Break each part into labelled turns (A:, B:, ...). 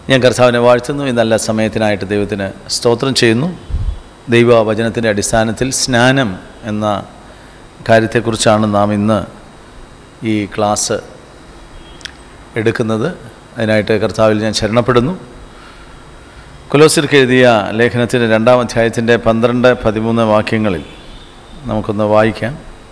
A: ഞാൻ കർത്താവിനെ വാഴ്ത്തുന്നു ഈ നല്ല സമയത്തിനായിട്ട് ദൈവത്തിന് സ്തോത്രം ചെയ്യുന്നു ദൈവ വചനത്തിൻ്റെ അടിസ്ഥാനത്തിൽ സ്നാനം എന്ന കാര്യത്തെക്കുറിച്ചാണ് നാം ഇന്ന് ഈ ക്ലാസ് എടുക്കുന്നത് അതിനായിട്ട് കർത്താവിൽ ഞാൻ ശരണപ്പെടുന്നു കൊലോസിർക്ക് എഴുതിയ ലേഖനത്തിൻ്റെ രണ്ടാം അധ്യായത്തിൻ്റെ പന്ത്രണ്ട് പതിമൂന്ന് വാക്യങ്ങളിൽ നമുക്കൊന്ന് വായിക്കാം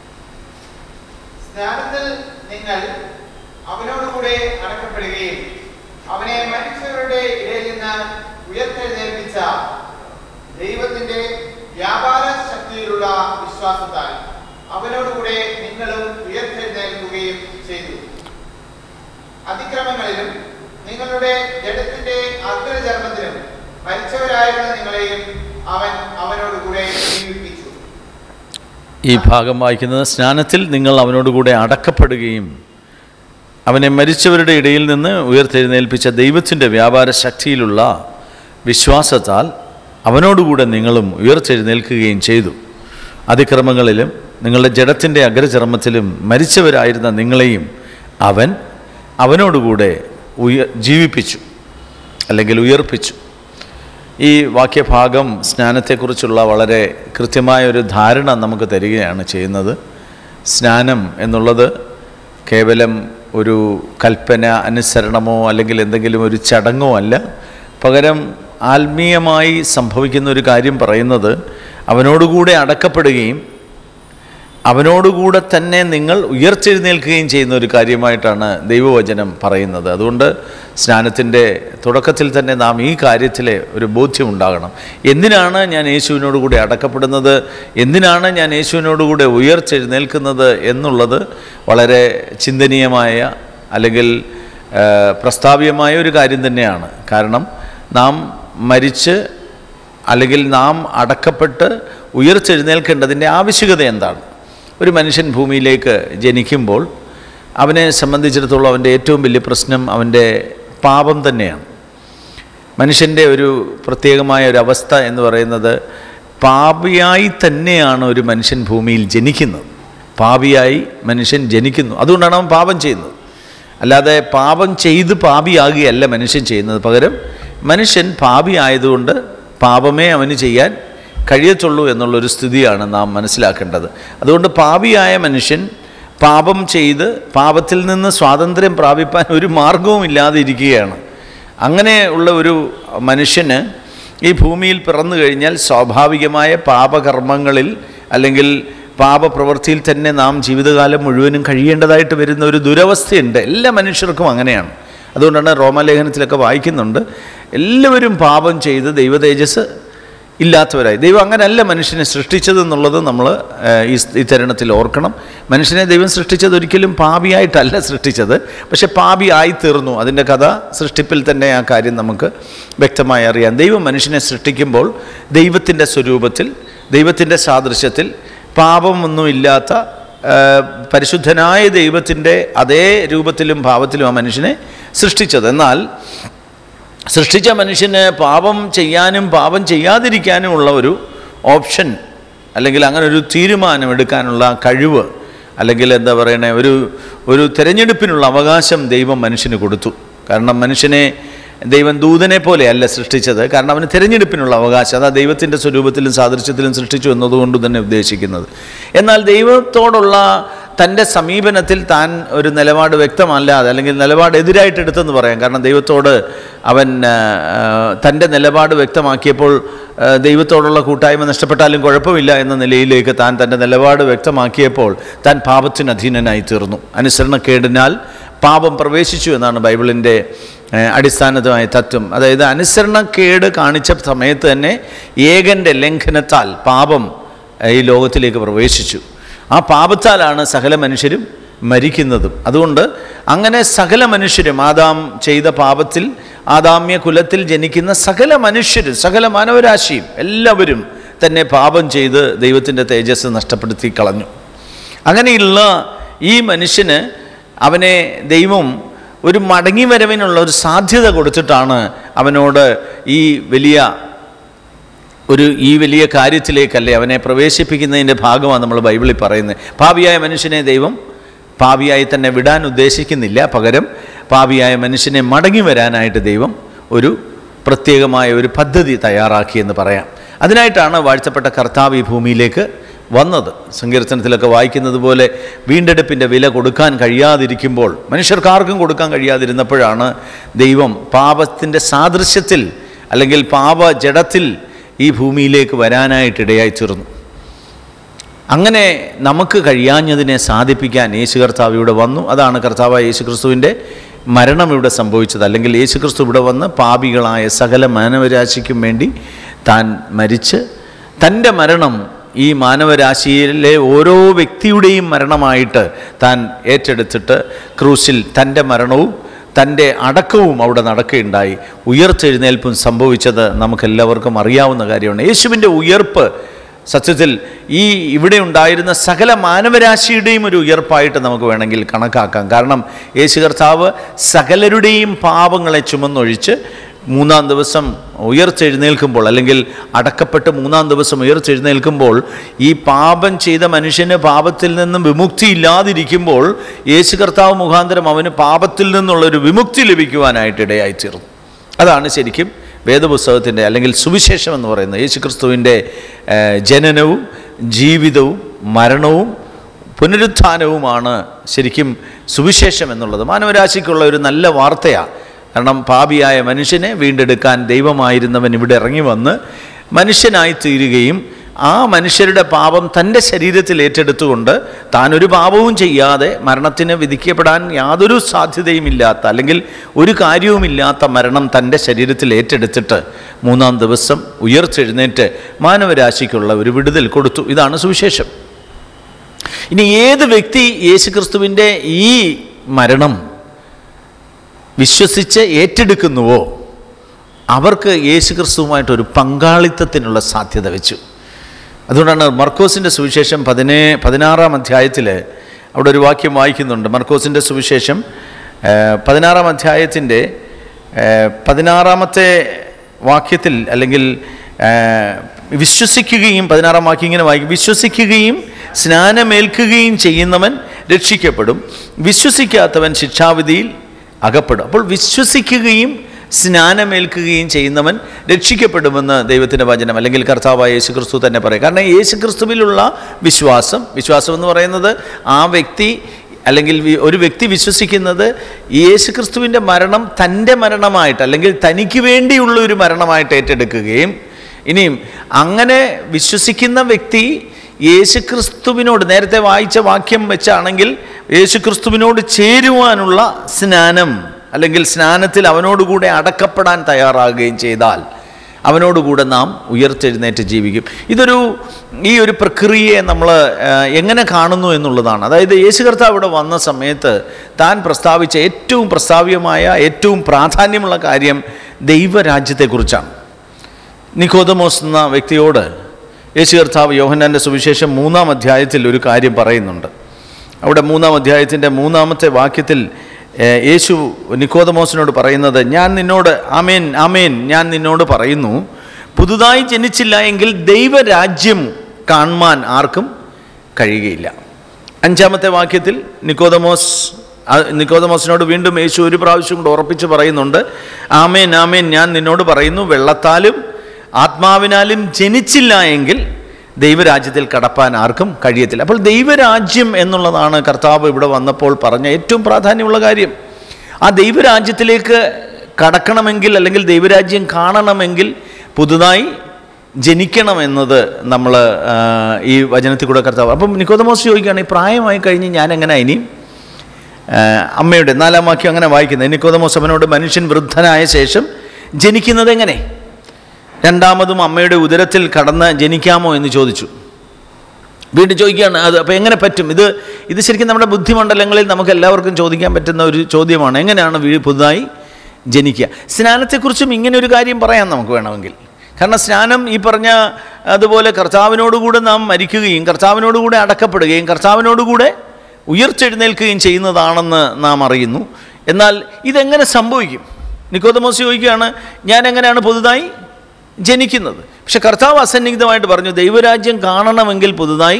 B: സ്നാനത്തിൽ നിങ്ങൾ അവനോടുകൂടെ അടക്കപ്പെടുകയും അവനെ മനുഷ്യരുടെ ഇടയിൽ നിന്ന് ഉയർത്തെഴുന്നേൽപ്പിച്ച ദൈവത്തിന്റെ വ്യാപാര ശക്തിയിലുള്ള വിശ്വാസത്താൽ അവനോടുകൂടെ നിങ്ങളും ഉയർത്തെഴുന്നേൽക്കുകയും ചെയ്തു അതിക്രമങ്ങളിലും നിങ്ങളുടെ ജഡത്തിന്റെ അഗ്രചർമ്മത്തിലും മരിച്ചവരായിരുന്ന നിങ്ങളെയും അവൻ അവനോടുകൂടെ ജീവിപ്പിച്ചു
A: ഈ ഭാഗം വായിക്കുന്നത് സ്നാനത്തിൽ നിങ്ങൾ അവനോടുകൂടെ അടക്കപ്പെടുകയും അവനെ മരിച്ചവരുടെ ഇടയിൽ നിന്ന് ഉയർത്തെഴുന്നേൽപ്പിച്ച ദൈവത്തിൻ്റെ വ്യാപാര ശക്തിയിലുള്ള വിശ്വാസത്താൽ അവനോടുകൂടെ നിങ്ങളും ഉയർത്തെഴുന്നേൽക്കുകയും ചെയ്തു അതിക്രമങ്ങളിലും നിങ്ങളുടെ ജഡത്തിൻ്റെ അഗ്രചർമ്മത്തിലും മരിച്ചവരായിരുന്ന നിങ്ങളെയും അവൻ അവനോടുകൂടെ ഉയ ജീവിപ്പിച്ചു അല്ലെങ്കിൽ ഉയർപ്പിച്ചു ഈ വാക്യഭാഗം സ്നാനത്തെക്കുറിച്ചുള്ള വളരെ കൃത്യമായ ഒരു ധാരണ നമുക്ക് തരികയാണ് ചെയ്യുന്നത് സ്നാനം എന്നുള്ളത് കേവലം ഒരു കൽപ്പന അനുസരണമോ അല്ലെങ്കിൽ എന്തെങ്കിലും ഒരു ചടങ്ങോ അല്ല പകരം ആത്മീയമായി സംഭവിക്കുന്ന ഒരു കാര്യം പറയുന്നത് അവനോടുകൂടെ അടക്കപ്പെടുകയും അവനോടുകൂടെ തന്നെ നിങ്ങൾ ഉയർത്തെഴുന്നേൽക്കുകയും ചെയ്യുന്ന ഒരു കാര്യമായിട്ടാണ് ദൈവവചനം പറയുന്നത് അതുകൊണ്ട് സ്നാനത്തിൻ്റെ തുടക്കത്തിൽ തന്നെ നാം ഈ കാര്യത്തിലെ ഒരു ബോധ്യം ഉണ്ടാകണം എന്തിനാണ് ഞാൻ യേശുവിനോട് കൂടെ അടക്കപ്പെടുന്നത് എന്തിനാണ് ഞാൻ യേശുവിനോട് കൂടെ ഉയർത്തെഴുന്നേൽക്കുന്നത് എന്നുള്ളത് വളരെ ചിന്തനീയമായ അല്ലെങ്കിൽ ആ, പ്രസ്താവ്യമായ ഒരു കാര്യം തന്നെയാണ് കാരണം നാം മരിച്ച് അല്ലെങ്കിൽ നാം അടക്കപ്പെട്ട് ഉയർത്തെഴുന്നേൽക്കേണ്ടതിൻ്റെ ആവശ്യകത എന്താണ് ഒരു മനുഷ്യൻ ഭൂമിയിലേക്ക് ജനിക്കുമ്പോൾ അവനെ സംബന്ധിച്ചിടത്തോളം അവൻ്റെ ഏറ്റവും വലിയ പ്രശ്നം അവൻ്റെ പാപം തന്നെയാണ് മനുഷ്യൻ്റെ ഒരു പ്രത്യേകമായ ഒരു അവസ്ഥ എന്ന് പറയുന്നത് പാപിയായി തന്നെയാണ് ഒരു മനുഷ്യൻ ഭൂമിയിൽ ജനിക്കുന്നത് പാപിയായി മനുഷ്യൻ ജനിക്കുന്നു അതുകൊണ്ടാണ് അവൻ പാപം ചെയ്യുന്നത് അല്ലാതെ പാപം ചെയ്ത് പാപിയാകുകയല്ല മനുഷ്യൻ ചെയ്യുന്നത് പകരം മനുഷ്യൻ പാപി ആയതുകൊണ്ട് പാപമേ അവന് ചെയ്യാൻ കഴിയത്തുള്ളൂ എന്നുള്ളൊരു സ്ഥിതിയാണ് നാം മനസ്സിലാക്കേണ്ടത് അതുകൊണ്ട് പാപിയായ മനുഷ്യൻ പാപം ചെയ്ത് പാപത്തിൽ നിന്ന് സ്വാതന്ത്ര്യം പ്രാപിപ്പാൻ ഒരു മാർഗവും ഇല്ലാതെ ഇരിക്കുകയാണ് അങ്ങനെ ഉള്ള ഒരു മനുഷ്യന് ഈ ഭൂമിയിൽ പിറന്നു കഴിഞ്ഞാൽ സ്വാഭാവികമായ പാപകർമ്മങ്ങളിൽ അല്ലെങ്കിൽ പാപപ്രവൃത്തിയിൽ തന്നെ നാം ജീവിതകാലം മുഴുവനും കഴിയേണ്ടതായിട്ട് വരുന്ന ഒരു ദുരവസ്ഥയുണ്ട് എല്ലാ മനുഷ്യർക്കും അങ്ങനെയാണ് അതുകൊണ്ടാണ് റോമാലേഖനത്തിലൊക്കെ വായിക്കുന്നുണ്ട് എല്ലാവരും പാപം ചെയ്ത് ദൈവ തേജസ് ഇല്ലാത്തവരായി ദൈവം അങ്ങനെയല്ല മനുഷ്യനെ സൃഷ്ടിച്ചത് എന്നുള്ളത് നമ്മൾ ഈ ഈ തരുണത്തിൽ ഓർക്കണം മനുഷ്യനെ ദൈവം സൃഷ്ടിച്ചത് ഒരിക്കലും പാപിയായിട്ടല്ല സൃഷ്ടിച്ചത് പക്ഷെ പാപി ആയി തീർന്നു അതിൻ്റെ കഥ സൃഷ്ടിപ്പിൽ തന്നെ ആ കാര്യം നമുക്ക് വ്യക്തമായി അറിയാം ദൈവം മനുഷ്യനെ സൃഷ്ടിക്കുമ്പോൾ ദൈവത്തിൻ്റെ സ്വരൂപത്തിൽ ദൈവത്തിൻ്റെ സാദൃശ്യത്തിൽ പാപമൊന്നുമില്ലാത്ത ആ, പരിശുദ്ധനായ ദൈവത്തിൻ്റെ അതേ രൂപത്തിലും ഭാവത്തിലും ആ മനുഷ്യനെ സൃഷ്ടിച്ചത് എന്നാൽ സൃഷ്ടിച്ച മനുഷ്യന് പാപം ചെയ്യാനും പാപം ചെയ്യാതിരിക്കാനുമുള്ള ഒരു ഓപ്ഷൻ അല്ലെങ്കിൽ അങ്ങനെ ഒരു തീരുമാനം എടുക്കാനുള്ള കഴിവ് അല്ലെങ്കിൽ എന്താ പറയണേ ഒരു ഒരു തിരഞ്ഞെടുപ്പിനുള്ള അവകാശം ദൈവം മനുഷ്യന് കൊടുത്തു കാരണം മനുഷ്യനെ ദൈവം ദൂതനെ പോലെയല്ല സൃഷ്ടിച്ചത് കാരണം അവന് തിരഞ്ഞെടുപ്പിനുള്ള അവകാശം അതാ ദൈവത്തിൻ്റെ സ്വരൂപത്തിലും സാദൃശ്യത്തിലും സൃഷ്ടിച്ചു എന്നതുകൊണ്ട് തന്നെ ഉദ്ദേശിക്കുന്നത് എന്നാൽ ദൈവത്തോടുള്ള തൻ്റെ സമീപനത്തിൽ താൻ ഒരു നിലപാട് വ്യക്തമല്ലാതെ അല്ലെങ്കിൽ നിലപാട് എതിരായിട്ട് എടുത്തെന്ന് പറയാം കാരണം ദൈവത്തോട് അവൻ ആ, ആ, തൻ്റെ നിലപാട് വ്യക്തമാക്കിയപ്പോൾ ആ, ദൈവത്തോടുള്ള കൂട്ടായ്മ നഷ്ടപ്പെട്ടാലും കുഴപ്പമില്ല എന്ന നിലയിലേക്ക് താൻ തൻ്റെ നിലപാട് വ്യക്തമാക്കിയപ്പോൾ താൻ പാപത്തിന് അധീനനായി തീർന്നു അനുസരണക്കേടിനാൽ പാപം പ്രവേശിച്ചു എന്നാണ് ബൈബിളിൻ്റെ ഏഹ്, അടിസ്ഥാനമായ തത്വം അതായത് അനുസരണക്കേട് കാണിച്ച സമയത്ത് തന്നെ ഏകൻ്റെ ലംഘനത്താൽ പാപം ഏഹ്, ഈ ലോകത്തിലേക്ക് പ്രവേശിച്ചു ആ പാപത്താലാണ് സകല മനുഷ്യരും മരിക്കുന്നതും അതുകൊണ്ട് അങ്ങനെ സകല മനുഷ്യരും ആദാം ചെയ്ത പാപത്തിൽ ആദാമ്യ കുലത്തിൽ ജനിക്കുന്ന സകല മനുഷ്യരും സകല മാനവരാശിയും എല്ലാവരും തന്നെ പാപം ചെയ്ത് ദൈവത്തിൻ്റെ തേജസ് നഷ്ടപ്പെടുത്തി കളഞ്ഞു അങ്ങനെയുള്ള ഈ മനുഷ്യന് അവനെ ദൈവം ഒരു മടങ്ങി വരവിനുള്ള ഒരു സാധ്യത കൊടുത്തിട്ടാണ് അവനോട് ഈ വലിയ ഒരു ഈ വലിയ കാര്യത്തിലേക്കല്ലേ അവനെ പ്രവേശിപ്പിക്കുന്നതിൻ്റെ ഭാഗമാണ് നമ്മൾ ബൈബിളിൽ പറയുന്നത് പാപിയായ മനുഷ്യനെ ദൈവം പാപിയായി തന്നെ വിടാൻ ഉദ്ദേശിക്കുന്നില്ല പകരം പാപിയായ മനുഷ്യനെ മടങ്ങി വരാനായിട്ട് ദൈവം ഒരു പ്രത്യേകമായ ഒരു പദ്ധതി തയ്യാറാക്കിയെന്ന് പറയാം അതിനായിട്ടാണ് വാഴ്ത്തപ്പെട്ട കർത്താവ് ഈ ഭൂമിയിലേക്ക് വന്നത് സങ്കീർത്തനത്തിലൊക്കെ വായിക്കുന്നത് പോലെ വീണ്ടെടുപ്പിൻ്റെ വില കൊടുക്കാൻ കഴിയാതിരിക്കുമ്പോൾ മനുഷ്യർക്കാർക്കും കൊടുക്കാൻ കഴിയാതിരുന്നപ്പോഴാണ് ദൈവം പാപത്തിൻ്റെ സാദൃശ്യത്തിൽ അല്ലെങ്കിൽ പാപ ജഡത്തിൽ ഈ ഭൂമിയിലേക്ക് വരാനായിട്ടിടയായി തീർന്നു അങ്ങനെ നമുക്ക് കഴിയാഞ്ഞതിനെ സാധിപ്പിക്കാൻ യേശു കർത്താവ് ഇവിടെ വന്നു അതാണ് കർത്താവായ യേശു ക്രിസ്തുവിൻ്റെ മരണം ഇവിടെ സംഭവിച്ചത് അല്ലെങ്കിൽ യേശു ക്രിസ്തു ഇവിടെ വന്ന് പാപികളായ സകല മാനവരാശിക്കും വേണ്ടി താൻ മരിച്ച് തൻ്റെ മരണം ഈ മാനവരാശിയിലെ ഓരോ വ്യക്തിയുടെയും മരണമായിട്ട് താൻ ഏറ്റെടുത്തിട്ട് ക്രൂശിൽ തൻ്റെ മരണവും തൻ്റെ അടക്കവും അവിടെ നടക്കുകയുണ്ടായി ഉയർത്തെഴുന്നേൽപ്പും സംഭവിച്ചത് നമുക്കെല്ലാവർക്കും അറിയാവുന്ന കാര്യമാണ് യേശുവിൻ്റെ ഉയർപ്പ് സത്യത്തിൽ ഈ ഇവിടെ ഉണ്ടായിരുന്ന സകല മാനവരാശിയുടെയും ഒരു ഉയർപ്പായിട്ട് നമുക്ക് വേണമെങ്കിൽ കണക്കാക്കാം കാരണം യേശു കർത്താവ് സകലരുടെയും പാപങ്ങളെ ചുമന്നൊഴിച്ച് മൂന്നാം ദിവസം ഉയർത്തെഴുന്നേൽക്കുമ്പോൾ അല്ലെങ്കിൽ അടക്കപ്പെട്ട് മൂന്നാം ദിവസം ഉയർത്തെഴുന്നേൽക്കുമ്പോൾ ഈ പാപം ചെയ്ത മനുഷ്യന് പാപത്തിൽ നിന്നും വിമുക്തി ഇല്ലാതിരിക്കുമ്പോൾ യേശു കർത്താവ് മുഖാന്തരം അവന് പാപത്തിൽ നിന്നുള്ളൊരു വിമുക്തി ലഭിക്കുവാനായിട്ട് ഇടയായിത്തീർന്നു അതാണ് ശരിക്കും വേദപുസ്തകത്തിൻ്റെ അല്ലെങ്കിൽ സുവിശേഷം എന്ന് പറയുന്നത് യേശുക്രിസ്തുവിൻ്റെ ഏഹ്, ജനനവും ജീവിതവും മരണവും പുനരുത്ഥാനവുമാണ് ശരിക്കും സുവിശേഷം എന്നുള്ളത് മാനവരാശിക്കുള്ള ഒരു നല്ല വാർത്തയാണ് കാരണം പാപിയായ മനുഷ്യനെ വീണ്ടെടുക്കാൻ ദൈവമായിരുന്നവൻ ഇവിടെ ഇറങ്ങി വന്ന് മനുഷ്യനായി തീരുകയും ആ മനുഷ്യരുടെ പാപം തൻ്റെ ശരീരത്തിൽ ഏറ്റെടുത്തുകൊണ്ട് താൻ ഒരു പാപവും ചെയ്യാതെ മരണത്തിന് വിധിക്കപ്പെടാൻ യാതൊരു സാധ്യതയുമില്ലാത്ത അല്ലെങ്കിൽ ഒരു കാര്യവുമില്ലാത്ത മരണം തൻ്റെ ശരീരത്തിൽ ഏറ്റെടുത്തിട്ട് മൂന്നാം ദിവസം ഉയർത്തെഴുന്നേറ്റ് മാനവരാശിക്കുള്ള ഒരു വിടുതൽ കൊടുത്തു ഇതാണ് സുവിശേഷം ഇനി ഏത് വ്യക്തി യേശുക്രിസ്തുവിൻ്റെ ഈ മരണം വിശ്വസിച്ച് ഏറ്റെടുക്കുന്നുവോ അവർക്ക് യേശുക്രിസ്തുവുമായിട്ടൊരു പങ്കാളിത്തത്തിനുള്ള സാധ്യത വെച്ചു അതുകൊണ്ടാണ് മർക്കോസിൻ്റെ സുവിശേഷം പതിനേ പതിനാറാം അധ്യായത്തിൽ അവിടെ ഒരു വാക്യം വായിക്കുന്നുണ്ട് മർക്കോസിൻ്റെ സുവിശേഷം ഏഹ്, പതിനാറാം അധ്യായത്തിൻ്റെ ഏഹ്, പതിനാറാമത്തെ വാക്യത്തിൽ അല്ലെങ്കിൽ ഏഹ്, വിശ്വസിക്കുകയും പതിനാറാം വാക്യം ഇങ്ങനെ വായിക്കും വിശ്വസിക്കുകയും സ്നാനമേൽക്കുകയും ചെയ്യുന്നവൻ രക്ഷിക്കപ്പെടും വിശ്വസിക്കാത്തവൻ ശിക്ഷാവിധിയിൽ അകപ്പെടും അപ്പോൾ വിശ്വസിക്കുകയും സ്നാനമേൽക്കുകയും ചെയ്യുന്നവൻ രക്ഷിക്കപ്പെടുമെന്ന് ദൈവത്തിൻ്റെ വചനം അല്ലെങ്കിൽ കർത്താവായ യേശു ക്രിസ്തു തന്നെ പറയും കാരണം യേശു ക്രിസ്തുവിലുള്ള വിശ്വാസം വിശ്വാസം എന്ന് പറയുന്നത് ആ വ്യക്തി അല്ലെങ്കിൽ വി- ഒരു വ്യക്തി വിശ്വസിക്കുന്നത് യേശു ക്രിസ്തുവിൻ്റെ മരണം തൻ്റെ മരണമായിട്ട് അല്ലെങ്കിൽ തനിക്ക് വേണ്ടിയുള്ള ഒരു മരണമായിട്ട് ഏറ്റെടുക്കുകയും ഇനിയും അങ്ങനെ വിശ്വസിക്കുന്ന വ്യക്തി യേശുക്രിസ്തുവിനോട് നേരത്തെ വായിച്ച വാക്യം വെച്ചാണെങ്കിൽ യേശുക്രിസ്തുവിനോട് ചേരുവാനുള്ള സ്നാനം അല്ലെങ്കിൽ സ്നാനത്തിൽ അവനോടുകൂടെ അടക്കപ്പെടാൻ തയ്യാറാകുകയും ചെയ്താൽ അവനോടുകൂടെ നാം ഉയർത്തെഴുന്നേറ്റ് ജീവിക്കും ഇതൊരു ഈ ഒരു പ്രക്രിയയെ നമ്മൾ എങ്ങനെ കാണുന്നു എന്നുള്ളതാണ് അതായത് യേശു കർത്താവ് ഇവിടെ വന്ന സമയത്ത് താൻ പ്രസ്താവിച്ച ഏറ്റവും പ്രസ്താവ്യമായ ഏറ്റവും പ്രാധാന്യമുള്ള കാര്യം ദൈവരാജ്യത്തെക്കുറിച്ചാണ് നിക്കോദമോസ് എന്ന വ്യക്തിയോട് യേശു കർത്താവ് യോഹന്നാൻ്റെ സുവിശേഷം മൂന്നാം അധ്യായത്തിൽ ഒരു കാര്യം പറയുന്നുണ്ട് അവിടെ മൂന്നാം അധ്യായത്തിൻ്റെ മൂന്നാമത്തെ വാക്യത്തിൽ ഏഹ്, യേശു നിക്കോദമോസിനോട് പറയുന്നത് ഞാൻ നിന്നോട് ആമേൻ ആമേൻ ഞാൻ നിന്നോട് പറയുന്നു പുതുതായി ജനിച്ചില്ല എങ്കിൽ ദൈവരാജ്യം കാണുവാൻ ആർക്കും കഴിയുകയില്ല അഞ്ചാമത്തെ വാക്യത്തിൽ നിക്കോദമോസ് ആ, നിക്കോദമോസിനോട് വീണ്ടും യേശു ഒരു പ്രാവശ്യം കൂടെ ഉറപ്പിച്ച് പറയുന്നുണ്ട് ആമേൻ ആമേൻ ഞാൻ നിന്നോട് പറയുന്നു വെള്ളത്താലും ആത്മാവിനാലും ജനിച്ചില്ല എങ്കിൽ ദൈവരാജ്യത്തിൽ കടപ്പാൻ ആർക്കും കഴിയത്തില്ല അപ്പോൾ ദൈവരാജ്യം എന്നുള്ളതാണ് കർത്താവ് ഇവിടെ വന്നപ്പോൾ പറഞ്ഞ ഏറ്റവും പ്രാധാന്യമുള്ള കാര്യം ആ ദൈവരാജ്യത്തിലേക്ക് കടക്കണമെങ്കിൽ അല്ലെങ്കിൽ ദൈവരാജ്യം കാണണമെങ്കിൽ പുതുതായി ജനിക്കണമെന്നത് നമ്മൾ ഈ വചനത്തിൽ കൂടെ കർത്താവ് അപ്പം നിക്കോദമോസ് ചോദിക്കുകയാണ് ഈ പ്രായമായി കഴിഞ്ഞ് ഞാൻ എങ്ങനെ ഇനിയും ആ, അമ്മയുടെ നാലാം വാക്യം അങ്ങനെ വായിക്കുന്നത് നിക്കോദമോസ് അവനോട് മനുഷ്യൻ വൃദ്ധനായ ശേഷം ജനിക്കുന്നത് എങ്ങനെ രണ്ടാമതും അമ്മയുടെ ഉദരത്തിൽ കടന്ന് ജനിക്കാമോ എന്ന് ചോദിച്ചു വീണ്ടും ചോദിക്കുകയാണ് അത് അപ്പോൾ എങ്ങനെ പറ്റും ഇത് ഇത് ശരിക്കും നമ്മുടെ ബുദ്ധിമണ്ഡലങ്ങളിൽ നമുക്ക് എല്ലാവർക്കും ചോദിക്കാൻ പറ്റുന്ന ഒരു ചോദ്യമാണ് എങ്ങനെയാണ് വീ പുതുതായി ജനിക്കുക സ്നാനത്തെക്കുറിച്ചും ഇങ്ങനെ ഒരു കാര്യം പറയാം നമുക്ക് വേണമെങ്കിൽ കാരണം സ്നാനം ഈ പറഞ്ഞ അതുപോലെ കർത്താവിനോടുകൂടെ നാം മരിക്കുകയും കർത്താവിനോടുകൂടെ അടക്കപ്പെടുകയും കർത്താവിനോടുകൂടെ ഉയർത്തെഴുന്നേൽക്കുകയും ചെയ്യുന്നതാണെന്ന് നാം അറിയുന്നു എന്നാൽ ഇതെങ്ങനെ സംഭവിക്കും നിക്കോദമോസ് ചോദിക്കുകയാണ് ഞാൻ എങ്ങനെയാണ് പുതുതായി ജനിക്കുന്നത് പക്ഷെ കർത്താവ് അസന്നിഗ്ധമായിട്ട് പറഞ്ഞു ദൈവരാജ്യം കാണണമെങ്കിൽ പുതുതായി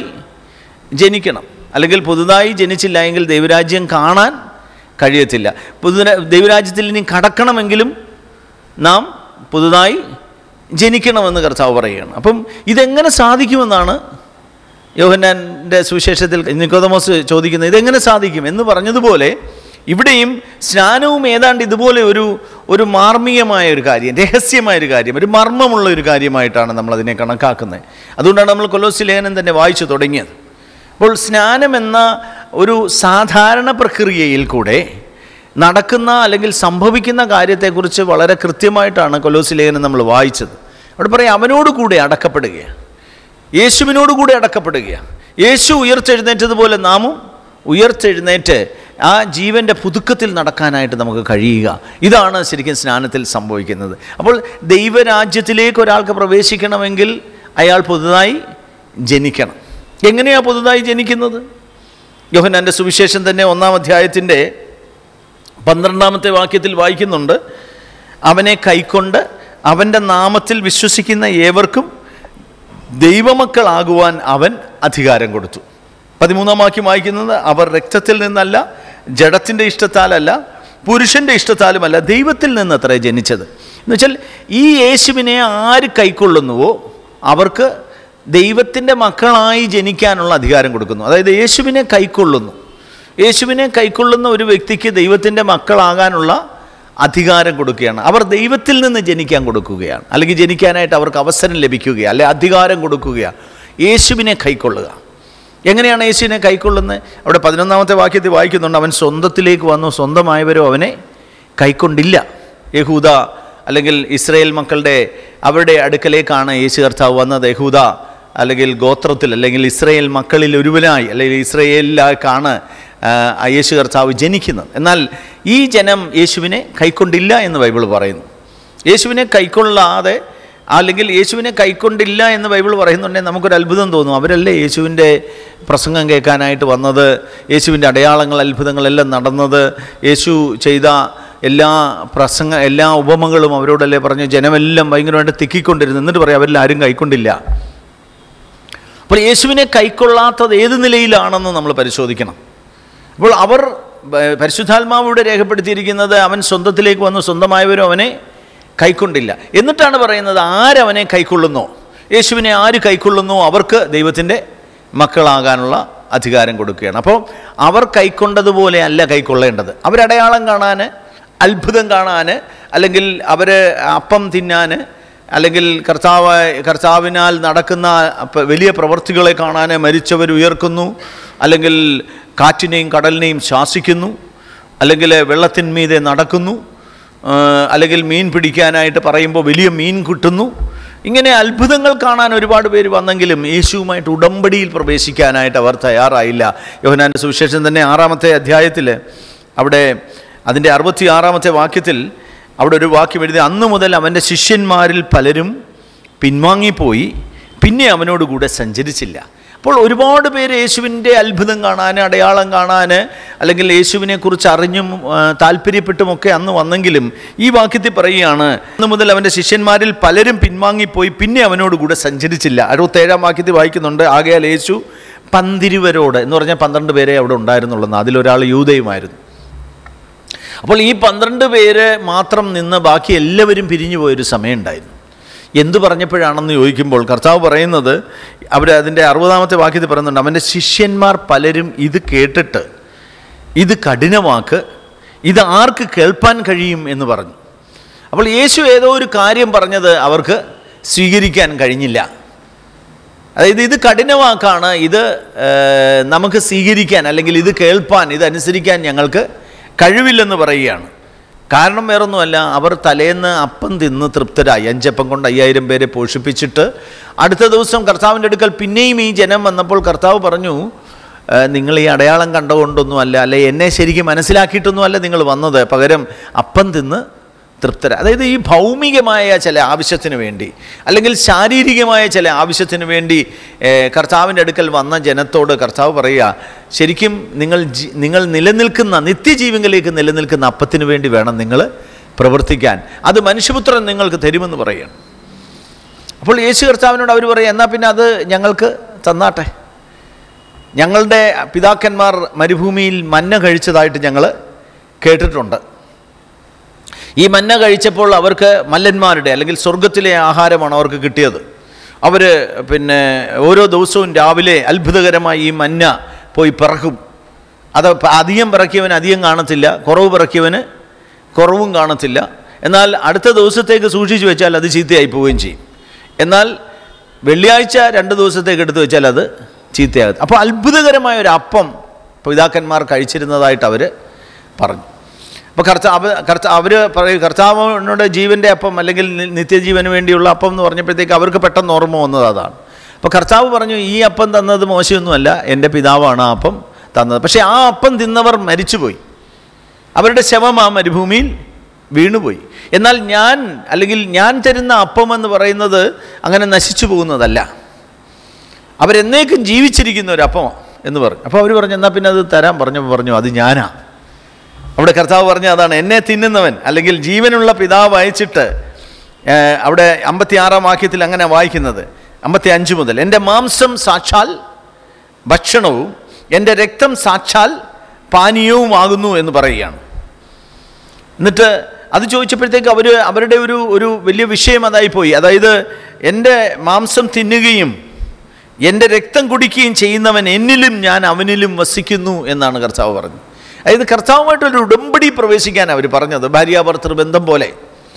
A: ജനിക്കണം അല്ലെങ്കിൽ പുതുതായി ജനിച്ചില്ല എങ്കിൽ ദൈവരാജ്യം കാണാൻ കഴിയത്തില്ല പുതു ദൈവരാജ്യത്തിൽ ഇനി കടക്കണമെങ്കിലും നാം പുതുതായി ജനിക്കണമെന്ന് കർത്താവ് പറയുകയാണ് അപ്പം ഇതെങ്ങനെ സാധിക്കുമെന്നാണ് യോഹന്നാൻ്റെ സുവിശേഷത്തിൽ നിക്കോതമോസ് ചോദിക്കുന്നത് ഇതെങ്ങനെ സാധിക്കും എന്ന് പറഞ്ഞതുപോലെ ഇവിടെയും സ്നാനവും ഏതാണ്ട് ഇതുപോലെ ഒരു ഒരു മാർമികമായ ഒരു കാര്യം രഹസ്യമായ ഒരു കാര്യം ഒരു മർമ്മമുള്ള ഒരു കാര്യമായിട്ടാണ് നമ്മൾ അതിനെ കണക്കാക്കുന്നത് അതുകൊണ്ടാണ് നമ്മൾ കൊലോസി ലേഖനം തന്നെ വായിച്ചു തുടങ്ങിയത് അപ്പോൾ സ്നാനം എന്ന ഒരു സാധാരണ പ്രക്രിയയിൽ കൂടെ നടക്കുന്ന അല്ലെങ്കിൽ സംഭവിക്കുന്ന കാര്യത്തെക്കുറിച്ച് വളരെ കൃത്യമായിട്ടാണ് കൊലോസി ലേഖനം നമ്മൾ വായിച്ചത് അവിടെ പറയും അവനോട് കൂടെ അടക്കപ്പെടുകയാണ് യേശുവിനോട് കൂടെ അടക്കപ്പെടുകയാണ് യേശു ഉയർത്തെഴുന്നേറ്റതുപോലെ നാമും ഉയർത്തെഴുന്നേറ്റ് ആ ജീവൻ്റെ പുതുക്കത്തിൽ നടക്കാനായിട്ട് നമുക്ക് കഴിയുക ഇതാണ് ശരിക്കും സ്നാനത്തിൽ സംഭവിക്കുന്നത് അപ്പോൾ ദൈവരാജ്യത്തിലേക്ക് ഒരാൾക്ക് പ്രവേശിക്കണമെങ്കിൽ അയാൾ പുതുതായി ജനിക്കണം എങ്ങനെയാണ് പുതുതായി ജനിക്കുന്നത് യോഹനാൻ്റെ സുവിശേഷം തന്നെ ഒന്നാം അധ്യായത്തിൻ്റെ പന്ത്രണ്ടാമത്തെ വാക്യത്തിൽ വായിക്കുന്നുണ്ട് അവനെ കൈക്കൊണ്ട് അവൻ്റെ നാമത്തിൽ വിശ്വസിക്കുന്ന ഏവർക്കും ദൈവമക്കളാകുവാൻ അവൻ അധികാരം കൊടുത്തു പതിമൂന്നാം വാക്യം വായിക്കുന്നത് അവർ രക്തത്തിൽ നിന്നല്ല ജഡത്തിൻ്റെ ഇഷ്ടത്താലല്ല പുരുഷൻ്റെ ഇഷ്ടത്താലുമല്ല ദൈവത്തിൽ നിന്നത്രേ ജനിച്ചത് എന്നുവെച്ചാൽ ഈ യേശുവിനെ ആര് കൈക്കൊള്ളുന്നുവോ അവർക്ക് ദൈവത്തിൻ്റെ മക്കളായി ജനിക്കാനുള്ള അധികാരം കൊടുക്കുന്നു അതായത് യേശുവിനെ കൈക്കൊള്ളുന്നു യേശുവിനെ കൈക്കൊള്ളുന്ന ഒരു വ്യക്തിക്ക് ദൈവത്തിൻ്റെ മക്കളാകാനുള്ള അധികാരം കൊടുക്കുകയാണ് അവർ ദൈവത്തിൽ നിന്ന് ജനിക്കാൻ കൊടുക്കുകയാണ് അല്ലെങ്കിൽ ജനിക്കാനായിട്ട് അവർക്ക് അവസരം ലഭിക്കുകയാണ് അല്ലെ അധികാരം കൊടുക്കുകയാണ് യേശുവിനെ കൈക്കൊള്ളുക എങ്ങനെയാണ് യേശുവിനെ കൈക്കൊള്ളുന്നത് അവിടെ പതിനൊന്നാമത്തെ വാക്യത്തിൽ വായിക്കുന്നുണ്ട് അവൻ സ്വന്തത്തിലേക്ക് വന്നു സ്വന്തമായവരോ അവനെ കൈക്കൊണ്ടില്ല യഹൂദ അല്ലെങ്കിൽ ഇസ്രയേൽ മക്കളുടെ അവരുടെ അടുക്കലേക്കാണ് യേശു കർത്താവ് വന്നത് യഹൂദ അല്ലെങ്കിൽ ഗോത്രത്തിൽ അല്ലെങ്കിൽ ഇസ്രയേൽ മക്കളിൽ ഒരുവനായി അല്ലെങ്കിൽ ഇസ്രയേലിലേക്കാണ് ആ യേശു കർത്താവ് ജനിക്കുന്നത് എന്നാൽ ഈ ജനം യേശുവിനെ കൈക്കൊണ്ടില്ല എന്ന് ബൈബിൾ പറയുന്നു യേശുവിനെ കൈക്കൊള്ളാതെ അല്ലെങ്കിൽ യേശുവിനെ കൈക്കൊണ്ടില്ല എന്ന് ബൈബിൾ പറയുന്നുണ്ടെങ്കിൽ നമുക്കൊരു അത്ഭുതം തോന്നും അവരല്ലേ യേശുവിൻ്റെ പ്രസംഗം കേൾക്കാനായിട്ട് വന്നത് യേശുവിൻ്റെ അടയാളങ്ങൾ അത്ഭുതങ്ങളെല്ലാം നടന്നത് യേശു ചെയ്ത എല്ലാ പ്രസംഗ എല്ലാ ഉപമകളും അവരോടല്ലേ പറഞ്ഞു ജനമെല്ലാം ഭയങ്കരമായിട്ട് തിക്കിക്കൊണ്ടിരുന്നു എന്നിട്ട് പറയാം അവരിൽ ആരും കൈക്കൊണ്ടില്ല അപ്പോൾ യേശുവിനെ കൈക്കൊള്ളാത്തത് ഏത് നിലയിലാണെന്ന് നമ്മൾ പരിശോധിക്കണം അപ്പോൾ അവർ ബ- പരിശുദ്ധാത്മാവിലൂടെ രേഖപ്പെടുത്തിയിരിക്കുന്നത് അവൻ സ്വന്തത്തിലേക്ക് വന്നു സ്വന്തമായവരും അവനെ കൈക്കൊണ്ടില്ല എന്നിട്ടാണ് പറയുന്നത് ആരവനെ കൈക്കൊള്ളുന്നോ യേശുവിനെ ആര് കൈക്കൊള്ളുന്നോ അവർക്ക് ദൈവത്തിൻ്റെ മക്കളാകാനുള്ള അധികാരം കൊടുക്കുകയാണ് അപ്പോൾ അവർ കൈക്കൊണ്ടതുപോലെ അല്ല കൈക്കൊള്ളേണ്ടത് അവരടയാളം കാണാൻ അത്ഭുതം കാണാൻ അല്ലെങ്കിൽ അവർ അപ്പം തിന്നാൻ അല്ലെങ്കിൽ കർത്താവ് കർത്താവിനാൽ നടക്കുന്ന പ- വലിയ പ്രവർത്തികളെ കാണാൻ മരിച്ചവർ ഉയർക്കുന്നു അല്ലെങ്കിൽ കാറ്റിനെയും കടലിനെയും ശാസിക്കുന്നു അല്ലെങ്കിൽ വെള്ളത്തിന്മീതെ നടക്കുന്നു ആ, അല്ലെങ്കിൽ മീൻ പിടിക്കാനായിട്ട് പറയുമ്പോൾ വലിയ മീൻ കിട്ടുന്നു ഇങ്ങനെ അത്ഭുതങ്ങൾ കാണാൻ ഒരുപാട് പേര് വന്നെങ്കിലും യേശുവുമായിട്ട് ഉടമ്പടിയിൽ പ്രവേശിക്കാനായിട്ട് അവർ തയ്യാറായില്ല യോഹനാൻ്റെ സുവിശേഷം തന്നെ ആറാമത്തെ അധ്യായത്തിൽ അവിടെ അതിൻ്റെ അറുപത്തി ആറാമത്തെ വാക്യത്തിൽ അവിടെ ഒരു വാക്യം എഴുതി അന്നു മുതൽ അവൻ്റെ ശിഷ്യന്മാരിൽ പലരും പിൻവാങ്ങിപ്പോയി പിന്നെ അവനോടുകൂടെ സഞ്ചരിച്ചില്ല അപ്പോൾ ഒരുപാട് പേര് യേശുവിൻ്റെ അത്ഭുതം കാണാൻ അടയാളം കാണാൻ അല്ലെങ്കിൽ യേശുവിനെ കുറിച്ച് അറിഞ്ഞും ആ, താല്പര്യപ്പെട്ടുമൊക്കെ അന്ന് വന്നെങ്കിലും ഈ വാക്യത്തിൽ പറയുകയാണ് അന്ന് മുതൽ അവൻ്റെ ശിഷ്യന്മാരിൽ പലരും പിൻവാങ്ങിപ്പോയി പിന്നെ അവനോടുകൂടെ സഞ്ചരിച്ചില്ല അറുപത്തേഴാം വാക്യത്തിൽ വായിക്കുന്നുണ്ട് ആകയാൽ യേശു പന്തിരുവരോട് എന്ന് പറഞ്ഞാൽ പന്ത്രണ്ട് പേരെ അവിടെ ഉണ്ടായിരുന്നുള്ളൂ അതിലൊരാൾ യൂതയുമായിരുന്നു അപ്പോൾ ഈ പന്ത്രണ്ട് പേര് മാത്രം നിന്ന് ബാക്കി എല്ലാവരും പിരിഞ്ഞു പോയൊരു സമയമുണ്ടായിരുന്നു എന്തു പറഞ്ഞപ്പോഴാണെന്ന് ചോദിക്കുമ്പോൾ കർത്താവ് പറയുന്നത് അവർ അതിൻ്റെ അറുപതാമത്തെ വാക്യത്തിൽ പറയുന്നുണ്ട് അവൻ്റെ ശിഷ്യന്മാർ പലരും ഇത് കേട്ടിട്ട് ഇത് കഠിനവാക്ക് ഇത് ആർക്ക് കേൾപ്പാൻ കഴിയും എന്ന് പറഞ്ഞു അപ്പോൾ യേശു ഏതോ ഒരു കാര്യം പറഞ്ഞത് അവർക്ക് സ്വീകരിക്കാൻ കഴിഞ്ഞില്ല അതായത് ഇത് കഠിനവാക്കാണ് ഇത് ഏഹ്, നമുക്ക് സ്വീകരിക്കാൻ അല്ലെങ്കിൽ ഇത് കേൾപ്പാൻ ഇത് അനുസരിക്കാൻ ഞങ്ങൾക്ക് കഴിവില്ലെന്ന് പറയുകയാണ് കാരണം വേറൊന്നുമല്ല അവർ തലേന്ന് അപ്പം തിന്ന് തൃപ്തരായി അഞ്ചപ്പം കൊണ്ട് അയ്യായിരം പേരെ പോഷിപ്പിച്ചിട്ട് അടുത്ത ദിവസം കർത്താവിൻ്റെ അടുക്കൽ പിന്നെയും ഈ ജനം വന്നപ്പോൾ കർത്താവ് പറഞ്ഞു "ഏഹ്, നിങ്ങൾ ഈ അടയാളം കണ്ടുകൊണ്ടൊന്നും അല്ല അല്ലെ എന്നെ ശരിക്കും മനസ്സിലാക്കിയിട്ടൊന്നും അല്ല നിങ്ങൾ വന്നത് പകരം അപ്പം തിന്ന് തൃപ്തര അതായത് ഈ ഭൗമികമായ ചില ആവശ്യത്തിന് വേണ്ടി അല്ലെങ്കിൽ ശാരീരികമായ ചില ആവശ്യത്തിന് വേണ്ടി ഏഹ്, കർത്താവിൻ്റെ അടുക്കൽ വന്ന ജനത്തോട് കർത്താവ് പറയുക ശരിക്കും നിങ്ങൾ ജി- നിങ്ങൾ നിലനിൽക്കുന്ന നിത്യജീവങ്ങളിലേക്ക് നിലനിൽക്കുന്ന അപ്പത്തിന് വേണ്ടി വേണം നിങ്ങൾ പ്രവർത്തിക്കാൻ അത് മനുഷ്യപുത്രൻ നിങ്ങൾക്ക് തരുമെന്ന് പറയുകയാണ് അപ്പോൾ യേശു കർത്താവിനോട് അവർ പറയും എന്നാൽ പിന്നെ അത് ഞങ്ങൾക്ക് തന്നാട്ടെ ഞങ്ങളുടെ പിതാക്കന്മാർ മരുഭൂമിയിൽ മഞ്ഞ കഴിച്ചതായിട്ട് ഞങ്ങൾ കേട്ടിട്ടുണ്ട് ഈ മന്ന കഴിച്ചപ്പോൾ അവർക്ക് മല്ലന്മാരുടെ അല്ലെങ്കിൽ സ്വർഗത്തിലെ ആഹാരമാണ് അവർക്ക് കിട്ടിയത് അവർ പിന്നെ ഓരോ ദിവസവും രാവിലെ അത്ഭുതകരമായി ഈ മന്ന പോയി പിറക്കും അത് പ- അധികം പിറക്കിയവൻ അധികം കാണത്തില്ല കുറവ് പിറക്കിയവന് കുറവും കാണത്തില്ല എന്നാൽ അടുത്ത ദിവസത്തേക്ക് സൂക്ഷിച്ചു വെച്ചാൽ അത് ചീത്തയായി പോവുകയും ചെയ്യും എന്നാൽ വെള്ളിയാഴ്ച രണ്ട് ദിവസത്തേക്ക് എടുത്തു വെച്ചാൽ അത് ചീത്തയാകും അപ്പോൾ അത്ഭുതകരമായ ഒരു അപ്പം പിതാക്കന്മാർ കഴിച്ചിരുന്നതായിട്ട് അവർ പറഞ്ഞു അപ്പോൾ കർത്താവ് കർത്ത അവർ പറയും കർത്താവിനോട് ജീവൻ്റെ അപ്പം അല്ലെങ്കിൽ നി- നിത്യജീവന് വേണ്ടിയുള്ള അപ്പം എന്ന് പറഞ്ഞപ്പോഴത്തേക്ക് അവർക്ക് പെട്ടെന്ന് ഓർമ്മ വന്നത് അതാണ് അപ്പോൾ കർത്താവ് പറഞ്ഞു ഈ അപ്പം തന്നത് മോശമൊന്നുമല്ല എൻ്റെ പിതാവാണ് ആ അപ്പം തന്നത് പക്ഷേ ആ അപ്പം തിന്നവർ മരിച്ചുപോയി അവരുടെ ശവം ആ മരുഭൂമിയിൽ വീണുപോയി എന്നാൽ ഞാൻ അല്ലെങ്കിൽ ഞാൻ തരുന്ന അപ്പം എന്ന് പറയുന്നത് അങ്ങനെ നശിച്ചു പോകുന്നതല്ല അവരെന്നേക്കും ജീവിച്ചിരിക്കുന്ന ഒരു അപ്പം എന്ന് പറഞ്ഞു അപ്പോൾ അവർ പറഞ്ഞു എന്നാൽ പിന്നെ അത് തരാൻ പറഞ്ഞപ്പോൾ പറഞ്ഞു അത് ഞാനാ അവിടെ കർത്താവ് പറഞ്ഞ അതാണ് എന്നെ തിന്നുന്നവൻ അല്ലെങ്കിൽ ജീവനുള്ള പിതാവ് അയച്ചിട്ട് ഏഹ്, അവിടെ അമ്പത്തി ആറാം വാക്യത്തിൽ അങ്ങനെ വായിക്കുന്നത് അമ്പത്തി അഞ്ച് മുതൽ എൻ്റെ മാംസം സാക്ഷാൽ ഭക്ഷണവും എൻ്റെ രക്തം സാക്ഷാൽ പാനീയവുമാകുന്നു എന്ന് പറയുകയാണ് എന്നിട്ട് അത് ചോദിച്ചപ്പോഴത്തേക്ക് അവർ അവരുടെ ഒരു ഒരു വലിയ വിഷയം അതായി പോയി അതായത് എൻ്റെ മാംസം തിന്നുകയും എൻ്റെ രക്തം കുടിക്കുകയും ചെയ്യുന്നവൻ എന്നിലും ഞാൻ അവനിലും വസിക്കുന്നു എന്നാണ് കർത്താവ് പറഞ്ഞത് അതായത് കർത്താവുമായിട്ടൊരു ഉടമ്പടി പ്രവേശിക്കാൻ അവർ പറഞ്ഞത് ഭാര്യാഭർത്തൃ ബന്ധം പോലെ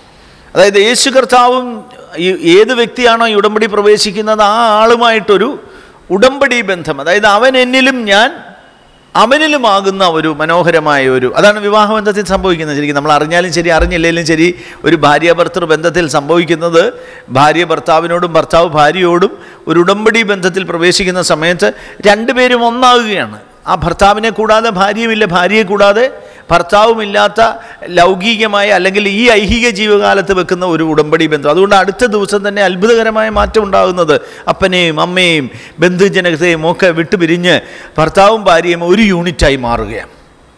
A: അതായത് യേശു കർത്താവും ഈ ഏത് വ്യക്തിയാണോ ഈ ഉടമ്പടി പ്രവേശിക്കുന്നത് ആ ആളുമായിട്ടൊരു ഉടമ്പടി ബന്ധം അതായത് അവൻ എന്നിലും ഞാൻ അവനിലുമാകുന്ന ഒരു മനോഹരമായ ഒരു അതാണ് വിവാഹ ബന്ധത്തിൽ സംഭവിക്കുന്നത് ശരിക്കും നമ്മൾ അറിഞ്ഞാലും ശരി അറിഞ്ഞില്ലെങ്കിലും ശരി ഒരു ഭാര്യ ഭർത്തൃ ബന്ധത്തിൽ സംഭവിക്കുന്നത് ഭാര്യ ഭർത്താവിനോടും ഭർത്താവ് ഭാര്യയോടും ഒരു ഉടമ്പടി ബന്ധത്തിൽ പ്രവേശിക്കുന്ന സമയത്ത് രണ്ടുപേരും ഒന്നാകുകയാണ് ആ ഭർത്താവിനെ കൂടാതെ ഭാര്യയുമില്ല ഭാര്യയെ കൂടാതെ ഭർത്താവുമില്ലാത്ത ലൗകികമായ അല്ലെങ്കിൽ ഈ ഐഹിക ജീവകാലത്ത് വെക്കുന്ന ഒരു ഉടമ്പടി ബന്ധം അതുകൊണ്ട് അടുത്ത ദിവസം തന്നെ അത്ഭുതകരമായ മാറ്റം ഉണ്ടാകുന്നത് അപ്പനെയും അമ്മയെയും ബന്ധുജനത്തെയും ഒക്കെ വിട്ടുപിരിഞ്ഞ് ഭർത്താവും ഭാര്യയും ഒരു യൂണിറ്റായി മാറുകയാണ്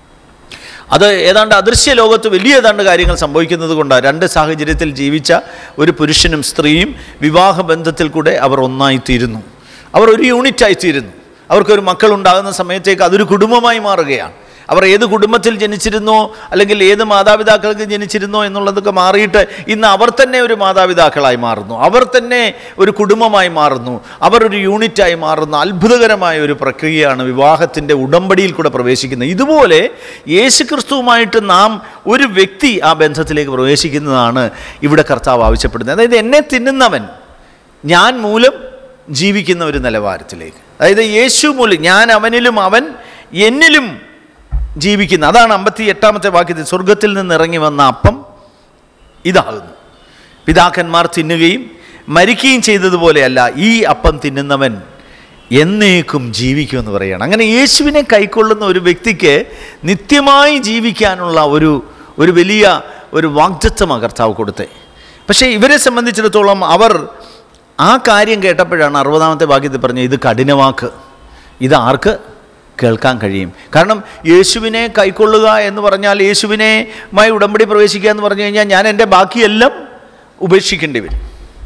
A: അത് ഏതാണ്ട് അദൃശ്യ ലോകത്ത് വലിയ ഏതാണ്ട് കാര്യങ്ങൾ സംഭവിക്കുന്നത് കൊണ്ടാണ് രണ്ട് സാഹചര്യത്തിൽ ജീവിച്ച ഒരു പുരുഷനും സ്ത്രീയും വിവാഹ ബന്ധത്തിൽ കൂടെ അവർ ഒന്നായിത്തീരുന്നു അവർ ഒരു യൂണിറ്റായിത്തീരുന്നു അവർക്കൊരു മക്കളുണ്ടാകുന്ന സമയത്തേക്ക് അതൊരു കുടുംബമായി മാറുകയാണ് അവർ ഏത് കുടുംബത്തിൽ ജനിച്ചിരുന്നോ അല്ലെങ്കിൽ ഏത് മാതാപിതാക്കൾക്ക് ജനിച്ചിരുന്നോ എന്നുള്ളതൊക്കെ മാറിയിട്ട് ഇന്ന് അവർ തന്നെ ഒരു മാതാപിതാക്കളായി മാറുന്നു അവർ തന്നെ ഒരു കുടുംബമായി മാറുന്നു അവർ ഒരു യൂണിറ്റായി മാറുന്ന അത്ഭുതകരമായ ഒരു പ്രക്രിയയാണ് വിവാഹത്തിൻ്റെ ഉടമ്പടിയിൽ കൂടെ പ്രവേശിക്കുന്നത് ഇതുപോലെ യേശുക്രിസ്തുവുമായിട്ട് നാം ഒരു വ്യക്തി ആ ബന്ധത്തിലേക്ക് പ്രവേശിക്കുന്നതാണ് ഇവിടെ കർത്താവ് ആവശ്യപ്പെടുന്നത് അതായത് എന്നെ തിന്നുന്നവൻ ഞാൻ മൂലം ജീവിക്കുന്ന ഒരു നിലവാരത്തിലേക്ക് അതായത് യേശു മൂലം ഞാൻ അവനിലും അവൻ എന്നിലും ജീവിക്കുന്ന അതാണ് അമ്പത്തി എട്ടാമത്തെ വാക്യത്തിൽ സ്വർഗത്തിൽ നിന്ന് ഇറങ്ങി വന്ന അപ്പം ഇതാകുന്നു പിതാക്കന്മാർ തിന്നുകയും മരിക്കുകയും ചെയ്തതുപോലെയല്ല ഈ അപ്പം തിന്നുന്നവൻ എന്നേക്കും ജീവിക്കുമെന്ന് പറയുകയാണ് അങ്ങനെ യേശുവിനെ കൈക്കൊള്ളുന്ന ഒരു വ്യക്തിക്ക് നിത്യമായി ജീവിക്കാനുള്ള ഒരു ഒരു വലിയ ഒരു വാഗ്ദത്വമാണ് കർത്താവ് കൊടുത്തേ പക്ഷേ ഇവരെ സംബന്ധിച്ചിടത്തോളം അവർ ആ കാര്യം കേട്ടപ്പോഴാണ് അറുപതാമത്തെ വാക്യത്തിൽ പറഞ്ഞത് ഇത് കഠിനവാക്ക് ഇത് ആർക്ക് കേൾക്കാൻ കഴിയും കാരണം യേശുവിനെ കൈക്കൊള്ളുക എന്ന് പറഞ്ഞാൽ യേശുവിനെമായി ഉടമ്പടി പ്രവേശിക്കുക എന്ന് പറഞ്ഞു കഴിഞ്ഞാൽ ഞാൻ എൻ്റെ ബാക്കിയെല്ലാം ഉപേക്ഷിക്കേണ്ടി വരും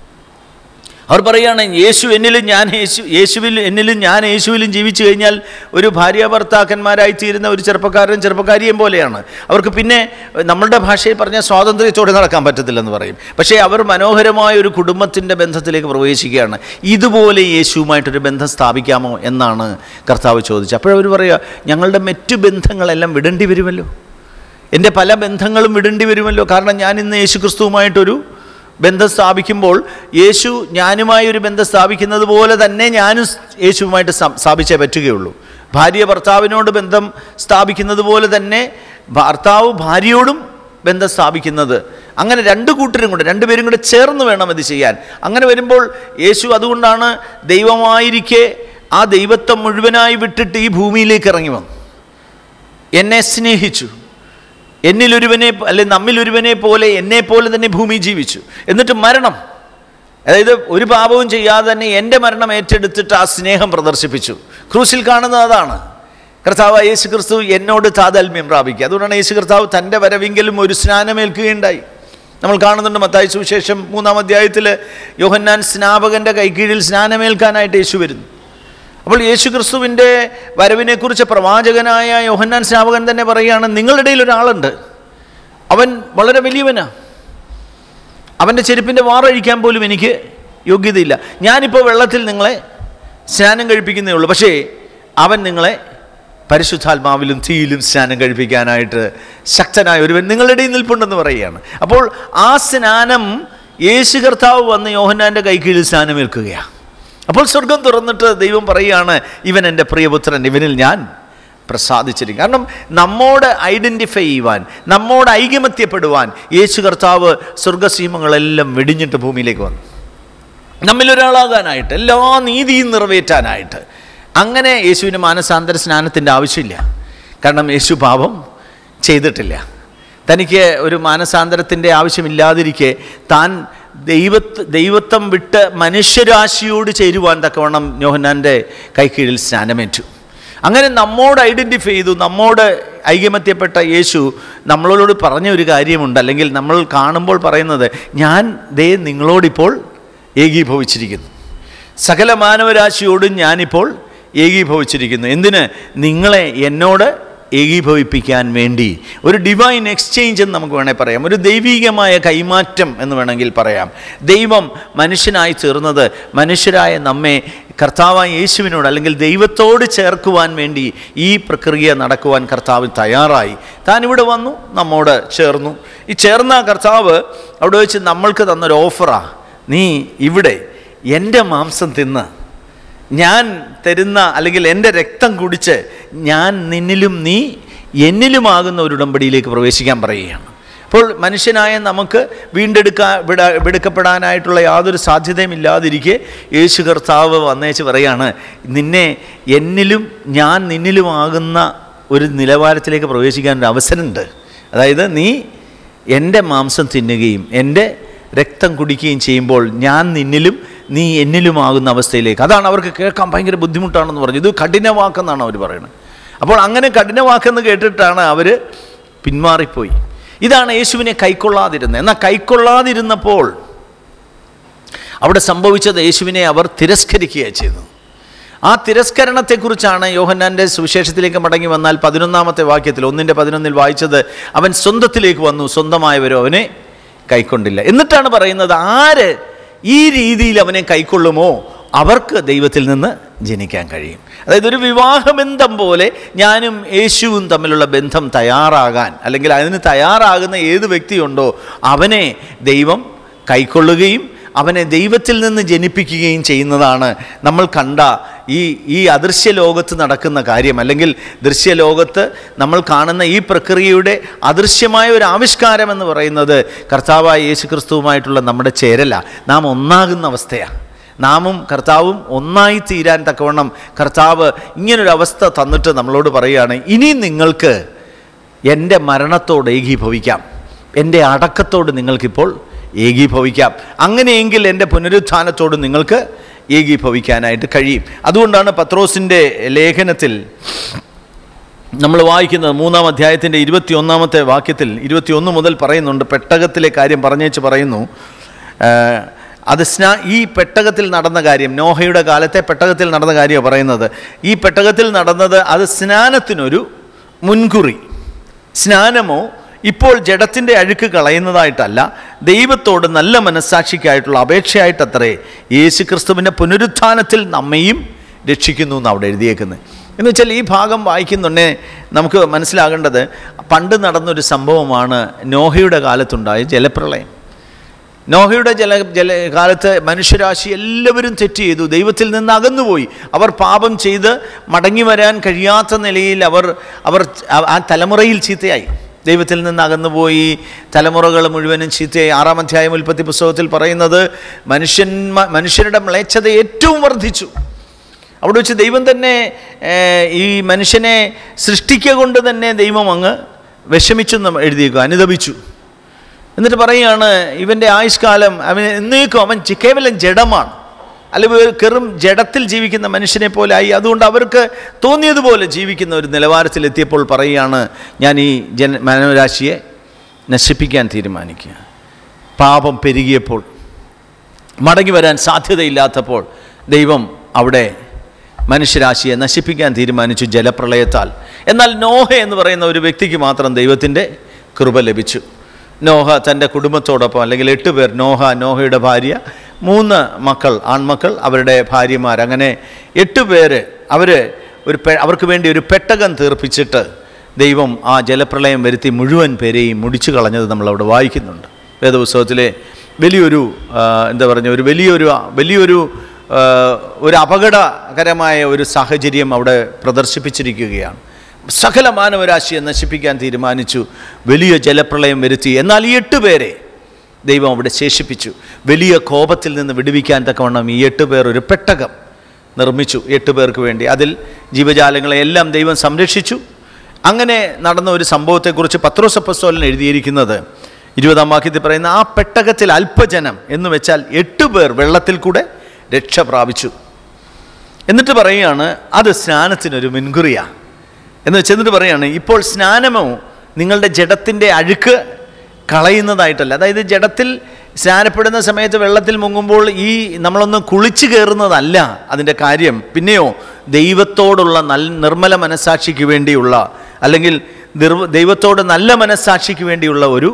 A: അവർ പറയുകയാണ് യേശു എന്നിലും ഞാൻ യേശു യേശുവിൽ എന്നിലും ഞാൻ യേശുവിലും ജീവിച്ചു കഴിഞ്ഞാൽ ഒരു ഭാര്യ ഭർത്താക്കന്മാരായി തീരുന്ന ഒരു ചെറുപ്പക്കാരൻ ചെറുപ്പക്കാരിയും പോലെയാണ് അവർക്ക് പിന്നെ നമ്മളുടെ ഭാഷയിൽ പറഞ്ഞ സ്വാതന്ത്ര്യത്തോടെ നടക്കാൻ പറ്റത്തില്ലെന്ന് പറയും പക്ഷേ അവർ മനോഹരമായ ഒരു കുടുംബത്തിൻ്റെ ബന്ധത്തിലേക്ക് പ്രവേശിക്കുകയാണ് ഇതുപോലെ യേശുവുമായിട്ടൊരു ബന്ധം സ്ഥാപിക്കാമോ എന്നാണ് കർത്താവ് ചോദിച്ചത് അപ്പോഴവർ പറയുക ഞങ്ങളുടെ മറ്റു ബന്ധങ്ങളെല്ലാം വിടേണ്ടി വരുമല്ലോ എൻ്റെ പല ബന്ധങ്ങളും വിടേണ്ടി വരുമല്ലോ കാരണം ഞാൻ ഇന്ന് യേശു ക്രിസ്തുവുമായിട്ടൊരു ബന്ധം സ്ഥാപിക്കുമ്പോൾ യേശു ഞാനുമായി ഒരു ബന്ധം സ്ഥാപിക്കുന്നത് പോലെ തന്നെ ഞാനും യേശുവുമായിട്ട് സം- സ്ഥാപിച്ചേ പറ്റുകയുള്ളൂ ഭാര്യ ഭർത്താവിനോട് ബന്ധം സ്ഥാപിക്കുന്നത് പോലെ തന്നെ ഭർത്താവ് ഭാര്യയോടും ബന്ധം സ്ഥാപിക്കുന്നത് അങ്ങനെ രണ്ട് കൂട്ടരും കൂടെ രണ്ടുപേരും കൂടെ ചേർന്ന് വേണം ഇത് ചെയ്യാൻ അങ്ങനെ വരുമ്പോൾ യേശു അതുകൊണ്ടാണ് ദൈവമായിരിക്കെ ആ ദൈവത്വം മുഴുവനായി വിട്ടിട്ട് ഈ ഭൂമിയിലേക്ക് ഇറങ്ങി വന്നു എന്നെ സ്നേഹിച്ചു എന്നിലൊരുവനെ അല്ലെ നമ്മിലൊരുവനെ പോലെ എന്നെ പോലെ തന്നെ ഭൂമി ജീവിച്ചു എന്നിട്ട് മരണം അതായത് ഒരു പാപവും ചെയ്യാതെ തന്നെ എൻ്റെ മരണം ഏറ്റെടുത്തിട്ട് ആ സ്നേഹം പ്രദർശിപ്പിച്ചു ക്രൂസിൽ കാണുന്നത് അതാണ് കർത്താവ് യേശു ക്രിസ്തു എന്നോട് താതാത്മ്യം പ്രാപിക്കുക അതുകൊണ്ടാണ് യേശു കർത്താവ് തൻ്റെ വരവെങ്കിലും ഒരു സ്നാനമേൽക്കുകയുണ്ടായി നമ്മൾ കാണുന്നുണ്ട് മത്തായി സുവിശേഷം മൂന്നാം അധ്യായത്തിൽ യോഹന്നാൻ സ്നാപകൻ്റെ കൈക്കീഴിൽ സ്നാനമേൽക്കാനായിട്ട് യേശു വരുന്നു അപ്പോൾ യേശു ക്രിസ്തുവിൻ്റെ വരവിനെക്കുറിച്ച് പ്രവാചകനായ യോഹന്നാൻ സ്നാപകൻ തന്നെ പറയുകയാണ് നിങ്ങളുടെ ഇടയിൽ ഒരാളുണ്ട് അവൻ വളരെ വലിയവനാ അവൻ്റെ ചെരുപ്പിൻ്റെ വാറഴിക്കാൻ പോലും എനിക്ക് യോഗ്യതയില്ല ഞാനിപ്പോൾ വെള്ളത്തിൽ നിങ്ങളെ സ്നാനം കഴിപ്പിക്കുന്നേ ഉള്ളൂ പക്ഷേ അവൻ നിങ്ങളെ പരിശുദ്ധാത്മാവിലും തീയിലും സ്നാനം കഴിപ്പിക്കാനായിട്ട് ശക്തനായ ഒരുവൻ നിങ്ങളുടെ ഇടയിൽ നിൽപ്പുണ്ടെന്ന് പറയുകയാണ് അപ്പോൾ ആ സ്നാനം യേശു കർത്താവ് വന്ന് യോഹന്നാൻ്റെ കൈക്കീഴിൽ സ്നാനമേൽക്കുകയാണ് അപ്പോൾ സ്വർഗം തുറന്നിട്ട് ദൈവം പറയുകയാണ് ഇവൻ എൻ്റെ പ്രിയപുത്രൻ ഇവനിൽ ഞാൻ പ്രസാദിച്ചിരിക്കും കാരണം നമ്മോട് ഐഡൻറ്റിഫൈ ചെയ്യുവാൻ നമ്മോട് ഐകമത്യപ്പെടുവാൻ യേശു കർത്താവ് സ്വർഗസീമങ്ങളെല്ലാം വെടിഞ്ഞിട്ട് ഭൂമിയിലേക്ക് വന്നു നമ്മിലൊരാളാകാനായിട്ട് എല്ലാ നീതിയും നിറവേറ്റാനായിട്ട് അങ്ങനെ യേശുവിന് മാനസാന്തര സ്നാനത്തിൻ്റെ ആവശ്യമില്ല കാരണം യേശു പാപം ചെയ്തിട്ടില്ല തനിക്ക് ഒരു മാനസാന്തരത്തിൻ്റെ ആവശ്യമില്ലാതിരിക്കെ താൻ ദൈവത്ത് ദൈവത്വം വിട്ട് മനുഷ്യരാശിയോട് ചേരുവാൻ തക്കവണ്ണം യോഹന്നാൻ്റെ കൈക്കീഴിൽ സ്നാനമേറ്റു അങ്ങനെ നമ്മോട് ഐഡൻറ്റിഫൈ ചെയ്തു നമ്മോട് ഐകമത്യപ്പെട്ട യേശു നമ്മളോട് പറഞ്ഞ ഒരു കാര്യമുണ്ട് അല്ലെങ്കിൽ നമ്മൾ കാണുമ്പോൾ പറയുന്നത് ഞാൻ ദേ നിങ്ങളോടിപ്പോൾ ഏകീഭവിച്ചിരിക്കുന്നു സകല മാനവരാശിയോടും ഞാനിപ്പോൾ ഏകീഭവിച്ചിരിക്കുന്നു എന്തിന് നിങ്ങളെ എന്നോട് ഏകീഭവിപ്പിക്കാൻ വേണ്ടി ഒരു ഡിവൈൻ എക്സ്ചേഞ്ച് എന്ന് നമുക്ക് വേണേൽ പറയാം ഒരു ദൈവികമായ കൈമാറ്റം എന്ന് വേണമെങ്കിൽ പറയാം ദൈവം മനുഷ്യനായി തീർന്നത് മനുഷ്യരായ നമ്മെ കർത്താവായ യേശുവിനോട് അല്ലെങ്കിൽ ദൈവത്തോട് ചേർക്കുവാൻ വേണ്ടി ഈ പ്രക്രിയ നടക്കുവാൻ കർത്താവ് തയ്യാറായി താൻ ഇവിടെ വന്നു നമ്മോട് ചേർന്നു ഈ ചേർന്ന കർത്താവ് അവിടെ വെച്ച് നമ്മൾക്ക് തന്നൊരു ഓഫറാ നീ ഇവിടെ എൻ്റെ മാംസം തിന്ന് ഞാൻ തരുന്ന അല്ലെങ്കിൽ എൻ്റെ രക്തം കുടിച്ച് ഞാൻ നിന്നിലും നീ എന്നിലുമാകുന്ന ഒരു ഉടമ്പടിയിലേക്ക് പ്രവേശിക്കാൻ പറയുകയാണ് അപ്പോൾ മനുഷ്യനായ നമുക്ക് വീണ്ടെടുക്കാ വിട വെടുക്കപ്പെടാനായിട്ടുള്ള യാതൊരു സാധ്യതയും ഇല്ലാതിരിക്കെ യേശു കർത്താവ് വന്നേച്ച് പറയാണ് നിന്നെ എന്നിലും ഞാൻ നിന്നിലുമാകുന്ന ഒരു നിലവാരത്തിലേക്ക് പ്രവേശിക്കാൻ ഒരു അവസരമുണ്ട് അതായത് നീ എൻ്റെ മാംസം തിന്നുകയും എൻ്റെ രക്തം കുടിക്കുകയും ചെയ്യുമ്പോൾ ഞാൻ നിന്നിലും നീ എന്നിലുമാകുന്ന അവസ്ഥയിലേക്ക് അതാണ് അവർക്ക് കേൾക്കാൻ ഭയങ്കര ബുദ്ധിമുട്ടാണെന്ന് പറഞ്ഞു ഇത് കഠിനവാക്കെന്നാണ് അവർ പറയുന്നത് അപ്പോൾ അങ്ങനെ കഠിനവാക്കെന്ന് കേട്ടിട്ടാണ് അവർ പിന്മാറിപ്പോയി ഇതാണ് യേശുവിനെ കൈക്കൊള്ളാതിരുന്നത് എന്നാൽ കൈക്കൊള്ളാതിരുന്നപ്പോൾ അവിടെ സംഭവിച്ചത് യേശുവിനെ അവർ തിരസ്കരിക്കുകയാണ് ചെയ്തത് ആ തിരസ്കരണത്തെക്കുറിച്ചാണ് യോഹന്നാൻ്റെ സുവിശേഷത്തിലേക്ക് മടങ്ങി വന്നാൽ പതിനൊന്നാമത്തെ വാക്യത്തിൽ ഒന്നിൻ്റെ പതിനൊന്നിൽ വായിച്ചത് അവൻ സ്വന്തത്തിലേക്ക് വന്നു സ്വന്തമായവരോ അവനെ കൈക്കൊണ്ടില്ല എന്നിട്ടാണ് പറയുന്നത് ആര് ഈ രീതിയിൽ അവനെ കൈക്കൊള്ളുമോ അവർക്ക് ദൈവത്തിൽ നിന്ന് ജനിക്കാൻ കഴിയും അതായത് ഒരു വിവാഹബന്ധം പോലെ ഞാനും യേശുവും തമ്മിലുള്ള ബന്ധം തയ്യാറാകാൻ അല്ലെങ്കിൽ അതിന് തയ്യാറാകുന്ന ഏത് വ്യക്തിയുണ്ടോ അവനെ ദൈവം കൈക്കൊള്ളുകയും അവനെ ദൈവത്തിൽ നിന്ന് ജനിപ്പിക്കുകയും ചെയ്യുന്നതാണ് നമ്മൾ കണ്ട ഈ ഈ അദൃശ്യ ലോകത്ത് നടക്കുന്ന കാര്യം അല്ലെങ്കിൽ ദൃശ്യലോകത്ത് നമ്മൾ കാണുന്ന ഈ പ്രക്രിയയുടെ അദൃശ്യമായ ഒരു ആവിഷ്കാരം എന്ന് പറയുന്നത് കർത്താവായ യേശു ക്രിസ്തുവുമായിട്ടുള്ള നമ്മുടെ ചേരല നാം ഒന്നാകുന്ന അവസ്ഥയാണ് നാമും കർത്താവും ഒന്നായി തീരാൻ തക്കവണ്ണം കർത്താവ് ഇങ്ങനൊരു അവസ്ഥ തന്നിട്ട് നമ്മളോട് പറയുകയാണ് ഇനി നിങ്ങൾക്ക് എൻ്റെ മരണത്തോട് ഏകീഭവിക്കാം എൻ്റെ അടക്കത്തോട് നിങ്ങൾക്കിപ്പോൾ ഏകീഭവിക്കാം അങ്ങനെയെങ്കിൽ എൻ്റെ പുനരുത്ഥാനത്തോട് നിങ്ങൾക്ക് ഏകീഭവിക്കാനായിട്ട് കഴിയും അതുകൊണ്ടാണ് പത്രോസിൻ്റെ ലേഖനത്തിൽ നമ്മൾ വായിക്കുന്നത് മൂന്നാം അധ്യായത്തിൻ്റെ ഇരുപത്തി ഒന്നാമത്തെ വാക്യത്തിൽ ഇരുപത്തിയൊന്ന് മുതൽ പറയുന്നുണ്ട് പെട്ടകത്തിലെ കാര്യം പറഞ്ഞേച്ച് പറയുന്നു ആ, അത് സ്നാ ഈ പെട്ടകത്തിൽ നടന്ന കാര്യം നോഹയുടെ കാലത്തെ പെട്ടകത്തിൽ നടന്ന കാര്യമാണ് പറയുന്നത് ഈ പെട്ടകത്തിൽ നടന്നത് അത് സ്നാനത്തിനൊരു മുൻകുറി സ്നാനമോ ഇപ്പോൾ ജഡത്തിൻ്റെ അഴുക്ക് കളയുന്നതായിട്ടല്ല ദൈവത്തോട് നല്ല മനസ്സാക്ഷിക്കായിട്ടുള്ള അപേക്ഷയായിട്ടത്രേ യേശു ക്രിസ്തുവിൻ്റെ പുനരുത്ഥാനത്തിൽ നമ്മയും രക്ഷിക്കുന്നു എന്ന് അവിടെ എഴുതിയേക്കുന്നത് എന്ന് വെച്ചാൽ ഈ ഭാഗം വായിക്കുന്നുണ്ടേ നമുക്ക് മനസ്സിലാകേണ്ടത് പണ്ട് നടന്നൊരു സംഭവമാണ് നോഹയുടെ കാലത്തുണ്ടായ ജലപ്രളയം നോഹയുടെ ജല ജല കാലത്ത് മനുഷ്യരാശി എല്ലാവരും തെറ്റ് ചെയ്തു ദൈവത്തിൽ നിന്ന് അകന്നുപോയി അവർ പാപം ചെയ്ത് മടങ്ങി വരാൻ കഴിയാത്ത നിലയിൽ അവർ അവർ ആ- ആ തലമുറയിൽ ചീത്തയായി ദൈവത്തിൽ നിന്ന് അകന്നുപോയി തലമുറകൾ മുഴുവനും ചീത്തയായി ആറാം അധ്യായം ഉൽപ്പത്തി പുസ്തകത്തിൽ പറയുന്നത് മനുഷ്യൻ മനുഷ്യരുടെ മ്ലേച്ഛത ഏറ്റവും വർദ്ധിച്ചു അവിടെ വെച്ച് ദൈവം തന്നെ ഏഹ്, ഈ മനുഷ്യനെ സൃഷ്ടിക്കുക കൊണ്ട് തന്നെ ദൈവം അങ്ങ് വിഷമിച്ചെന്ന് എഴുതിയേക്കും അനുദപിച്ചു എന്നിട്ട് പറയുകയാണ് ഇവൻ്റെ ആയുഷ്കാലം അവൻ എന്നേക്കും അവൻ ചി- കേവലം ജഡമാണ് അല്ലെങ്കിൽ ഒരു കെറും ജഡത്തിൽ ജീവിക്കുന്ന മനുഷ്യനെ പോലെ ആയി അതുകൊണ്ട് അവർക്ക് തോന്നിയതുപോലെ ജീവിക്കുന്ന ഒരു നിലവാരത്തിലെത്തിയപ്പോൾ പറയുകയാണ് ഞാൻ ഈ ജന മാനവരാശിയെ നശിപ്പിക്കാൻ തീരുമാനിക്കുക പാപം പെരുകിയപ്പോൾ മടങ്ങി വരാൻ സാധ്യതയില്ലാത്തപ്പോൾ ദൈവം അവിടെ മനുഷ്യരാശിയെ നശിപ്പിക്കാൻ തീരുമാനിച്ചു ജലപ്രളയത്താൽ എന്നാൽ നോഹ എന്ന് പറയുന്ന ഒരു വ്യക്തിക്ക് മാത്രം ദൈവത്തിൻ്റെ കൃപ ലഭിച്ചു നോഹ തൻ്റെ കുടുംബത്തോടൊപ്പം അല്ലെങ്കിൽ എട്ട് പേർ നോഹ നോഹയുടെ ഭാര്യ മൂന്ന് മക്കൾ ആൺമക്കൾ അവരുടെ ഭാര്യമാർ അങ്ങനെ എട്ട് പേര് അവർ ഒരു പെ അവർക്ക് വേണ്ടി ഒരു പെട്ടകം തീർപ്പിച്ചിട്ട് ദൈവം ആ ജലപ്രളയം വരുത്തി മുഴുവൻ പേരെയും മുടിച്ചു കളഞ്ഞത് നമ്മളവിടെ വായിക്കുന്നുണ്ട് വേദപുസ്തകത്തിലെ വലിയൊരു ആ, എന്താ പറഞ്ഞ ഒരു വലിയൊരു വലിയൊരു ആ, ഒരു അപകടകരമായ ഒരു സാഹചര്യം അവിടെ പ്രദർശിപ്പിച്ചിരിക്കുകയാണ് സകല മാനവരാശിയെ നശിപ്പിക്കാൻ തീരുമാനിച്ചു വലിയ ജലപ്രളയം വരുത്തി എന്നാൽ ഈ എട്ട് പേരെ ദൈവം അവിടെ ശേഷിപ്പിച്ചു വലിയ കോപത്തിൽ നിന്ന് വിടുവിക്കാൻ തക്കവണ്ണം ഈ എട്ട് പേർ ഒരു പെട്ടകം നിർമ്മിച്ചു എട്ട് പേർക്ക് വേണ്ടി അതിൽ ജീവജാലങ്ങളെ എല്ലാം ദൈവം സംരക്ഷിച്ചു അങ്ങനെ നടന്ന ഒരു സംഭവത്തെക്കുറിച്ച് പത്രോസപ്പസ്തോലൻ എഴുതിയിരിക്കുന്നത് ഇരുപതാം വാക്യത്തിൽ പറയുന്ന ആ പെട്ടകത്തിൽ അല്പജനം എന്ന് വെച്ചാൽ എട്ട് പേർ വെള്ളത്തിൽ കൂടെ രക്ഷ പ്രാപിച്ചു എന്നിട്ട് പറയുകയാണ് അത് സ്നാനത്തിനൊരു മുൻകുറിയാണ് എന്ന് വെച്ച് എന്നിട്ട് പറയുകയാണ് ഇപ്പോൾ സ്നാനമോ നിങ്ങളുടെ ജഡത്തിൻ്റെ അഴുക്ക് കളയുന്നതായിട്ടല്ല അതായത് ജഡത്തിൽ സ്നാനപ്പെടുന്ന സമയത്ത് വെള്ളത്തിൽ മുങ്ങുമ്പോൾ ഈ നമ്മളൊന്ന് കുളിച്ചു കയറുന്നതല്ല അതിൻ്റെ കാര്യം പിന്നെയോ ദൈവത്തോടുള്ള നല്ല നിർമ്മല മനസാക്ഷിക്ക് വേണ്ടിയുള്ള അല്ലെങ്കിൽ നിർവ ദൈവത്തോട് നല്ല മനസാക്ഷിക്ക് വേണ്ടിയുള്ള ഒരു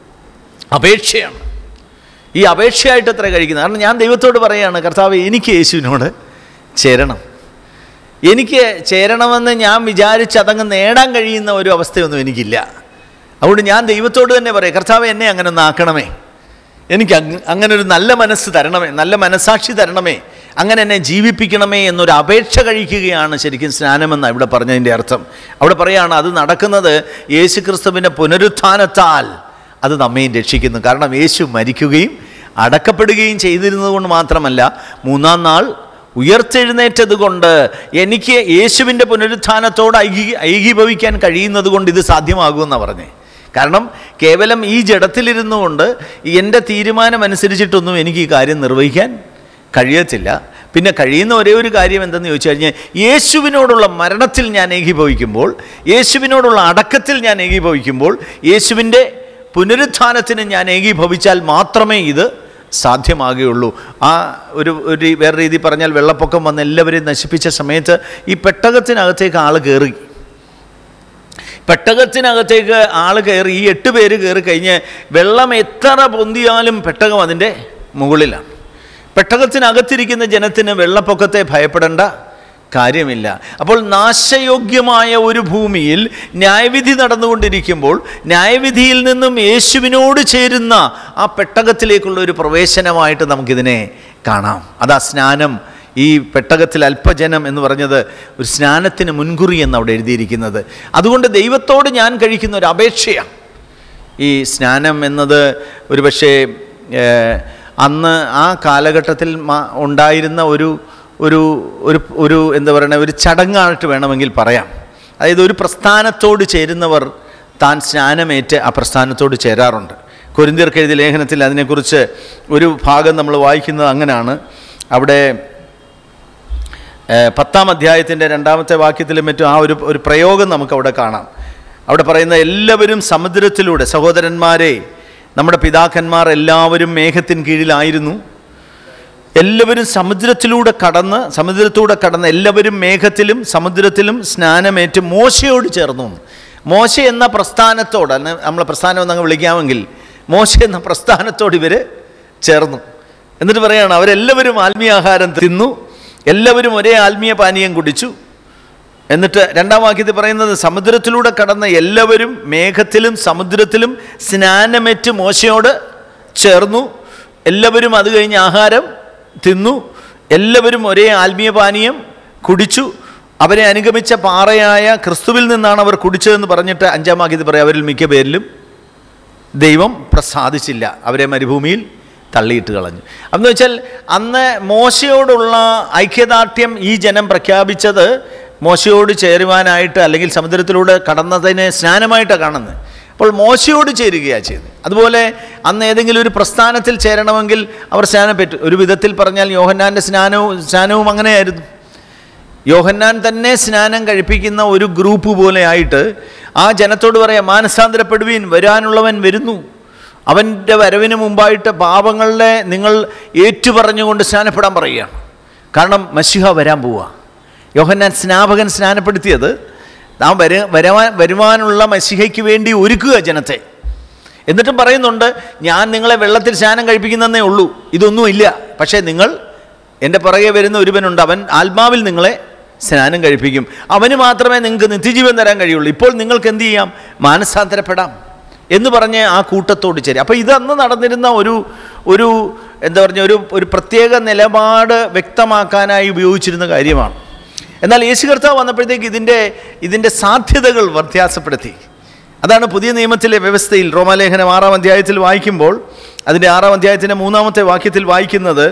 A: അപേക്ഷയാണ് ഈ അപേക്ഷയായിട്ട് എത്ര കഴിക്കുന്നത് കാരണം ഞാൻ ദൈവത്തോട് പറയുകയാണ് കർത്താവ് എനിക്ക് യേശുവിനോട് ചേരണം എനിക്ക് ചേരണമെന്ന് ഞാൻ വിചാരിച്ച് അതങ്ങ് നേടാൻ കഴിയുന്ന ഒരു അവസ്ഥയൊന്നും എനിക്കില്ല അതുകൊണ്ട് ഞാൻ ദൈവത്തോട് തന്നെ പറയാം കർത്താവ് എന്നെ അങ്ങനെ ഒന്ന് ആക്കണമേ എനിക്ക് അങ്ങ് അങ്ങനെ ഒരു നല്ല മനസ്സ് തരണമേ നല്ല മനസാക്ഷി തരണമേ അങ്ങനെ എന്നെ ജീവിപ്പിക്കണമേ എന്നൊരു അപേക്ഷ കഴിക്കുകയാണ് ശരിക്കും സ്നാനമെന്ന് ഇവിടെ പറഞ്ഞതിൻ്റെ അർത്ഥം അവിടെ പറയുകയാണ് അത് നടക്കുന്നത് യേശു ക്രിസ്തുവിൻ്റെ പുനരുത്ഥാനത്താൽ അത് നമ്മയും രക്ഷിക്കുന്നു കാരണം യേശു മരിക്കുകയും അടക്കപ്പെടുകയും ചെയ്തിരുന്നത് കൊണ്ട് മാത്രമല്ല മൂന്നാം നാൾ ഉയർത്തെഴുന്നേറ്റത് കൊണ്ട് എനിക്ക് യേശുവിൻ്റെ പുനരുത്ഥാനത്തോട് ഐകി ഐകീഭവിക്കാൻ കഴിയുന്നത് കൊണ്ട് ഇത് സാധ്യമാകുമെന്നാണ് പറഞ്ഞേ കാരണം കേവലം ഈ ജഡത്തിലിരുന്നു കൊണ്ട് എൻ്റെ തീരുമാനം അനുസരിച്ചിട്ടൊന്നും എനിക്ക് ഈ കാര്യം നിർവഹിക്കാൻ കഴിയത്തില്ല പിന്നെ കഴിയുന്ന ഒരേ ഒരു കാര്യം എന്തെന്ന് ചോദിച്ചു കഴിഞ്ഞാൽ യേശുവിനോടുള്ള മരണത്തിൽ ഞാൻ ഏകീഭവിക്കുമ്പോൾ യേശുവിനോടുള്ള അടക്കത്തിൽ ഞാൻ ഏകീഭവിക്കുമ്പോൾ യേശുവിൻ്റെ പുനരുത്ഥാനത്തിന് ഞാൻ ഏകീഭവിച്ചാൽ മാത്രമേ ഇത് സാധ്യമാകുകയുള്ളൂ ആ ഒരു ഒരു വേറെ രീതി പറഞ്ഞാൽ വെള്ളപ്പൊക്കം വന്ന് എല്ലാവരെയും നശിപ്പിച്ച സമയത്ത് ഈ പെട്ടകത്തിനകത്തേക്ക് ആൾ കയറി പെട്ടകത്തിനകത്തേക്ക് ആൾ കയറി ഈ എട്ട് പേര് കയറി കഴിഞ്ഞ് വെള്ളം എത്ര പൊന്തിയാലും പെട്ടകം അതിൻ്റെ മുകളിലാണ് പെട്ടകത്തിനകത്തിരിക്കുന്ന ജനത്തിന് വെള്ളപ്പൊക്കത്തെ ഭയപ്പെടേണ്ട കാര്യമില്ല അപ്പോൾ നാശയോഗ്യമായ ഒരു ഭൂമിയിൽ ന്യായവിധി നടന്നുകൊണ്ടിരിക്കുമ്പോൾ ന്യായവിധിയിൽ നിന്നും യേശുവിനോട് ചേരുന്ന ആ പെട്ടകത്തിലേക്കുള്ള ഒരു പ്രവേശനമായിട്ട് നമുക്കിതിനെ കാണാം അതാ സ്നാനം ഈ പെട്ടകത്തിൽ അല്പജനം എന്ന് പറഞ്ഞത് ഒരു സ്നാനത്തിന് മുൻകുറി എന്ന് അവിടെ എഴുതിയിരിക്കുന്നത് അതുകൊണ്ട് ദൈവത്തോട് ഞാൻ കഴിക്കുന്ന ഒരു അപേക്ഷയാണ് ഈ സ്നാനം എന്നത് ഒരു പക്ഷേ ഏഹ്, അന്ന് ആ കാലഘട്ടത്തിൽ മ- ഉണ്ടായിരുന്ന ഒരു ഒരു ഒരു ഒരു എന്താ പറയുക ഒരു ചടങ്ങായിട്ട് വേണമെങ്കിൽ പറയാം അതായത് ഒരു പ്രസ്ഥാനത്തോട് ചേരുന്നവർ താൻ സ്നാനമേറ്റ് ആ പ്രസ്ഥാനത്തോട് ചേരാറുണ്ട് കൊരിന്തിയർക്ക് എഴുതിയ ലേഖനത്തിൽ അതിനെക്കുറിച്ച് ഒരു ഭാഗം നമ്മൾ വായിക്കുന്നത് അങ്ങനെയാണ് അവിടെ ഏഹ്, പത്താം അധ്യായത്തിൻ്റെ രണ്ടാമത്തെ വാക്യത്തിലും മറ്റും ആ ഒരു ഒരു പ്രയോഗം നമുക്കവിടെ കാണാം അവിടെ പറയുന്ന എല്ലാവരും സമുദ്രത്തിലൂടെ സഹോദരന്മാരെ നമ്മുടെ പിതാക്കന്മാർ എല്ലാവരും മേഘത്തിൻ കീഴിലായിരുന്നു എല്ലാവരും സമുദ്രത്തിലൂടെ കടന്ന് സമുദ്രത്തിലൂടെ കടന്ന് എല്ലാവരും മേഘത്തിലും സമുദ്രത്തിലും സ്നാനമേറ്റ് മോശയോട് ചേർന്നു മോശ എന്ന പ്രസ്ഥാനത്തോട് അന്ന് നമ്മളെ പ്രസ്ഥാനം എന്നങ്ങ് വിളിക്കാമെങ്കിൽ മോശ എന്ന പ്രസ്ഥാനത്തോട് ഇവർ ചേർന്നു എന്നിട്ട് പറയാണ് അവരെല്ലാവരും ആത്മീയാഹാരം തിന്നു എല്ലാവരും ഒരേ ആത്മീയ പാനീയം കുടിച്ചു എന്നിട്ട് രണ്ടാം വാക്യത്തിൽ പറയുന്നത് സമുദ്രത്തിലൂടെ കടന്ന എല്ലാവരും മേഘത്തിലും സമുദ്രത്തിലും സ്നാനമേറ്റ് മോശയോട് ചേർന്നു എല്ലാവരും അത് കഴിഞ്ഞ് ആഹാരം തിന്നു എല്ലാവരും ഒരേ ആത്മീയ പാനീയം കുടിച്ചു അവരെ അനുഗമിച്ച പാറയായ ക്രിസ്തുവിൽ നിന്നാണ് അവർ കുടിച്ചതെന്ന് പറഞ്ഞിട്ട് അഞ്ചാം വാക്യത്തിൽ പറയാം അവരിൽ മിക്ക പേരിലും ദൈവം പ്രസാദിച്ചില്ല അവരെ മരുഭൂമിയിൽ തള്ളിയിട്ട് കളഞ്ഞു എന്ന് വെച്ചാൽ അന്ന് മോശയോടുള്ള ഐക്യദാർഢ്യം ഈ ജനം പ്രഖ്യാപിച്ചത് മോശയോട് ചേരുവാനായിട്ട് അല്ലെങ്കിൽ സമുദ്രത്തിലൂടെ കടന്നതിനെ സ്നാനമായിട്ടാണ് കാണുന്നത് അപ്പോൾ മോശയോട് ചേരുകയാണ് ചെയ്തത് അതുപോലെ അന്ന് ഏതെങ്കിലും ഒരു പ്രസ്ഥാനത്തിൽ ചേരണമെങ്കിൽ അവർ സ്നാനം പറ്റും ഒരു വിധത്തിൽ പറഞ്ഞാൽ യോഹന്നാൻ്റെ സ്നാനവും സ്നാനവും അങ്ങനെയായിരുന്നു യോഹന്നാൻ തന്നെ സ്നാനം കഴിപ്പിക്കുന്ന ഒരു ഗ്രൂപ്പ് പോലെ ആയിട്ട് ആ ജനത്തോട് പറയാം മാനസാന്തരപ്പെടുവീൻ വരാനുള്ളവൻ വരുന്നു അവൻ്റെ വരവിന് മുമ്പായിട്ട് പാപങ്ങളുടെ നിങ്ങൾ ഏറ്റുപറഞ്ഞുകൊണ്ട് സ്നാനപ്പെടാൻ പറയുകയാണ് കാരണം മഷിഹ വരാൻ പോവുക യോഹന്നാൻ സ്നാപകൻ സ്നാനപ്പെടുത്തിയത് നാം വര വരവാൻ വരുവാനുള്ള മഷിഹയ്ക്ക് വേണ്ടി ഒരുക്കുക ജനത്തെ എന്നിട്ടും പറയുന്നുണ്ട് ഞാൻ നിങ്ങളെ വെള്ളത്തിൽ സ്നാനം കഴിപ്പിക്കുന്നതേ ഉള്ളൂ ഇതൊന്നുമില്ല പക്ഷേ നിങ്ങൾ എൻ്റെ പുറകെ വരുന്ന ഒരുവനുണ്ട് അവൻ ആത്മാവിൽ നിങ്ങളെ സ്നാനം കഴിപ്പിക്കും അവന് മാത്രമേ നിങ്ങൾക്ക് നിത്യജീവൻ തരാൻ കഴിയുള്ളൂ ഇപ്പോൾ നിങ്ങൾക്ക് എന്ത് ചെയ്യാം മാനസാന്തരപ്പെടാം എന്ന് പറഞ്ഞ് ആ കൂട്ടത്തോട് ചേരും അപ്പോൾ ഇത് അന്ന് നടന്നിരുന്ന ഒരു ഒരു എന്താ പറഞ്ഞ ഒരു ഒരു പ്രത്യേക നിലപാട് വ്യക്തമാക്കാനായി ഉപയോഗിച്ചിരുന്ന കാര്യമാണ് എന്നാൽ യേശു കർത്താവ് വന്നപ്പോഴത്തേക്ക് ഇതിൻ്റെ ഇതിൻ്റെ സാധ്യതകൾ വ്യത്യാസപ്പെടുത്തി അതാണ് പുതിയ നിയമത്തിലെ വ്യവസ്ഥയിൽ റോമാലേഖനം ആറാം അധ്യായത്തിൽ വായിക്കുമ്പോൾ അതിൻ്റെ ആറാം അധ്യായത്തിൻ്റെ മൂന്നാമത്തെ വാക്യത്തിൽ വായിക്കുന്നത്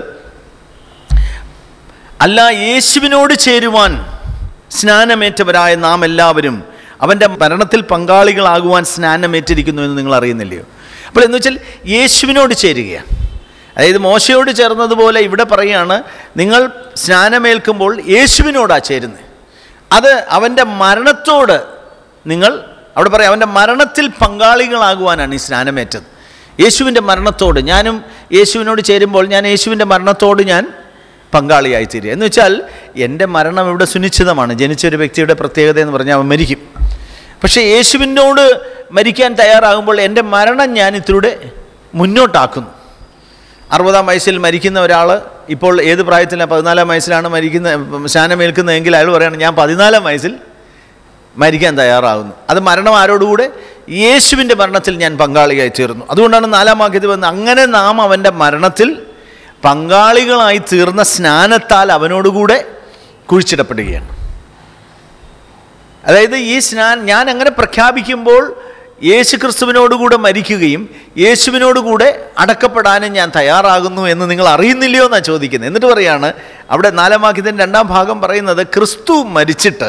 A: അല്ല യേശുവിനോട് ചേരുവാൻ സ്നാനമേറ്റവരായ നാം എല്ലാവരും അവൻ്റെ മരണത്തിൽ പങ്കാളികളാകുവാൻ സ്നാനമേറ്റിരിക്കുന്നു എന്ന് നിങ്ങൾ അറിയുന്നില്ലയോ അപ്പോൾ എന്ന് വെച്ചാൽ യേശുവിനോട് ചേരുകയാണ് അതായത് മോശയോട് ചേർന്നതുപോലെ ഇവിടെ പറയുകയാണ് നിങ്ങൾ സ്നാനമേൽക്കുമ്പോൾ യേശുവിനോടാണ് ചേരുന്നത് അത് അവൻ്റെ മരണത്തോട് നിങ്ങൾ അവിടെ പറയാം അവൻ്റെ മരണത്തിൽ പങ്കാളികളാകുവാനാണ് ഈ സ്നാനമേറ്റത് യേശുവിൻ്റെ മരണത്തോട് ഞാനും യേശുവിനോട് ചേരുമ്പോൾ ഞാൻ യേശുവിൻ്റെ മരണത്തോട് ഞാൻ പങ്കാളിയായി തീരുക എന്ന് വെച്ചാൽ എൻ്റെ മരണം ഇവിടെ സുനിശ്ചിതമാണ് ജനിച്ച ഒരു വ്യക്തിയുടെ പ്രത്യേകത എന്ന് പറഞ്ഞാൽ അവൻ മരിക്കും പക്ഷേ യേശുവിനോട് മരിക്കാൻ തയ്യാറാകുമ്പോൾ എൻ്റെ മരണം ഞാൻ ഇതിലൂടെ മുന്നോട്ടാക്കുന്നു അറുപതാം വയസ്സിൽ മരിക്കുന്ന ഒരാൾ ഇപ്പോൾ ഏത് പ്രായത്തിലാണ് പതിനാലാം വയസ്സിലാണ് മരിക്കുന്ന സ്നാനമേൽക്കുന്നതെങ്കിൽ അയാൾ പറയുകയാണ് ഞാൻ പതിനാലാം വയസ്സിൽ മരിക്കാൻ തയ്യാറാകുന്നു അത് മരണം ആരോടുകൂടെ യേശുവിൻ്റെ മരണത്തിൽ ഞാൻ പങ്കാളിയായി തീർന്നു അതുകൊണ്ടാണ് നാലാം വാക്യത്തിൽ വന്നത് അങ്ങനെ നാം അവൻ്റെ മരണത്തിൽ പങ്കാളികളായി തീർന്ന സ്നാനത്താൽ അവനോടുകൂടെ കുഴിച്ചിടപ്പെടുകയാണ് അതായത് ഈ സ്നാൻ ഞാൻ അങ്ങനെ പ്രഖ്യാപിക്കുമ്പോൾ യേശു ക്രിസ്തുവിനോടുകൂടെ മരിക്കുകയും യേശുവിനോടുകൂടെ അടക്കപ്പെടാനും ഞാൻ തയ്യാറാകുന്നു എന്ന് നിങ്ങൾ അറിയുന്നില്ലയോ എന്നാണ് ചോദിക്കുന്നത് എന്നിട്ട് പറയാണ് അവിടെ നാലാം വാക്യത്തിൻ്റെ രണ്ടാം ഭാഗം പറയുന്നത് ക്രിസ്തു മരിച്ചിട്ട്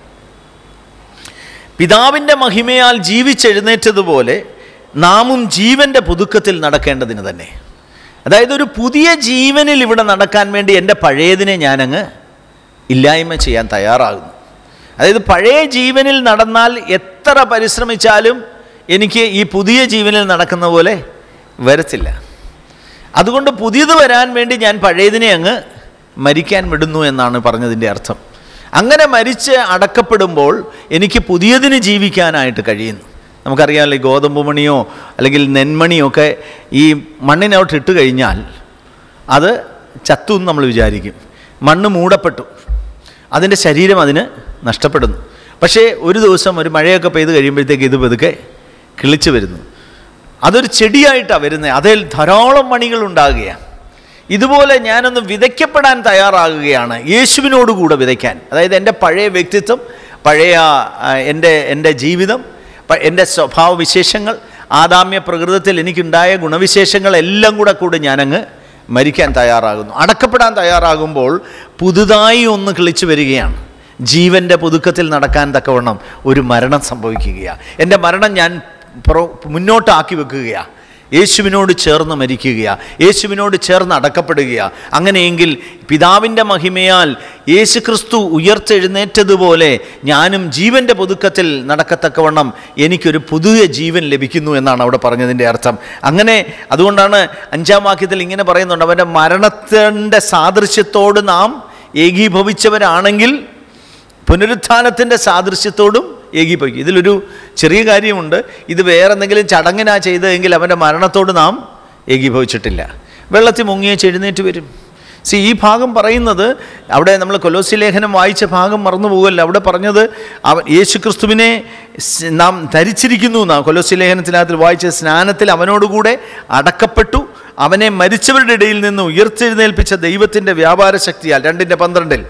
A: പിതാവിൻ്റെ മഹിമയാൽ ജീവിച്ചെഴുന്നേറ്റതുപോലെ നാമും ജീവൻ്റെ പുതുക്കത്തിൽ നടക്കേണ്ടതിന് തന്നെ അതായത് ഒരു പുതിയ ജീവനിൽ ഇവിടെ നടക്കാൻ വേണ്ടി എൻ്റെ പഴയതിനെ ഞാനങ്ങ് ഇല്ലായ്മ ചെയ്യാൻ തയ്യാറാകുന്നു അതായത് പഴയ ജീവനിൽ നടന്നാൽ എത്ര പരിശ്രമിച്ചാലും എനിക്ക് ഈ പുതിയ ജീവനിൽ നടക്കുന്ന പോലെ വരത്തില്ല അതുകൊണ്ട് പുതിയത് വരാൻ വേണ്ടി ഞാൻ പഴയതിനെ അങ്ങ് മരിക്കാൻ വിടുന്നു എന്നാണ് പറഞ്ഞതിൻ്റെ അർത്ഥം അങ്ങനെ മരിച്ച് അടക്കപ്പെടുമ്പോൾ എനിക്ക് പുതിയതിന് ജീവിക്കാനായിട്ട് കഴിയുന്നു നമുക്കറിയാമല്ലോ ഈ ഗോതമ്പ് മണിയോ അല്ലെങ്കിൽ നെന്മണിയോ ഒക്കെ ഈ മണ്ണിനോട്ട് ഇട്ട് കഴിഞ്ഞാൽ അത് ചത്തു എന്ന് നമ്മൾ വിചാരിക്കും മണ്ണ് മൂടപ്പെട്ടു അതിൻ്റെ ശരീരം അതിന് നഷ്ടപ്പെടുന്നു പക്ഷേ ഒരു ദിവസം ഒരു മഴയൊക്കെ പെയ്ത് കഴിയുമ്പോഴത്തേക്ക് ഇത് പതുക്കെ കിളിച്ചു വരുന്നു അതൊരു ചെടിയായിട്ടാണ് വരുന്നത് അതിൽ ധാരാളം മണികൾ ഉണ്ടാകുകയാണ് ഇതുപോലെ ഞാനൊന്ന് വിതയ്ക്കപ്പെടാൻ തയ്യാറാകുകയാണ് യേശുവിനോടുകൂടെ വിതയ്ക്കാൻ അതായത് എൻ്റെ പഴയ വ്യക്തിത്വം പഴയ ആ, എൻ്റെ എൻ്റെ ജീവിതം പ- എൻ്റെ സ്വഭാവവിശേഷങ്ങൾ ആദാമ്യ പ്രകൃതത്തിൽ എനിക്കുണ്ടായ ഗുണവിശേഷങ്ങൾ എല്ലാം കൂടെ കൂടെ ഞാനങ്ങ് മരിക്കാൻ തയ്യാറാകുന്നു അടക്കപ്പെടാൻ തയ്യാറാകുമ്പോൾ പുതുതായി ഒന്ന് കിളിച്ചു വരികയാണ് ജീവൻ്റെ പുതുക്കത്തിൽ നടക്കാൻ തക്കവണ്ണം ഒരു മരണം സംഭവിക്കുകയാണ് എൻ്റെ മരണം ഞാൻ പുറ- മുന്നോട്ടാക്കി വെക്കുകയാണ് യേശുവിനോട് ചേർന്ന് മരിക്കുകയാണ് യേശുവിനോട് ചേർന്ന് അടക്കപ്പെടുകയാണ് അങ്ങനെയെങ്കിൽ പിതാവിൻ്റെ മഹിമയാൽ യേശു ക്രിസ്തു ഉയർത്തെഴുന്നേറ്റതുപോലെ ഞാനും ജീവൻ്റെ പുതുക്കത്തിൽ നടക്കത്തക്കവണ്ണം എനിക്കൊരു പുതിയ ജീവൻ ലഭിക്കുന്നു എന്നാണ് അവിടെ പറഞ്ഞതിൻ്റെ അർത്ഥം അങ്ങനെ അതുകൊണ്ടാണ് അഞ്ചാം വാക്യത്തിൽ ഇങ്ങനെ പറയുന്നുണ്ട് അവൻ്റെ മരണത്തിൻ്റെ സാദൃശ്യത്തോട് നാം ഏകീഭവിച്ചവരാണെങ്കിൽ പുനരുത്ഥാനത്തിൻ്റെ സാദൃശ്യത്തോടും ഏകീഭവിക്കും ഇതിലൊരു ചെറിയ കാര്യമുണ്ട് ഇത് വേറെ എന്തെങ്കിലും ചടങ്ങിനാ ചെയ്തതെങ്കിൽ അവൻ്റെ മരണത്തോട് നാം ഏകീഭവിച്ചിട്ടില്ല വെള്ളത്തിൽ മുങ്ങിയ എഴുന്നേറ്റ് വരും സി ഈ ഭാഗം പറയുന്നത് അവിടെ നമ്മൾ കൊലോസി ലേഖനം വായിച്ച ഭാഗം മറന്നു പോകുമല്ലോ അവിടെ പറഞ്ഞത് അവൻ യേശു ക്രിസ്തുവിനെ സ് നാം ധരിച്ചിരിക്കുന്നു എന്നാ കൊലോസി ലേഖനത്തിനകത്ത് വായിച്ച സ്നാനത്തിൽ അവനോടുകൂടെ അടക്കപ്പെട്ടു അവനെ മരിച്ചവരുടെ ഇടയിൽ നിന്ന് ഉയർത്തെഴുന്നേൽപ്പിച്ച ദൈവത്തിൻ്റെ വ്യാപാര ശക്തിയാൽ രണ്ടിൻ്റെ പന്ത്രണ്ടിൽ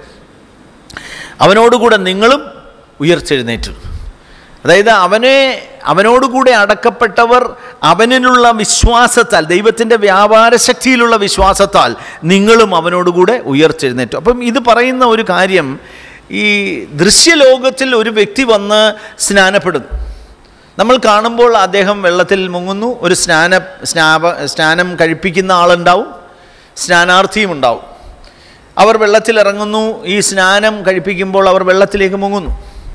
A: അവനോടുകൂടെ നിങ്ങളും ഉയർത്തെഴുന്നേറ്റു അതായത് അവനെ അവനോടുകൂടെ അടക്കപ്പെട്ടവർ അവനിലുള്ള വിശ്വാസത്താൽ ദൈവത്തിൻ്റെ വ്യാപാര ശക്തിയിലുള്ള വിശ്വാസത്താൽ നിങ്ങളും അവനോടുകൂടെ ഉയർത്തെഴുന്നേറ്റു അപ്പം ഇത് പറയുന്ന ഒരു കാര്യം ഈ ദൃശ്യലോകത്തിൽ ഒരു വ്യക്തി വന്ന് സ്നാനപ്പെടുന്നു നമ്മൾ കാണുമ്പോൾ അദ്ദേഹം വെള്ളത്തിൽ മുങ്ങുന്നു ഒരു സ്നാന സ്നാപ സ്നാനം കഴിപ്പിക്കുന്ന ആളുണ്ടാവും സ്നാനാർത്ഥിയും ഉണ്ടാവും അവർ വെള്ളത്തിലിറങ്ങുന്നു ഈ സ്നാനം കഴിപ്പിക്കുമ്പോൾ അവർ വെള്ളത്തിലേക്ക് മുങ്ങുന്നു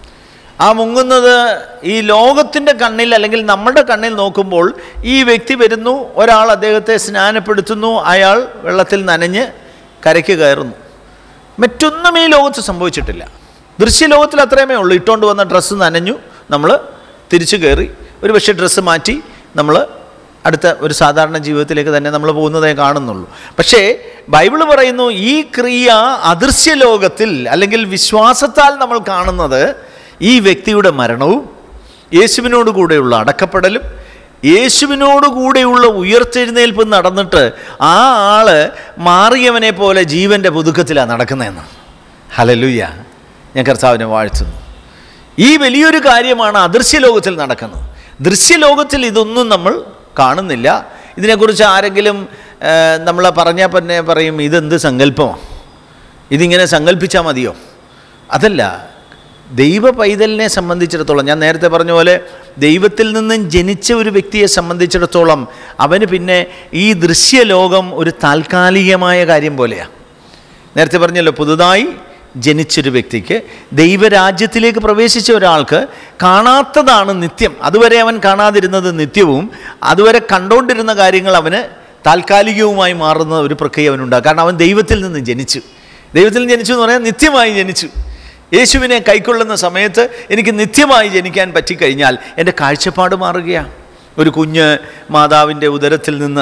A: ആ മുങ്ങുന്നത് ഈ ലോകത്തിൻ്റെ കണ്ണിൽ അല്ലെങ്കിൽ നമ്മുടെ കണ്ണിൽ നോക്കുമ്പോൾ ഈ വ്യക്തി വരുന്നു ഒരാൾ അദ്ദേഹത്തെ സ്നാനപ്പെടുത്തുന്നു അയാൾ വെള്ളത്തിൽ നനഞ്ഞ് കരയ്ക്ക് കയറുന്നു മറ്റൊന്നും ഈ ലോകത്ത് സംഭവിച്ചിട്ടില്ല ദൃശ്യലോകത്തിൽ അത്രയുമേ ഉള്ളൂ ഇട്ടുകൊണ്ട് വന്ന ഡ്രസ്സ് നനഞ്ഞു നമ്മൾ തിരിച്ചു കയറി ഒരു പക്ഷേ ഡ്രസ്സ് മാറ്റി നമ്മൾ അടുത്ത ഒരു സാധാരണ ജീവിതത്തിലേക്ക് തന്നെ നമ്മൾ പോകുന്നതേ കാണുന്നുള്ളൂ പക്ഷേ ബൈബിൾ പറയുന്നു ഈ ക്രിയ അദൃശ്യ ലോകത്തിൽ അല്ലെങ്കിൽ വിശ്വാസത്താൽ നമ്മൾ കാണുന്നത് ഈ വ്യക്തിയുടെ മരണവും യേശുവിനോട് കൂടെയുള്ള അടക്കപ്പെടലും യേശുവിനോട് കൂടെയുള്ള ഉയർത്തെഴുന്നേൽപ്പ് നടന്നിട്ട് ആ ആള് മാറിയവനെ പോലെ ജീവൻ്റെ പുതുക്കത്തിലാണ് നടക്കുന്നതെന്ന് ഹലലുയ്യ ഞാൻ കർത്താവിനെ വാഴ്ത്തുന്നു ഈ വലിയൊരു കാര്യമാണ് അദൃശ്യലോകത്തിൽ നടക്കുന്നത് ദൃശ്യലോകത്തിൽ ഇതൊന്നും നമ്മൾ കാണുന്നില്ല ഇതിനെക്കുറിച്ച് ആരെങ്കിലും നമ്മൾ പറഞ്ഞാൽ പിന്നെ പറയും ഇതെന്ത് സങ്കല്പമാണ് ഇതിങ്ങനെ സങ്കല്പിച്ചാൽ മതിയോ അതല്ല ദൈവ പൈതലിനെ സംബന്ധിച്ചിടത്തോളം ഞാൻ നേരത്തെ പറഞ്ഞ പോലെ ദൈവത്തിൽ നിന്നും ജനിച്ച ഒരു വ്യക്തിയെ സംബന്ധിച്ചിടത്തോളം അവന് പിന്നെ ഈ ദൃശ്യലോകം ഒരു താൽക്കാലികമായ കാര്യം പോലെയാണ് നേരത്തെ പറഞ്ഞല്ലോ പുതുതായി ജനിച്ചൊരു വ്യക്തിക്ക് ദൈവരാജ്യത്തിലേക്ക് പ്രവേശിച്ച ഒരാൾക്ക് കാണാത്തതാണ് നിത്യം അതുവരെ അവൻ കാണാതിരുന്നത് നിത്യവും അതുവരെ കണ്ടുകൊണ്ടിരുന്ന കാര്യങ്ങൾ അവന് താൽക്കാലികവുമായി മാറുന്ന ഒരു പ്രക്രിയ അവനുണ്ടാകും കാരണം അവൻ ദൈവത്തിൽ നിന്ന് ജനിച്ചു ദൈവത്തിൽ നിന്ന് ജനിച്ചു എന്ന് പറയാൻ നിത്യമായി ജനിച്ചു യേശുവിനെ കൈക്കൊള്ളുന്ന സമയത്ത് എനിക്ക് നിത്യമായി ജനിക്കാൻ പറ്റിക്കഴിഞ്ഞാൽ എൻ്റെ കാഴ്ചപ്പാട് മാറുകയാണ് ഒരു കുഞ്ഞ് മാതാവിൻ്റെ ഉദരത്തിൽ നിന്ന്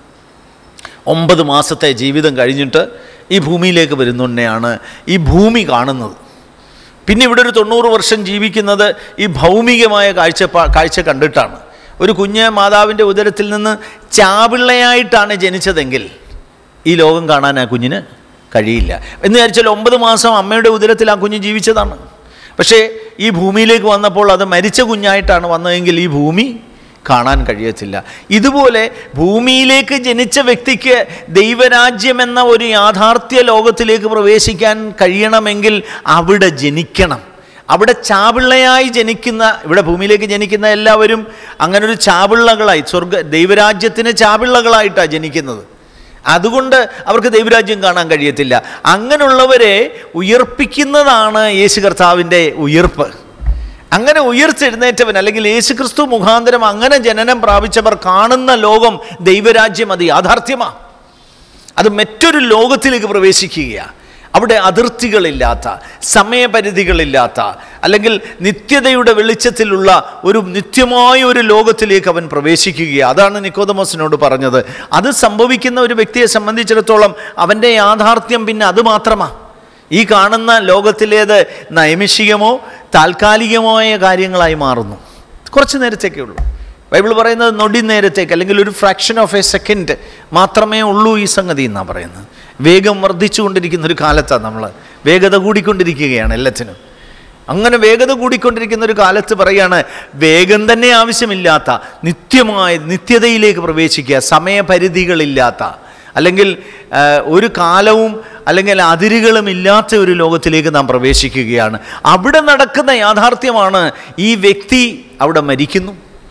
A: ഒമ്പത് മാസത്തെ ജീവിതം കഴിഞ്ഞിട്ട് ഈ ഭൂമിയിലേക്ക് വരുന്നുണ്ടെയാണ് ഈ ഭൂമി കാണുന്നത് പിന്നെ ഇവിടെ ഒരു തൊണ്ണൂറ് വർഷം ജീവിക്കുന്നത് ഈ ഭൗമികമായ കാഴ്ചപ്പാ കാഴ്ച കണ്ടിട്ടാണ് ഒരു കുഞ്ഞ് മാതാവിൻ്റെ ഉദരത്തിൽ നിന്ന് ചാപിള്ളയായിട്ടാണ് ജനിച്ചതെങ്കിൽ ഈ ലോകം കാണാൻ ആ കുഞ്ഞിന് കഴിയില്ല എന്ന് വിചാരിച്ചാൽ ഒമ്പത് മാസം അമ്മയുടെ ഉദരത്തിൽ ആ കുഞ്ഞ് ജീവിച്ചതാണ് പക്ഷേ ഈ ഭൂമിയിലേക്ക് വന്നപ്പോൾ അത് മരിച്ച കുഞ്ഞായിട്ടാണ് വന്നതെങ്കിൽ ഈ ഭൂമി കാണാൻ കഴിയത്തില്ല ഇതുപോലെ ഭൂമിയിലേക്ക് ജനിച്ച വ്യക്തിക്ക് ദൈവരാജ്യം എന്ന ഒരു യാഥാർത്ഥ്യ ലോകത്തിലേക്ക് പ്രവേശിക്കാൻ കഴിയണമെങ്കിൽ അവിടെ ജനിക്കണം അവിടെ ചാപിള്ളയായി ജനിക്കുന്ന ഇവിടെ ഭൂമിയിലേക്ക് ജനിക്കുന്ന എല്ലാവരും അങ്ങനെ ഒരു ചാപിള്ളകളായി സ്വർഗ ദൈവരാജ്യത്തിന് ചാപിള്ളകളായിട്ടാണ് ജനിക്കുന്നത് അതുകൊണ്ട് അവർക്ക് ദൈവരാജ്യം കാണാൻ കഴിയത്തില്ല അങ്ങനെയുള്ളവരെ ഉയർപ്പിക്കുന്നതാണ് യേശു കർത്താവിൻ്റെ ഉയർപ്പ് അങ്ങനെ ഉയർത്തെഴുന്നേറ്റവൻ അല്ലെങ്കിൽ യേശു ക്രിസ്തു മുഖാന്തരം അങ്ങനെ ജനനം പ്രാപിച്ചവർ കാണുന്ന ലോകം ദൈവരാജ്യം അത് യാഥാർത്ഥ്യമാണ് അത് മറ്റൊരു ലോകത്തിലേക്ക് പ്രവേശിക്കുകയാണ് അവിടെ അതിർത്തികളില്ലാത്ത സമയപരിധികളില്ലാത്ത അല്ലെങ്കിൽ നിത്യതയുടെ വെളിച്ചത്തിലുള്ള ഒരു നിത്യമായ ഒരു ലോകത്തിലേക്ക് അവൻ പ്രവേശിക്കുകയാണ് അതാണ് നിക്കോദമോസിനോട് പറഞ്ഞത് അത് സംഭവിക്കുന്ന ഒരു വ്യക്തിയെ സംബന്ധിച്ചിടത്തോളം അവൻ്റെ യാഥാർത്ഥ്യം പിന്നെ അത് മാത്രമാണ് ഈ കാണുന്ന ലോകത്തിലേത് നൈമിഷികമോ താൽക്കാലികമായ കാര്യങ്ങളായി മാറുന്നു കുറച്ച് നേരത്തേക്കേ ഉള്ളൂ ബൈബിൾ പറയുന്നത് നൊടി നേരത്തേക്ക് അല്ലെങ്കിൽ ഒരു ഫ്രാക്ഷൻ ഓഫ് എ സെക്കൻഡ് മാത്രമേ ഉള്ളൂ ഈ സംഗതി എന്നാണ് പറയുന്നത് വേഗം വർദ്ധിച്ചുകൊണ്ടിരിക്കുന്ന ഒരു കാലത്താണ് നമ്മൾ വേഗത കൂടിക്കൊണ്ടിരിക്കുകയാണ് എല്ലാത്തിനും അങ്ങനെ വേഗത കൂടിക്കൊണ്ടിരിക്കുന്ന ഒരു കാലത്ത് പറയാണ് വേഗം തന്നെ ആവശ്യമില്ലാത്ത നിത്യമായ നിത്യതയിലേക്ക് പ്രവേശിക്കുക സമയപരിധികളില്ലാത്ത അല്ലെങ്കിൽ ആ, ഒരു കാലവും അല്ലെങ്കിൽ അതിരുകളും ഇല്ലാത്ത ഒരു ലോകത്തിലേക്ക് നാം പ്രവേശിക്കുകയാണ് അവിടെ നടക്കുന്ന യാഥാർത്ഥ്യമാണ് ഈ വ്യക്തി അവിടെ മരിക്കുന്നു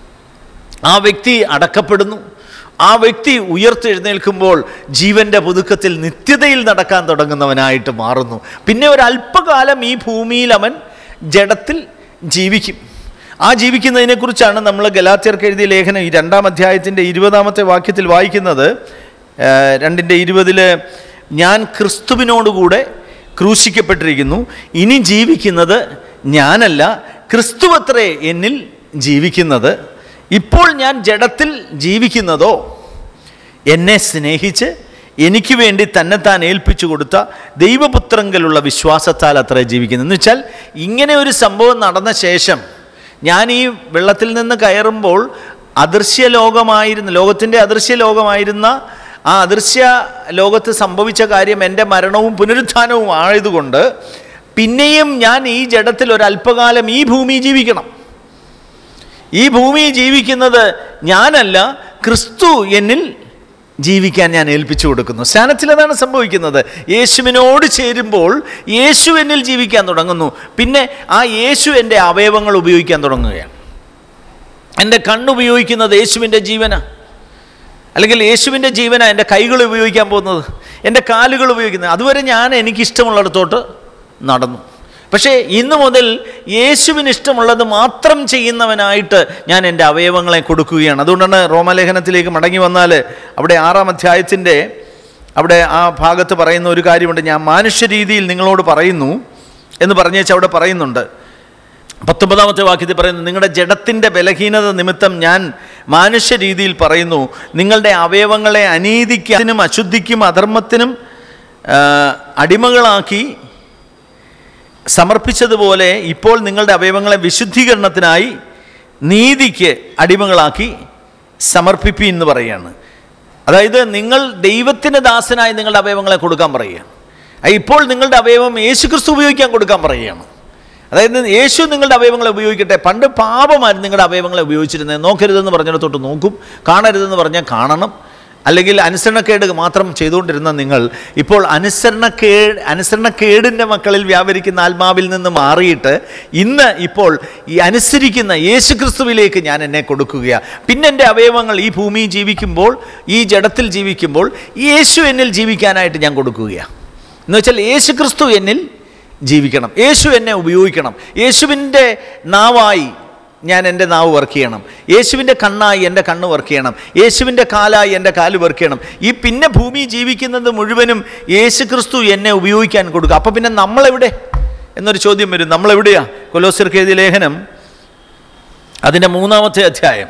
A: ആ വ്യക്തി അടക്കപ്പെടുന്നു ആ വ്യക്തി ഉയർത്തെഴുന്നേൽക്കുമ്പോൾ ജീവൻ്റെ പുതുക്കത്തിൽ നിത്യതയിൽ നടക്കാൻ തുടങ്ങുന്നവനായിട്ട് മാറുന്നു പിന്നെ ഒരു അല്പകാലം ഈ ഭൂമിയിൽ അവൻ ജഡത്തിൽ ജീവിക്കും ആ ജീവിക്കുന്നതിനെക്കുറിച്ചാണ് നമ്മൾ ഗലാത്യർക്ക് എഴുതിയ ലേഖനം ഈ രണ്ടാം അധ്യായത്തിൻ്റെ ഇരുപതാമത്തെ വാക്യത്തിൽ വായിക്കുന്നത് ആ, രണ്ടിൻ്റെ ഇരുപതിൽ ഞാൻ ക്രിസ്തുവിനോടുകൂടെ ക്രൂശിക്കപ്പെട്ടിരിക്കുന്നു ഇനി ജീവിക്കുന്നത് ഞാനല്ല ക്രിസ്തുവത്രേ എന്നിൽ ജീവിക്കുന്നത് ഇപ്പോൾ ഞാൻ ജഡത്തിൽ ജീവിക്കുന്നതോ എന്നെ സ്നേഹിച്ച് എനിക്ക് വേണ്ടി തന്നെത്താൻ ഏൽപ്പിച്ചു കൊടുത്ത ദൈവപുത്രങ്കലുള്ള വിശ്വാസത്താൽ അത്ര ജീവിക്കുന്നത് എന്ന് വെച്ചാൽ ഇങ്ങനെ ഒരു സംഭവം നടന്ന ശേഷം ഞാൻ ഈ വെള്ളത്തിൽ നിന്ന് കയറുമ്പോൾ അദൃശ്യ ലോകമായിരുന്ന ലോകത്തിൻ്റെ അദൃശ്യ ലോകമായിരുന്ന ആ അദൃശ്യ ലോകത്ത് സംഭവിച്ച കാര്യം എൻ്റെ മരണവും പുനരുത്ഥാനവും ആയതുകൊണ്ട് പിന്നെയും ഞാൻ ഈ ജഡത്തിൽ ഒരു അല്പകാലം ഈ ഭൂമി ജീവിക്കണം ഈ ഭൂമി ജീവിക്കുന്നത് ഞാനല്ല ക്രിസ്തു എന്നിൽ ജീവിക്കാൻ ഞാൻ ഏൽപ്പിച്ചു കൊടുക്കുന്നു സ്നാനത്തിൽ അതാണ് സംഭവിക്കുന്നത് യേശുവിനോട് ചേരുമ്പോൾ യേശു എന്നിൽ ജീവിക്കാൻ തുടങ്ങുന്നു പിന്നെ ആ യേശു എൻ്റെ അവയവങ്ങൾ ഉപയോഗിക്കാൻ തുടങ്ങുകയാണ് എൻ്റെ കണ്ണുപയോഗിക്കുന്നത് യേശുവിൻ്റെ ജീവന അല്ലെങ്കിൽ യേശുവിൻ്റെ ജീവന എൻ്റെ കൈകൾ ഉപയോഗിക്കാൻ പോകുന്നത് എൻ്റെ കാലുകൾ ഉപയോഗിക്കുന്നത് അതുവരെ ഞാൻ എനിക്കിഷ്ടമുള്ളിടത്തോട്ട് നടന്നു പക്ഷേ ഇന്നു മുതൽ യേശുവിന് ഇഷ്ടമുള്ളത് മാത്രം ചെയ്യുന്നവനായിട്ട് ഞാൻ എൻ്റെ അവയവങ്ങളെ കൊടുക്കുകയാണ് അതുകൊണ്ടാണ് റോമലേഖനത്തിലേക്ക് മടങ്ങി വന്നാൽ അവിടെ ആറാം അധ്യായത്തിൻ്റെ അവിടെ ആ ഭാഗത്ത് പറയുന്ന ഒരു കാര്യമുണ്ട് ഞാൻ മാനുഷ്യ രീതിയിൽ നിങ്ങളോട് പറയുന്നു എന്ന് പറഞ്ഞേച്ച് അവിടെ പറയുന്നുണ്ട് പത്തൊമ്പതാമത്തെ വാക്യത്തിൽ പറയുന്നു നിങ്ങളുടെ ജഡത്തിൻ്റെ ബലഹീനത നിമിത്തം ഞാൻ മാനുഷ്യ രീതിയിൽ പറയുന്നു നിങ്ങളുടെ അവയവങ്ങളെ അനീതിക്കും അശുദ്ധിക്കും അധർമ്മത്തിനും ആ, അടിമകളാക്കി സമർപ്പിച്ചതുപോലെ ഇപ്പോൾ നിങ്ങളുടെ അവയവങ്ങളെ വിശുദ്ധീകരണത്തിനായി നീതിക്ക് അടിമകളാക്കി സമർപ്പിപ്പി എന്ന് പറയുകയാണ് അതായത് നിങ്ങൾ ദൈവത്തിൻ്റെ ദാസനായി നിങ്ങളുടെ അവയവങ്ങളെ കൊടുക്കാൻ പറയുകയാണ് ആ, ഇപ്പോൾ നിങ്ങളുടെ അവയവം യേശു ക്രിസ്തു ഉപയോഗിക്കാൻ കൊടുക്കാൻ പറയുകയാണ് അതായത് യേശു നിങ്ങളുടെ അവയവങ്ങളെ ഉപയോഗിക്കട്ടെ പണ്ട് പാപമായിരുന്നു നിങ്ങളുടെ അവയവങ്ങളെ ഉപയോഗിച്ചിരുന്നത് നോക്കരുതെന്ന് പറഞ്ഞിടത്തോട്ട് നോക്കും കാണരുതെന്ന് പറഞ്ഞാൽ കാണണം അല്ലെങ്കിൽ അനുസരണക്കേട് മാത്രം ചെയ്തുകൊണ്ടിരുന്ന നിങ്ങൾ ഇപ്പോൾ അനുസരണക്കേട് അനുസരണക്കേടിൻ്റെ മക്കളിൽ വ്യാപരിക്കുന്ന ആത്മാവിൽ നിന്ന് മാറിയിട്ട് ഇന്ന് ഇപ്പോൾ ഈ അനുസരിക്കുന്ന യേശു ക്രിസ്തുവിലേക്ക് ഞാൻ എന്നെ കൊടുക്കുകയാണ് പിന്നെ എൻ്റെ അവയവങ്ങൾ ഈ ഭൂമിയിൽ ജീവിക്കുമ്പോൾ ഈ ജഡത്തിൽ ജീവിക്കുമ്പോൾ യേശു എന്നിൽ ജീവിക്കാനായിട്ട് ഞാൻ കൊടുക്കുകയാണ് എന്ന് വെച്ചാൽ യേശു ക്രിസ്തു എന്നിൽ ജീവിക്കണം യേശു എന്നെ ഉപയോഗിക്കണം യേശുവിൻ്റെ നാവായി ഞാൻ എൻ്റെ നാവ് വർക്ക് ചെയ്യണം യേശുവിൻ്റെ കണ്ണായി എൻ്റെ കണ്ണ് വർക്ക് ചെയ്യണം യേശുവിൻ്റെ കാലായി എൻ്റെ കാല് വർക്ക് ചെയ്യണം ഈ പിന്നെ ഭൂമി ജീവിക്കുന്നത് മുഴുവനും യേശു ക്രിസ്തു എന്നെ ഉപയോഗിക്കാൻ കൊടുക്കുക അപ്പോൾ പിന്നെ നമ്മളെവിടെ എന്നൊരു ചോദ്യം വരും നമ്മളെവിടെയാ കൊലോസിർക്ക് എഴുതിയ ലേഖനം അതിൻ്റെ മൂന്നാമത്തെ അധ്യായം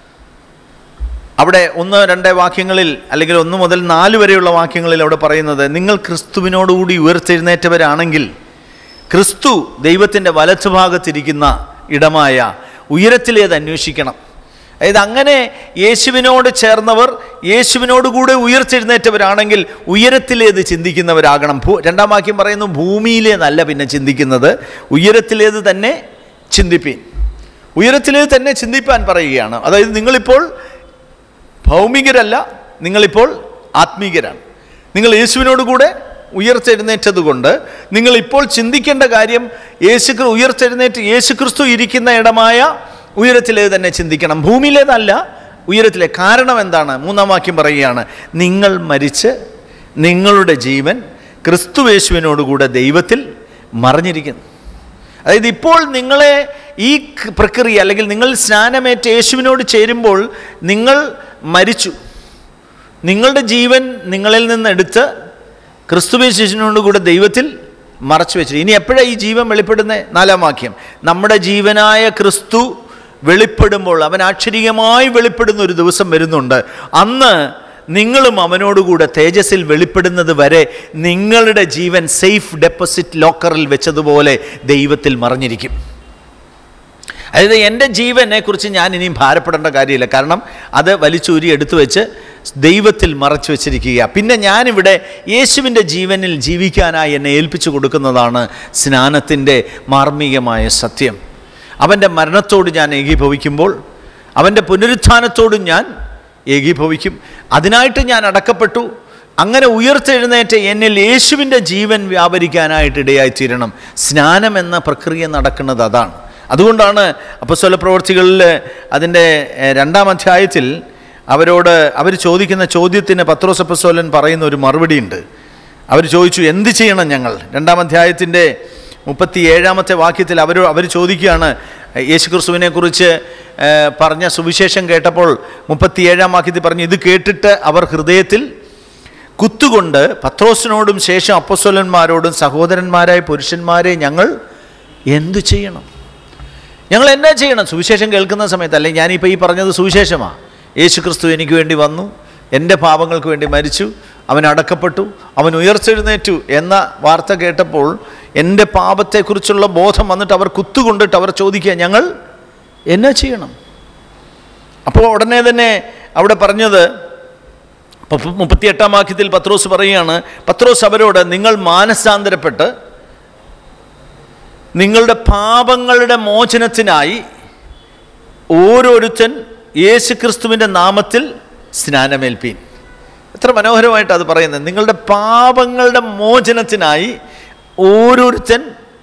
A: അവിടെ ഒന്ന് രണ്ട് വാക്യങ്ങളിൽ അല്ലെങ്കിൽ ഒന്ന് മുതൽ നാല് വരെയുള്ള വാക്യങ്ങളിൽ അവിടെ പറയുന്നത് നിങ്ങൾ ക്രിസ്തുവിനോടുകൂടി ഉയർത്തെഴുന്നേറ്റവരാണെങ്കിൽ ക്രിസ്തു ദൈവത്തിൻ്റെ വലത്തുഭാഗത്തിരിക്കുന്ന ഇടമായ ഉയരത്തിലേത് അന്വേഷിക്കണം അതായത് അങ്ങനെ യേശുവിനോട് ചേർന്നവർ യേശുവിനോടുകൂടെ ഉയർത്തെഴുന്നേറ്റവരാണെങ്കിൽ ഉയരത്തിലേത് ചിന്തിക്കുന്നവരാകണം ഭൂ രണ്ടാം വാക്യം പറയുന്നു ഭൂമിയിലേതല്ല പിന്നെ ചിന്തിക്കുന്നത് ഉയരത്തിലേത് തന്നെ ചിന്തിപ്പീൻ ഉയരത്തിലേത് തന്നെ ചിന്തിപ്പാൻ പറയുകയാണ് അതായത് നിങ്ങളിപ്പോൾ ഭൗമികരല്ല നിങ്ങളിപ്പോൾ ആത്മീകരാണ് നിങ്ങൾ യേശുവിനോട് കൂടെ ഉയർത്തെഴുന്നേറ്റത് കൊണ്ട് നിങ്ങൾ ഇപ്പോൾ ചിന്തിക്കേണ്ട കാര്യം യേശു ക്രി- ഉയർത്തെഴുന്നേറ്റ് യേശു ക്രിസ്തു ഇരിക്കുന്ന ഇടമായ ഉയരത്തിലേ തന്നെ ചിന്തിക്കണം ഭൂമിയിലേതല്ല ഉയരത്തിലെ കാരണം എന്താണ് മൂന്നാം വാക്യം പറയുകയാണ് നിങ്ങൾ മരിച്ച് നിങ്ങളുടെ ജീവൻ ക്രിസ്തു യേശുവിനോടുകൂടെ ദൈവത്തിൽ മറിഞ്ഞിരിക്കുന്നു അതായത് ഇപ്പോൾ നിങ്ങളെ ഈ ക- പ്രക്രിയ അല്ലെങ്കിൽ നിങ്ങൾ സ്നാനമേറ്റ യേശുവിനോട് ചേരുമ്പോൾ നിങ്ങൾ മരിച്ചു നിങ്ങളുടെ ജീവൻ നിങ്ങളിൽ നിന്ന് എടുത്ത് ക്രിസ്തുവേശുവിനോട് കൂടെ ദൈവത്തിൽ മറച്ചു വെച്ചു ഇനി എപ്പോഴാണ് ഈ ജീവൻ വെളിപ്പെടുന്നത് നാലാം വാക്യം നമ്മുടെ ജീവനായ ക്രിസ്തു വെളിപ്പെടുമ്പോൾ അവൻ ആക്ഷരികമായി വെളിപ്പെടുന്ന ഒരു ദിവസം വരുന്നുണ്ട് അന്ന് നിങ്ങളും അവനോടുകൂടെ തേജസ്സിൽ വെളിപ്പെടുന്നത് വരെ നിങ്ങളുടെ ജീവൻ സേഫ് ഡെപ്പോസിറ്റ് ലോക്കറിൽ വെച്ചതുപോലെ ദൈവത്തിൽ മറഞ്ഞിരിക്കും അതായത് എൻ്റെ ജീവനെ കുറിച്ച് ഞാൻ ഇനിയും ഭാരപ്പെടേണ്ട കാര്യമില്ല കാരണം അത് വലിച്ചൂരി എടുത്തു വെച്ച് ദൈവത്തിൽ മറച്ചു വെച്ചിരിക്കുക പിന്നെ ഞാനിവിടെ യേശുവിൻ്റെ ജീവനിൽ ജീവിക്കാനായി എന്നെ ഏൽപ്പിച്ചു കൊടുക്കുന്നതാണ് സ്നാനത്തിൻ്റെ മാർമികമായ സത്യം അവൻ്റെ മരണത്തോട് ഞാൻ ഏകീഭവിക്കുമ്പോൾ അവൻ്റെ പുനരുത്ഥാനത്തോടും ഞാൻ ഏകീഭവിക്കും അതിനായിട്ട് ഞാൻ അടക്കപ്പെട്ടു അങ്ങനെ ഉയർത്തെഴുന്നേറ്റ് എന്നിൽ യേശുവിൻ്റെ ജീവൻ വ്യാപരിക്കാനായിട്ട് ഇടയായിത്തീരണം സ്നാനം എന്ന പ്രക്രിയ നടക്കുന്നത് അതാണ് അതുകൊണ്ടാണ് അപ്പസ്വല പ്രവർത്തികളിൽ അതിൻ്റെ എഹ്, രണ്ടാം അധ്യായത്തിൽ അവരോട് അവർ ചോദിക്കുന്ന ചോദ്യത്തിന് പത്രോസ് അപ്പസ്വലൻ പറയുന്ന ഒരു മറുപടിയുണ്ട് അവർ ചോദിച്ചു എന്ത് ചെയ്യണം ഞങ്ങൾ രണ്ടാം അധ്യായത്തിൻ്റെ മുപ്പത്തി ഏഴാമത്തെ വാക്യത്തിൽ അവർ അവർ ചോദിക്കുകയാണ് യേശുക്രിസ്തുവിനെ കുറിച്ച് ഏഹ്, പറഞ്ഞ സുവിശേഷം കേട്ടപ്പോൾ മുപ്പത്തിയേഴാം വാക്യത്തിൽ പറഞ്ഞു ഇത് കേട്ടിട്ട് അവർ ഹൃദയത്തിൽ കുത്തുകൊണ്ട് പത്രോസിനോടും ശേഷം അപ്പസ്വലന്മാരോടും സഹോദരന്മാരായ പുരുഷന്മാരെ ഞങ്ങൾ എന്തു ചെയ്യണം ഞങ്ങൾ എന്നാ ചെയ്യണം സുവിശേഷം കേൾക്കുന്ന സമയത്ത് അല്ലെങ്കിൽ ഞാനിപ്പോൾ ഈ പറഞ്ഞത് സുവിശേഷമാണ് യേശു ക്രിസ്തു എനിക്ക് വേണ്ടി വന്നു എൻ്റെ പാപങ്ങൾക്ക് വേണ്ടി മരിച്ചു അവൻ അടക്കപ്പെട്ടു അവൻ ഉയർത്തെഴുന്നേറ്റു എന്ന വാർത്ത കേട്ടപ്പോൾ എൻ്റെ പാപത്തെക്കുറിച്ചുള്ള ബോധം വന്നിട്ട് അവർ കുത്തുകൊണ്ടിട്ട് അവർ ചോദിക്കുക ഞങ്ങൾ എന്നാ ചെയ്യണം അപ്പോൾ ഉടനെ തന്നെ അവിടെ പറഞ്ഞത് മുപ്പ- മുപ്പത്തിയെട്ടാം വാക്യത്തിൽ പത്രോസ് പറയുകയാണ് പത്രോസ് അവരോട് നിങ്ങൾ മാനസാന്തരപ്പെട്ട് നിങ്ങളുടെ പാപങ്ങളുടെ മോചനത്തിനായി ഓരോരുത്തൻ യേശു ക്രിസ്തുവിൻ്റെ നാമത്തിൽ സ്നാനമേൽപ്പീൻ എത്ര മനോഹരമായിട്ട് അത് പറയുന്നത് നിങ്ങളുടെ പാപങ്ങളുടെ മോചനത്തിനായി ഓരോരുത്തൻ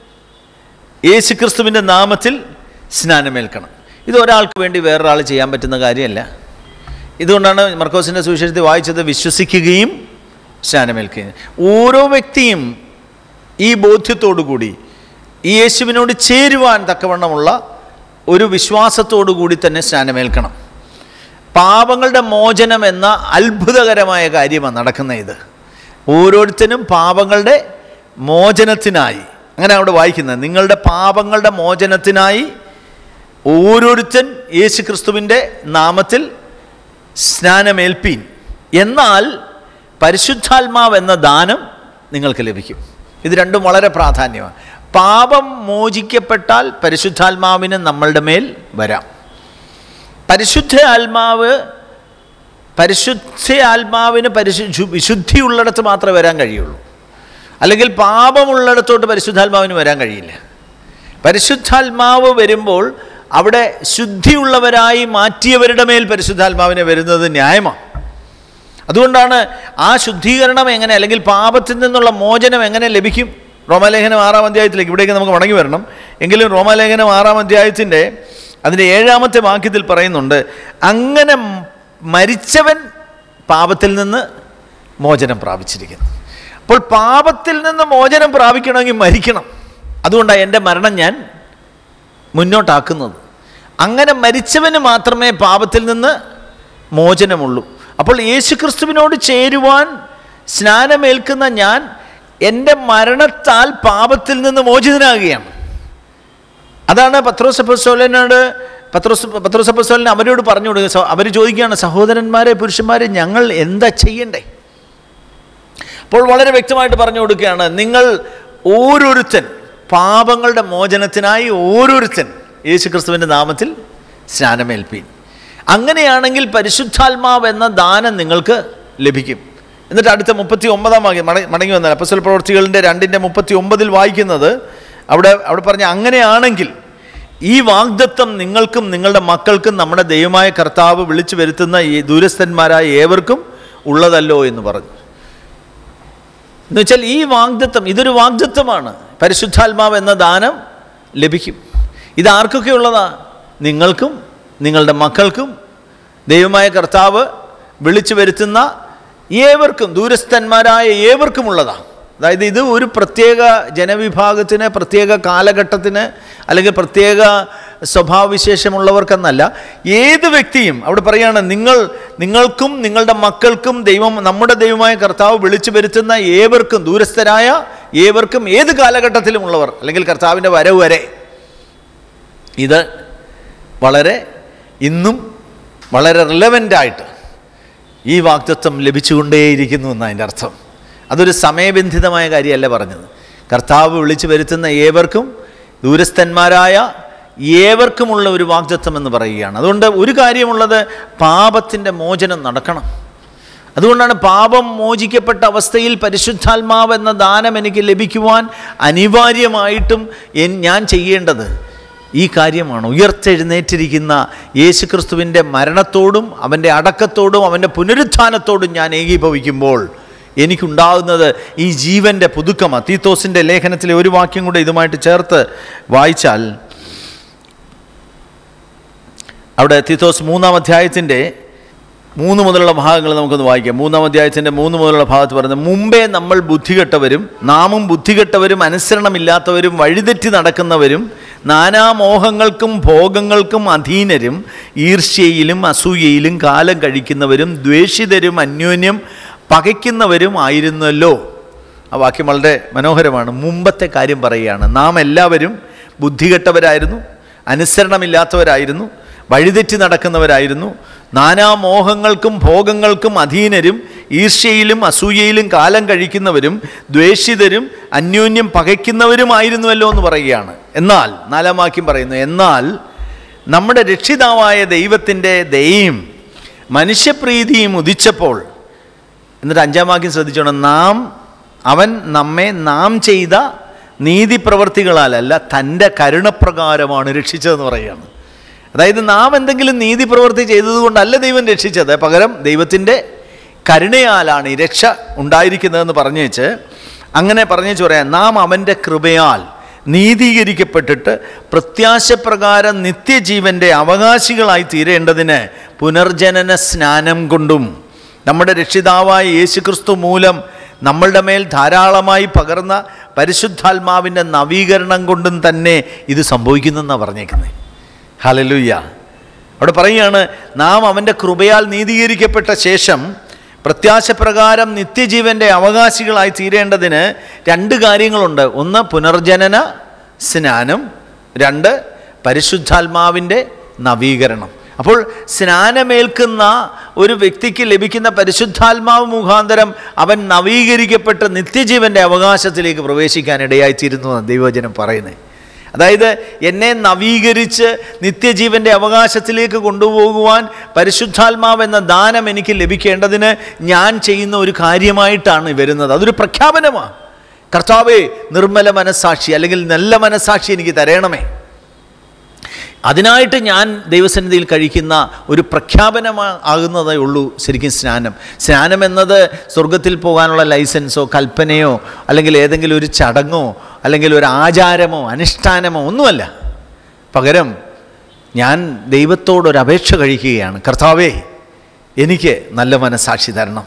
A: യേശു ക്രിസ്തുവിൻ്റെ നാമത്തിൽ സ്നാനമേൽക്കണം ഇത് ഒരാൾക്ക് വേണ്ടി വേറൊരാൾ ചെയ്യാൻ പറ്റുന്ന കാര്യമല്ല ഇതുകൊണ്ടാണ് മർക്കോസിൻ്റെ സുവിശേഷത്തിൽ വായിച്ചത് വിശ്വസിക്കുകയും സ്നാനമേൽക്കുകയും ഓരോ വ്യക്തിയും ഈ ബോധ്യത്തോടു കൂടി ഈ യേശുവിനോട് ചേരുവാൻ തക്കവണ്ണമുള്ള ഒരു വിശ്വാസത്തോടു കൂടി തന്നെ സ്നാനമേൽക്കണം പാപങ്ങളുടെ മോചനം എന്ന അത്ഭുതകരമായ കാര്യമാണ് നടക്കുന്ന ഇത് ഓരോരുത്തരും പാപങ്ങളുടെ മോചനത്തിനായി അങ്ങനെ അവിടെ വായിക്കുന്നത് നിങ്ങളുടെ പാപങ്ങളുടെ മോചനത്തിനായി ഓരോരുത്തൻ യേശു ക്രിസ്തുവിൻ്റെ നാമത്തിൽ സ്നാനമേൽപ്പീൻ എന്നാൽ പരിശുദ്ധാത്മാവ് എന്ന ദാനം നിങ്ങൾക്ക് ലഭിക്കും ഇത് രണ്ടും വളരെ പ്രാധാന്യമാണ് പാപം മോചിക്കപ്പെട്ടാൽ പരിശുദ്ധാത്മാവിന് നമ്മളുടെ മേൽ വരാം പരിശുദ്ധ ആത്മാവ് പരിശുദ്ധ ആത്മാവിന് പരിശു വിശുദ്ധിയുള്ളിടത്ത് മാത്രമേ വരാൻ കഴിയുള്ളൂ അല്ലെങ്കിൽ പാപമുള്ളിടത്തോട്ട് പരിശുദ്ധാത്മാവിന് വരാൻ കഴിയില്ല പരിശുദ്ധാത്മാവ് വരുമ്പോൾ അവിടെ ശുദ്ധിയുള്ളവരായി മാറ്റിയവരുടെ മേൽ പരിശുദ്ധാത്മാവിനെ വരുന്നത് ന്യായമാണ് അതുകൊണ്ടാണ് ആ ശുദ്ധീകരണം എങ്ങനെ അല്ലെങ്കിൽ പാപത്തിൽ നിന്നുള്ള മോചനം എങ്ങനെ ലഭിക്കും റോമാലേഖനം ആറാം അധ്യായത്തിലേക്ക് ഇവിടേക്ക് നമുക്ക് മടങ്ങി വരണം എങ്കിലും റോമാലേഖനം ആറാം അധ്യായത്തിൻ്റെ അതിൻ്റെ ഏഴാമത്തെ വാക്യത്തിൽ പറയുന്നുണ്ട് അങ്ങനെ മരിച്ചവൻ പാപത്തിൽ നിന്ന് മോചനം പ്രാപിച്ചിരിക്കുന്നു അപ്പോൾ പാപത്തിൽ നിന്ന് മോചനം പ്രാപിക്കണമെങ്കിൽ മരിക്കണം അതുകൊണ്ടാണ് എൻ്റെ മരണം ഞാൻ മുന്നോട്ടാക്കുന്നത് അങ്ങനെ മരിച്ചവന് മാത്രമേ പാപത്തിൽ നിന്ന് മോചനമുള്ളൂ അപ്പോൾ യേശുക്രിസ്തുവിനോട് ചേരുവാൻ സ്നാനമേൽക്കുന്ന ഞാൻ എൻ്റെ മരണത്താൽ പാപത്തിൽ നിന്ന് മോചിതനാകുകയാണ് അതാണ് പത്രോസപ്പസ്തോലനോട് പത്രോസ് പത്രോസപ്പസ്തോലൻ അവരോട് പറഞ്ഞു കൊടുക്കുക അവർ ചോദിക്കുകയാണ് സഹോദരന്മാരെ പുരുഷന്മാരെ ഞങ്ങൾ എന്താ ചെയ്യണ്ടേ അപ്പോൾ വളരെ വ്യക്തമായിട്ട് പറഞ്ഞു കൊടുക്കുകയാണ് നിങ്ങൾ ഓരോരുത്തൻ പാപങ്ങളുടെ മോചനത്തിനായി ഓരോരുത്തൻ യേശു ക്രിസ്തുവിൻ്റെ നാമത്തിൽ സ്നാനമേൽപ്പീൻ അങ്ങനെയാണെങ്കിൽ പരിശുദ്ധാത്മാവ് എന്ന ദാനം നിങ്ങൾക്ക് ലഭിക്കും എന്നിട്ട് അടുത്ത മുപ്പത്തി ഒമ്പതാം വാക്യം മട മടങ്ങി വന്നാൽ അപ്പസ്വൽ പ്രവർത്തികളുടെ രണ്ടിൻ്റെ മുപ്പത്തി ഒമ്പതിൽ വായിക്കുന്നത് അവിടെ അവിടെ പറഞ്ഞ അങ്ങനെയാണെങ്കിൽ ഈ വാഗ്ദത്വം നിങ്ങൾക്കും നിങ്ങളുടെ മക്കൾക്കും നമ്മുടെ ദൈവമായ കർത്താവ് വിളിച്ചു വരുത്തുന്ന ഈ ദൂരസ്ഥന്മാരായ ഏവർക്കും ഉള്ളതല്ലോ എന്ന് പറഞ്ഞു എന്ന് വെച്ചാൽ ഈ വാഗ്ദത്വം ഇതൊരു വാഗ്ദത്വമാണ് പരിശുദ്ധാത്മാവ് എന്ന ദാനം ലഭിക്കും ഇത് ആർക്കൊക്കെ ഉള്ളതാ നിങ്ങൾക്കും നിങ്ങളുടെ മക്കൾക്കും ദൈവമായ കർത്താവ് വിളിച്ചു വരുത്തുന്ന ഏവർക്കും ദൂരസ്ഥന്മാരായ ഏവർക്കും ഉള്ളതാണ് അതായത് ഇത് ഒരു പ്രത്യേക ജനവിഭാഗത്തിന് പ്രത്യേക കാലഘട്ടത്തിന് അല്ലെങ്കിൽ പ്രത്യേക സ്വഭാവവിശേഷമുള്ളവർക്കെന്നല്ല ഏത് വ്യക്തിയും അവിടെ പറയുകയാണ് നിങ്ങൾ നിങ്ങൾക്കും നിങ്ങളുടെ മക്കൾക്കും ദൈവം നമ്മുടെ ദൈവമായ കർത്താവ് വിളിച്ചു വരുത്തുന്ന ഏവർക്കും ദൂരസ്ഥരായ ഏവർക്കും ഏത് കാലഘട്ടത്തിലും ഉള്ളവർ അല്ലെങ്കിൽ കർത്താവിൻ്റെ വരവ് വരെ ഇത് വളരെ ഇന്നും വളരെ റിലവൻ്റായിട്ട് ഈ വാക്തത്വം ലഭിച്ചുകൊണ്ടേയിരിക്കുന്നു എന്നതിൻ്റെ അർത്ഥം അതൊരു സമയബന്ധിതമായ കാര്യമല്ല പറഞ്ഞത് കർത്താവ് വിളിച്ചു വരുത്തുന്ന ഏവർക്കും ദൂരസ്ഥന്മാരായ ഏവർക്കുമുള്ള ഒരു വാഗ്ദത്വം എന്ന് പറയുകയാണ് അതുകൊണ്ട് ഒരു കാര്യമുള്ളത് പാപത്തിൻ്റെ മോചനം നടക്കണം അതുകൊണ്ടാണ് പാപം മോചിക്കപ്പെട്ട അവസ്ഥയിൽ പരിശുദ്ധാത്മാവ് എന്ന ദാനം എനിക്ക് ലഭിക്കുവാൻ അനിവാര്യമായിട്ടും എൻ ഞാൻ ചെയ്യേണ്ടത് ഈ കാര്യമാണ് ഉയർത്തെഴുന്നേറ്റിരിക്കുന്ന യേശുക്രിസ്തുവിൻ്റെ മരണത്തോടും അവൻ്റെ അടക്കത്തോടും അവൻ്റെ പുനരുത്ഥാനത്തോടും ഞാൻ ഏകീഭവിക്കുമ്പോൾ എനിക്കുണ്ടാകുന്നത് ഈ ജീവൻ്റെ പുതുക്കമാണ് തീത്തോസിൻ്റെ ലേഖനത്തിലെ ഒരു വാക്യം കൂടെ ഇതുമായിട്ട് ചേർത്ത് വായിച്ചാൽ അവിടെ തീത്തോസ് മൂന്നാം അധ്യായത്തിൻ്റെ മൂന്ന് മുതലുള്ള ഭാഗങ്ങൾ നമുക്കൊന്ന് വായിക്കാം മൂന്നാം അധ്യായത്തിൻ്റെ മൂന്ന് മുതലുള്ള ഭാഗത്ത് പറയുന്നത് മുമ്പേ നമ്മൾ ബുദ്ധികെട്ടവരും നാമും ബുദ്ധികെട്ടവരും അനുസരണമില്ലാത്തവരും വഴിതെറ്റി നടക്കുന്നവരും നാനാമോഹങ്ങൾക്കും ഭോഗങ്ങൾക്കും അധീനരും ഈർഷ്യയിലും അസൂയയിലും കാലം കഴിക്കുന്നവരും ദ്വേഷിതരും അന്യോന്യം പകയ്ക്കുന്നവരും ആയിരുന്നല്ലോ ആ വാക്യം വളരെ മനോഹരമാണ് മുമ്പത്തെ കാര്യം പറയുകയാണ് നാം എല്ലാവരും ബുദ്ധികെട്ടവരായിരുന്നു അനുസരണമില്ലാത്തവരായിരുന്നു വഴിതെറ്റി നടക്കുന്നവരായിരുന്നു നാനാമോഹങ്ങൾക്കും ഭോഗങ്ങൾക്കും അധീനരും ഈർഷ്യയിലും അസൂയയിലും കാലം കഴിക്കുന്നവരും ദ്വേഷിതരും അന്യോന്യം പകയ്ക്കുന്നവരുമായിരുന്നുവല്ലോ എന്ന് പറയുകയാണ് എന്നാൽ നാലാം വാക്യം പറയുന്നു എന്നാൽ നമ്മുടെ രക്ഷിതാവായ ദൈവത്തിൻ്റെ ദയയും മനുഷ്യപ്രീതിയും ഉദിച്ചപ്പോൾ എന്നിട്ട് അഞ്ചാം വാക്യം ശ്രദ്ധിച്ചോണം നാം അവൻ നമ്മെ നാം ചെയ്ത നീതി പ്രവർത്തികളാലല്ല തൻ്റെ കരുണപ്രകാരമാണ് രക്ഷിച്ചതെന്ന് പറയുകയാണ് അതായത് നാം എന്തെങ്കിലും നീതി പ്രവൃത്തി ചെയ്തതുകൊണ്ടല്ല ദൈവം രക്ഷിച്ചത് പകരം ദൈവത്തിൻ്റെ കരുണയാലാണ് ഈ രക്ഷ ഉണ്ടായിരിക്കുന്നതെന്ന് പറഞ്ഞു വെച്ച് അങ്ങനെ പറഞ്ഞു വെച്ച് പറയാം നാം അവൻ്റെ കൃപയാൽ നീതീകരിക്കപ്പെട്ടിട്ട് പ്രത്യാശപ്രകാരം നിത്യജീവൻ്റെ അവകാശികളായി തീരേണ്ടതിന് പുനർജനന സ്നാനം കൊണ്ടും നമ്മുടെ രക്ഷിതാവായ യേശുക്രിസ്തു മൂലം നമ്മളുടെ മേൽ ധാരാളമായി പകർന്ന പരിശുദ്ധാത്മാവിൻ്റെ നവീകരണം കൊണ്ടും തന്നെ ഇത് സംഭവിക്കുന്നെന്നാണ് പറഞ്ഞേക്കുന്നത് ഹലലുയ്യ അവിടെ പറയുകയാണ് നാം അവൻ്റെ കൃപയാൽ നീതീകരിക്കപ്പെട്ട ശേഷം പ്രത്യാശപ്രകാരം നിത്യജീവൻ്റെ അവകാശികളായി തീരേണ്ടതിന് രണ്ട് കാര്യങ്ങളുണ്ട് ഒന്ന് പുനർജനന സ്നാനം രണ്ട് പരിശുദ്ധാത്മാവിൻ്റെ നവീകരണം അപ്പോൾ സ്നാനമേൽക്കുന്ന ഒരു വ്യക്തിക്ക് ലഭിക്കുന്ന പരിശുദ്ധാത്മാവ് മുഖാന്തരം അവൻ നവീകരിക്കപ്പെട്ട് നിത്യജീവൻ്റെ അവകാശത്തിലേക്ക് പ്രവേശിക്കാനിടയായിത്തീരുന്നു എന്ന് ദൈവവചനം പറയുന്നത് അതായത് എന്നെ നവീകരിച്ച് നിത്യജീവൻ്റെ അവകാശത്തിലേക്ക് കൊണ്ടുപോകുവാൻ പരിശുദ്ധാത്മാവ് എന്ന ദാനം എനിക്ക് ലഭിക്കേണ്ടതിന് ഞാൻ ചെയ്യുന്ന ഒരു കാര്യമായിട്ടാണ് വരുന്നത് അതൊരു പ്രഖ്യാപനമാണ് കർത്താവേ നിർമ്മല മനസ്സാക്ഷി അല്ലെങ്കിൽ നല്ല മനസ്സാക്ഷി എനിക്ക് തരണമേ അതിനായിട്ട് ഞാൻ ദൈവസന്നിധിയിൽ കഴിക്കുന്ന ഒരു പ്രഖ്യാപനമാ ആകുന്നതേ ഉള്ളൂ ശരിക്കും സ്നാനം സ്നാനം എന്നത് സ്വർഗത്തിൽ പോകാനുള്ള ലൈസൻസോ കൽപ്പനയോ അല്ലെങ്കിൽ ഏതെങ്കിലും ഒരു ചടങ്ങോ അല്ലെങ്കിൽ ഒരു ആചാരമോ അനുഷ്ഠാനമോ ഒന്നുമല്ല പകരം ഞാൻ ദൈവത്തോടൊരു അപേക്ഷ കഴിക്കുകയാണ് കർത്താവേ എനിക്ക് നല്ല മനസ്സാക്ഷി തരണം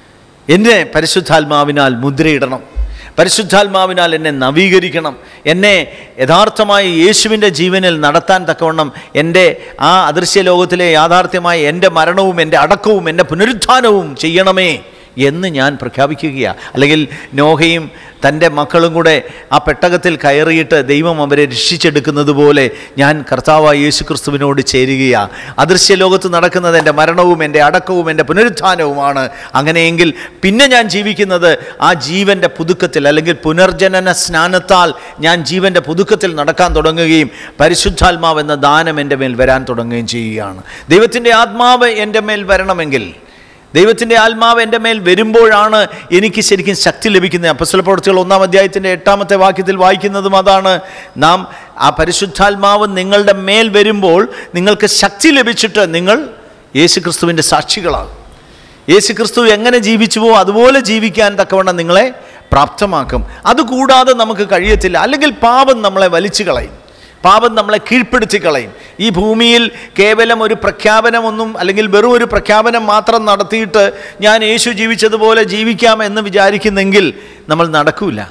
A: എന്നെ പരിശുദ്ധാത്മാവിനാൽ മുദ്രയിടണം പരിശുദ്ധാത്മാവിനാൽ എന്നെ നവീകരിക്കണം എന്നെ യഥാർത്ഥമായി യേശുവിൻ്റെ ജീവനിൽ നടത്താൻ തക്കവണ്ണം എൻ്റെ ആ അദൃശ്യ ലോകത്തിലെ യാഥാർത്ഥ്യമായ എൻ്റെ മരണവും എൻ്റെ അടക്കവും എൻ്റെ പുനരുത്ഥാനവും ചെയ്യണമേ എന്ന് ഞാൻ പ്രഖ്യാപിക്കുകയാണ് അല്ലെങ്കിൽ നോഹയും തൻ്റെ മക്കളും കൂടെ ആ പെട്ടകത്തിൽ കയറിയിട്ട് ദൈവം അവരെ രക്ഷിച്ചെടുക്കുന്നത് പോലെ ഞാൻ കർത്താവായ യേശു ക്രിസ്തുവിനോട് ചേരുകയാണ് അദൃശ്യ ലോകത്ത് നടക്കുന്നത് എൻ്റെ മരണവും എൻ്റെ അടക്കവും എൻ്റെ പുനരുത്ഥാനവുമാണ് അങ്ങനെയെങ്കിൽ പിന്നെ ഞാൻ ജീവിക്കുന്നത് ആ ജീവൻ്റെ പുതുക്കത്തിൽ അല്ലെങ്കിൽ പുനർജനന സ്നാനത്താൽ ഞാൻ ജീവൻ്റെ പുതുക്കത്തിൽ നടക്കാൻ തുടങ്ങുകയും പരിശുദ്ധാത്മാവ് എന്ന ദാനം എൻ്റെ മേൽ വരാൻ തുടങ്ങുകയും ചെയ്യുകയാണ് ദൈവത്തിൻ്റെ ആത്മാവ് എൻ്റെ മേൽ വരണമെങ്കിൽ ദൈവത്തിൻ്റെ ആത്മാവ് എൻ്റെ മേൽ വരുമ്പോഴാണ് എനിക്ക് ശരിക്കും ശക്തി ലഭിക്കുന്നത് അപ്പസ്വല പ്രവർത്തികൾ ഒന്നാം അധ്യായത്തിൻ്റെ എട്ടാമത്തെ വാക്യത്തിൽ വായിക്കുന്നതും അതാണ് നാം ആ പരിശുദ്ധാത്മാവ് നിങ്ങളുടെ മേൽ വരുമ്പോൾ നിങ്ങൾക്ക് ശക്തി ലഭിച്ചിട്ട് നിങ്ങൾ യേശു ക്രിസ്തുവിൻ്റെ സാക്ഷികളാകും യേശു ക്രിസ്തു എങ്ങനെ ജീവിച്ചുവോ അതുപോലെ ജീവിക്കാൻ തക്കവണ്ണം നിങ്ങളെ പ്രാപ്തമാക്കും അതുകൂടാതെ നമുക്ക് കഴിയത്തില്ല അല്ലെങ്കിൽ പാപം നമ്മളെ വലിച്ചു കളയും പാപം നമ്മളെ കീഴ്പ്പെടുത്തി കളയും ഈ ഭൂമിയിൽ കേവലം ഒരു പ്രഖ്യാപനമൊന്നും അല്ലെങ്കിൽ വെറും ഒരു പ്രഖ്യാപനം മാത്രം നടത്തിയിട്ട് ഞാൻ യേശു ജീവിച്ചതുപോലെ ജീവിക്കാം എന്ന് വിചാരിക്കുന്നെങ്കിൽ നമ്മൾ നടക്കൂല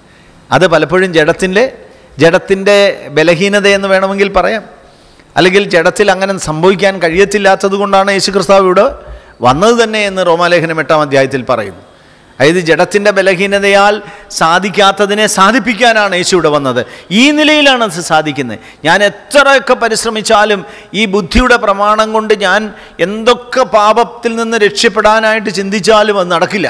A: അത് പലപ്പോഴും ജഡത്തിൻ്റെ ജഡത്തിൻ്റെ ബലഹീനത എന്ന് വേണമെങ്കിൽ പറയാം അല്ലെങ്കിൽ ജഡത്തിൽ അങ്ങനെ സംഭവിക്കാൻ കഴിയത്തില്ലാത്തത് കൊണ്ടാണ് യേശു കർത്താവ് ഇവിടെ വന്നത് തന്നെ എന്ന് റോമാലേഖനം എട്ടാം അധ്യായത്തിൽ പറയുന്നു അതായത് ജഡത്തിൻ്റെ ബലഹീനതയാൽ സാധിക്കാത്തതിനെ സാധിപ്പിക്കാനാണ് യേശു ഇവിടെ വന്നത് ഈ നിലയിലാണ് അത് സാധിക്കുന്നത് ഞാൻ എത്രയൊക്കെ പരിശ്രമിച്ചാലും ഈ ബുദ്ധിയുടെ പ്രമാണം കൊണ്ട് ഞാൻ എന്തൊക്കെ പാപത്തിൽ നിന്ന് രക്ഷപ്പെടാനായിട്ട് ചിന്തിച്ചാലും അത് നടക്കില്ല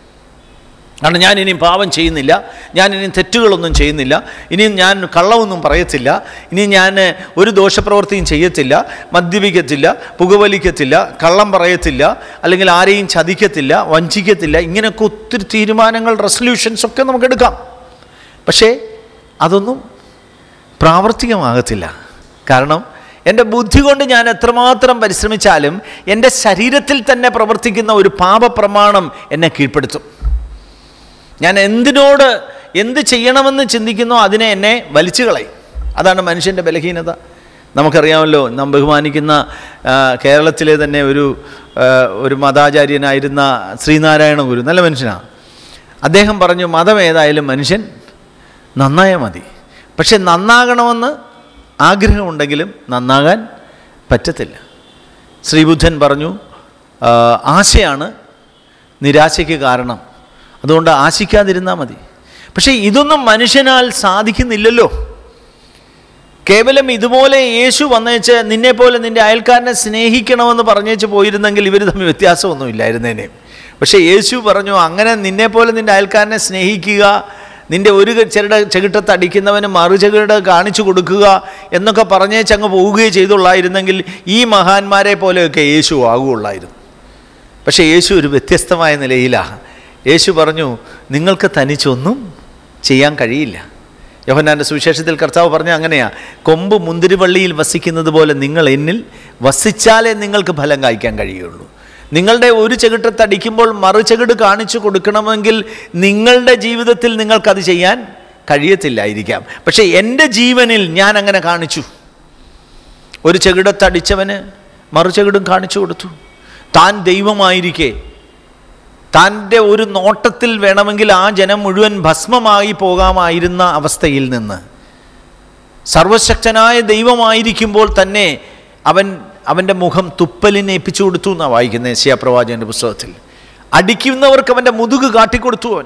A: കാരണം ഞാൻ ഇനിയും പാപം ചെയ്യുന്നില്ല ഞാൻ ഇനിയും തെറ്റുകളൊന്നും ചെയ്യുന്നില്ല ഇനിയും ഞാൻ കള്ളമൊന്നും പറയത്തില്ല ഇനി ഞാൻ ഒരു ദോഷപ്രവൃത്തിയും ചെയ്യത്തില്ല മദ്യപിക്കത്തില്ല പുകവലിക്കത്തില്ല കള്ളം പറയത്തില്ല അല്ലെങ്കിൽ ആരെയും ചതിക്കത്തില്ല വഞ്ചിക്കത്തില്ല ഇങ്ങനെയൊക്കെ ഒത്തിരി തീരുമാനങ്ങൾ റെസൊല്യൂഷൻസ് ഒക്കെ നമുക്ക് എടുക്കാം പക്ഷേ അതൊന്നും പ്രാവർത്തികമാകത്തില്ല കാരണം എൻ്റെ ബുദ്ധി കൊണ്ട് ഞാൻ എത്രമാത്രം പരിശ്രമിച്ചാലും എൻ്റെ ശരീരത്തിൽ തന്നെ പ്രവർത്തിക്കുന്ന ഒരു പാപപ്രമാണം എന്നെ കീഴ്പ്പെടുത്തും ഞാൻ എന്തിനോട് എന്ത് ചെയ്യണമെന്ന് ചിന്തിക്കുന്നോ അതിനെ എന്നെ വലിച്ചു കളയും അതാണ് മനുഷ്യൻ്റെ ബലഹീനത നമുക്കറിയാമല്ലോ നാം ബഹുമാനിക്കുന്ന ആ, കേരളത്തിലെ തന്നെ ഒരു ആ, ഒരു മതാചാര്യനായിരുന്ന ശ്രീനാരായണ ഗുരു നല്ല മനുഷ്യനാണ് അദ്ദേഹം പറഞ്ഞു മതം ഏതായാലും മനുഷ്യൻ നന്നായാൽ മതി പക്ഷെ നന്നാകണമെന്ന് ആഗ്രഹമുണ്ടെങ്കിലും നന്നാകാൻ പറ്റത്തില്ല ശ്രീബുദ്ധൻ പറഞ്ഞു ആ, ആശയാണ് നിരാശയ്ക്ക് കാരണം അതുകൊണ്ട് ആശിക്കാതിരുന്നാൽ മതി പക്ഷേ ഇതൊന്നും മനുഷ്യനാൽ സാധിക്കുന്നില്ലല്ലോ കേവലം ഇതുപോലെ യേശു വന്നേച്ച് നിന്നെ പോലെ നിന്റെ അയൽക്കാരനെ സ്നേഹിക്കണമെന്ന് പറഞ്ഞേച്ച് പോയിരുന്നെങ്കിൽ ഇവർ തമ്മിൽ വ്യത്യാസമൊന്നും ഇല്ലായിരുന്നേനെ പക്ഷേ യേശു പറഞ്ഞു അങ്ങനെ നിന്നെ പോലെ നിന്റെ അയൽക്കാരനെ സ്നേഹിക്കുക നിന്റെ ഒരു ചെറുട ചെകിട്ടത്ത് അടിക്കുന്നവന് മറു ചെകിട കാണിച്ചു കൊടുക്കുക എന്നൊക്കെ പറഞ്ഞേച്ച് അങ്ങ് പോവുകയും ചെയ്തുള്ളായിരുന്നെങ്കിൽ ഈ മഹാന്മാരെ പോലെയൊക്കെ യേശു ആകുകയുള്ളായിരുന്നു പക്ഷേ യേശു ഒരു വ്യത്യസ്തമായ നിലയിലാണ് യേശു പറഞ്ഞു നിങ്ങൾക്ക് തനിച്ചൊന്നും ചെയ്യാൻ കഴിയില്ല യോഹന്നാൻ്റെ സുവിശേഷത്തിൽ കർത്താവ് പറഞ്ഞ അങ്ങനെയാ കൊമ്പ് മുന്തിരിവള്ളിയിൽ വസിക്കുന്നത് പോലെ നിങ്ങൾ എന്നിൽ വസിച്ചാലേ നിങ്ങൾക്ക് ഫലം കായ്ക്കാൻ കഴിയുള്ളൂ നിങ്ങളുടെ ഒരു ചെകിട്ടത്തടിക്കുമ്പോൾ മറു ചെകിട് കാണിച്ചു കൊടുക്കണമെങ്കിൽ നിങ്ങളുടെ ജീവിതത്തിൽ നിങ്ങൾക്കത് ചെയ്യാൻ കഴിയത്തില്ലായിരിക്കാം പക്ഷേ എൻ്റെ ജീവനിൽ ഞാൻ അങ്ങനെ കാണിച്ചു ഒരു ചെകിടത്തടിച്ചവന് മറുചെകിടും കാണിച്ചു കൊടുത്തു താൻ ദൈവമായിരിക്കെ തൻ്റെ ഒരു നോട്ടത്തിൽ വേണമെങ്കിൽ ആ ജനം മുഴുവൻ ഭസ്മമായി പോകാമായിരുന്ന അവസ്ഥയിൽ നിന്ന് സർവശക്തനായ ദൈവമായിരിക്കുമ്പോൾ തന്നെ അവൻ അവൻ്റെ മുഖം തുപ്പലിനെ ഏൽപ്പിച്ചു കൊടുത്തു എന്നാണ് വായിക്കുന്നത് ഏഷ്യാ പ്രവാചകൻ്റെ പുസ്തകത്തിൽ അടിക്കുന്നവർക്ക് അവൻ്റെ മുതുക് കാട്ടിക്കൊടുത്തു അവൻ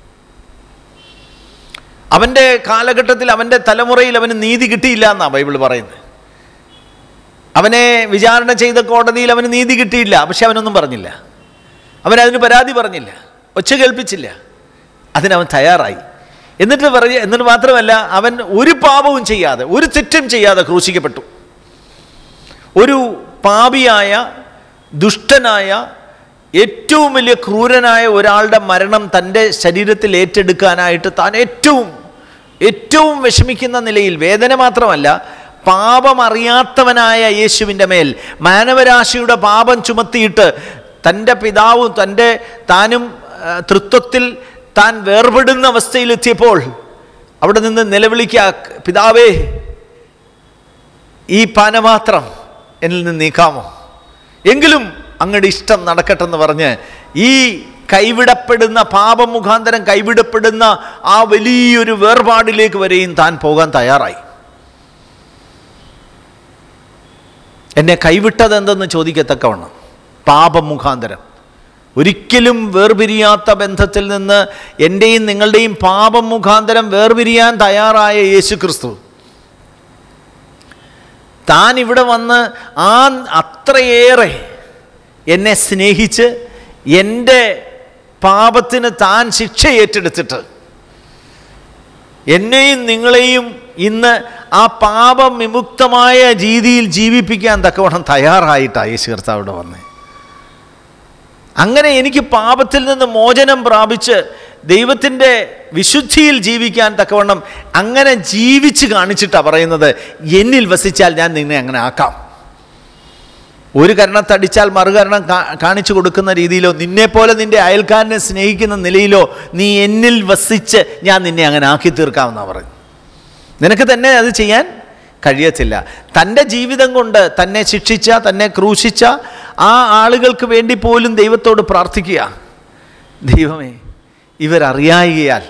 A: അവൻ്റെ കാലഘട്ടത്തിൽ അവൻ്റെ തലമുറയിൽ അവന് നീതി കിട്ടിയില്ല എന്നാണ് ബൈബിൾ പറയുന്നത് അവനെ വിചാരണ ചെയ്ത കോടതിയിൽ അവന് നീതി കിട്ടിയില്ല പക്ഷെ അവനൊന്നും പറഞ്ഞില്ല അവനതിന് പരാതി പറഞ്ഞില്ല ഒച്ച കേൾപ്പിച്ചില്ല അതിനവൻ തയ്യാറായി എന്നിട്ട് പറഞ്ഞ് എന്നിട്ട് മാത്രമല്ല അവൻ ഒരു പാപവും ചെയ്യാതെ ഒരു തെറ്റും ചെയ്യാതെ ക്രൂശിക്കപ്പെട്ടു ഒരു പാപിയായ ദുഷ്ടനായ ഏറ്റവും വലിയ ക്രൂരനായ ഒരാളുടെ മരണം തൻ്റെ ശരീരത്തിൽ ഏറ്റെടുക്കാനായിട്ട് താൻ ഏറ്റവും ഏറ്റവും വിഷമിക്കുന്ന നിലയിൽ വേദന മാത്രമല്ല പാപമറിയാത്തവനായ യേശുവിൻ്റെ മേൽ മാനവരാശിയുടെ പാപം ചുമത്തിയിട്ട് തൻ്റെ പിതാവും തൻ്റെ താനും ആ, തൃത്വത്തിൽ താൻ വേർപെടുന്ന അവസ്ഥയിലെത്തിയപ്പോൾ അവിടെ നിന്ന് നിലവിളിക്കുക പിതാവേ ഈ പാനമാത്രം എന്നിൽ നിന്ന് നീക്കാമോ എങ്കിലും അങ്ങയുടെ ഇഷ്ടം നടക്കട്ടെന്ന് പറഞ്ഞ് ഈ കൈവിടപ്പെടുന്ന പാപം മുഖാന്തരം കൈവിടപ്പെടുന്ന ആ വലിയൊരു വേർപാടിലേക്ക് വരെയും താൻ പോകാൻ തയ്യാറായി എന്നെ കൈവിട്ടത് എന്തെന്ന് ചോദിക്കത്തക്കവണ്ണം പാപം മുഖാന്തരം ഒരിക്കലും വേർപിരിയാത്ത ബന്ധത്തിൽ നിന്ന് എൻ്റെയും നിങ്ങളുടെയും പാപം മുഖാന്തരം വേർപിരിയാൻ തയ്യാറായ യേശു ക്രിസ്തു താൻ ഇവിടെ വന്ന് ആ അത്രയേറെ എന്നെ സ്നേഹിച്ച് എൻ്റെ പാപത്തിന് താൻ ശിക്ഷ ഏറ്റെടുത്തിട്ട് എന്നെയും നിങ്ങളെയും ഇന്ന് ആ പാപവിമുക്തമായ രീതിയിൽ ജീവിപ്പിക്കാൻ തക്കവണ്ണം തയ്യാറായിട്ടാണ് യേശു കർത്താവ് ഇവിടെ വന്നത് അങ്ങനെ എനിക്ക് പാപത്തിൽ നിന്ന് മോചനം പ്രാപിച്ച് ദൈവത്തിൻ്റെ വിശുദ്ധിയിൽ ജീവിക്കാൻ തക്കവണ്ണം അങ്ങനെ ജീവിച്ച് കാണിച്ചിട്ടാണ് പറയുന്നത് എന്നിൽ വസിച്ചാൽ ഞാൻ നിന്നെ അങ്ങനെ ആക്കാം ഒരു കരണത്തടിച്ചാൽ മറുകരണം കാ- കാണിച്ചു കൊടുക്കുന്ന രീതിയിലോ നിന്നെപ്പോലെ നിന്റെ അയൽക്കാരനെ സ്നേഹിക്കുന്ന നിലയിലോ നീ എന്നിൽ വസിച്ച് ഞാൻ നിന്നെ അങ്ങനെ ആക്കി തീർക്കാമെന്നാണ് പറഞ്ഞു നിനക്ക് തന്നെ അത് ചെയ്യാൻ കഴിയത്തില്ല തൻ്റെ ജീവിതം കൊണ്ട് തന്നെ ശിക്ഷിച്ച തന്നെ ക്രൂശിച്ച ആ ആളുകൾക്ക് വേണ്ടി പോലും ദൈവത്തോട് പ്രാർത്ഥിക്കുക ദൈവമേ ഇവരറിയായികയാൽ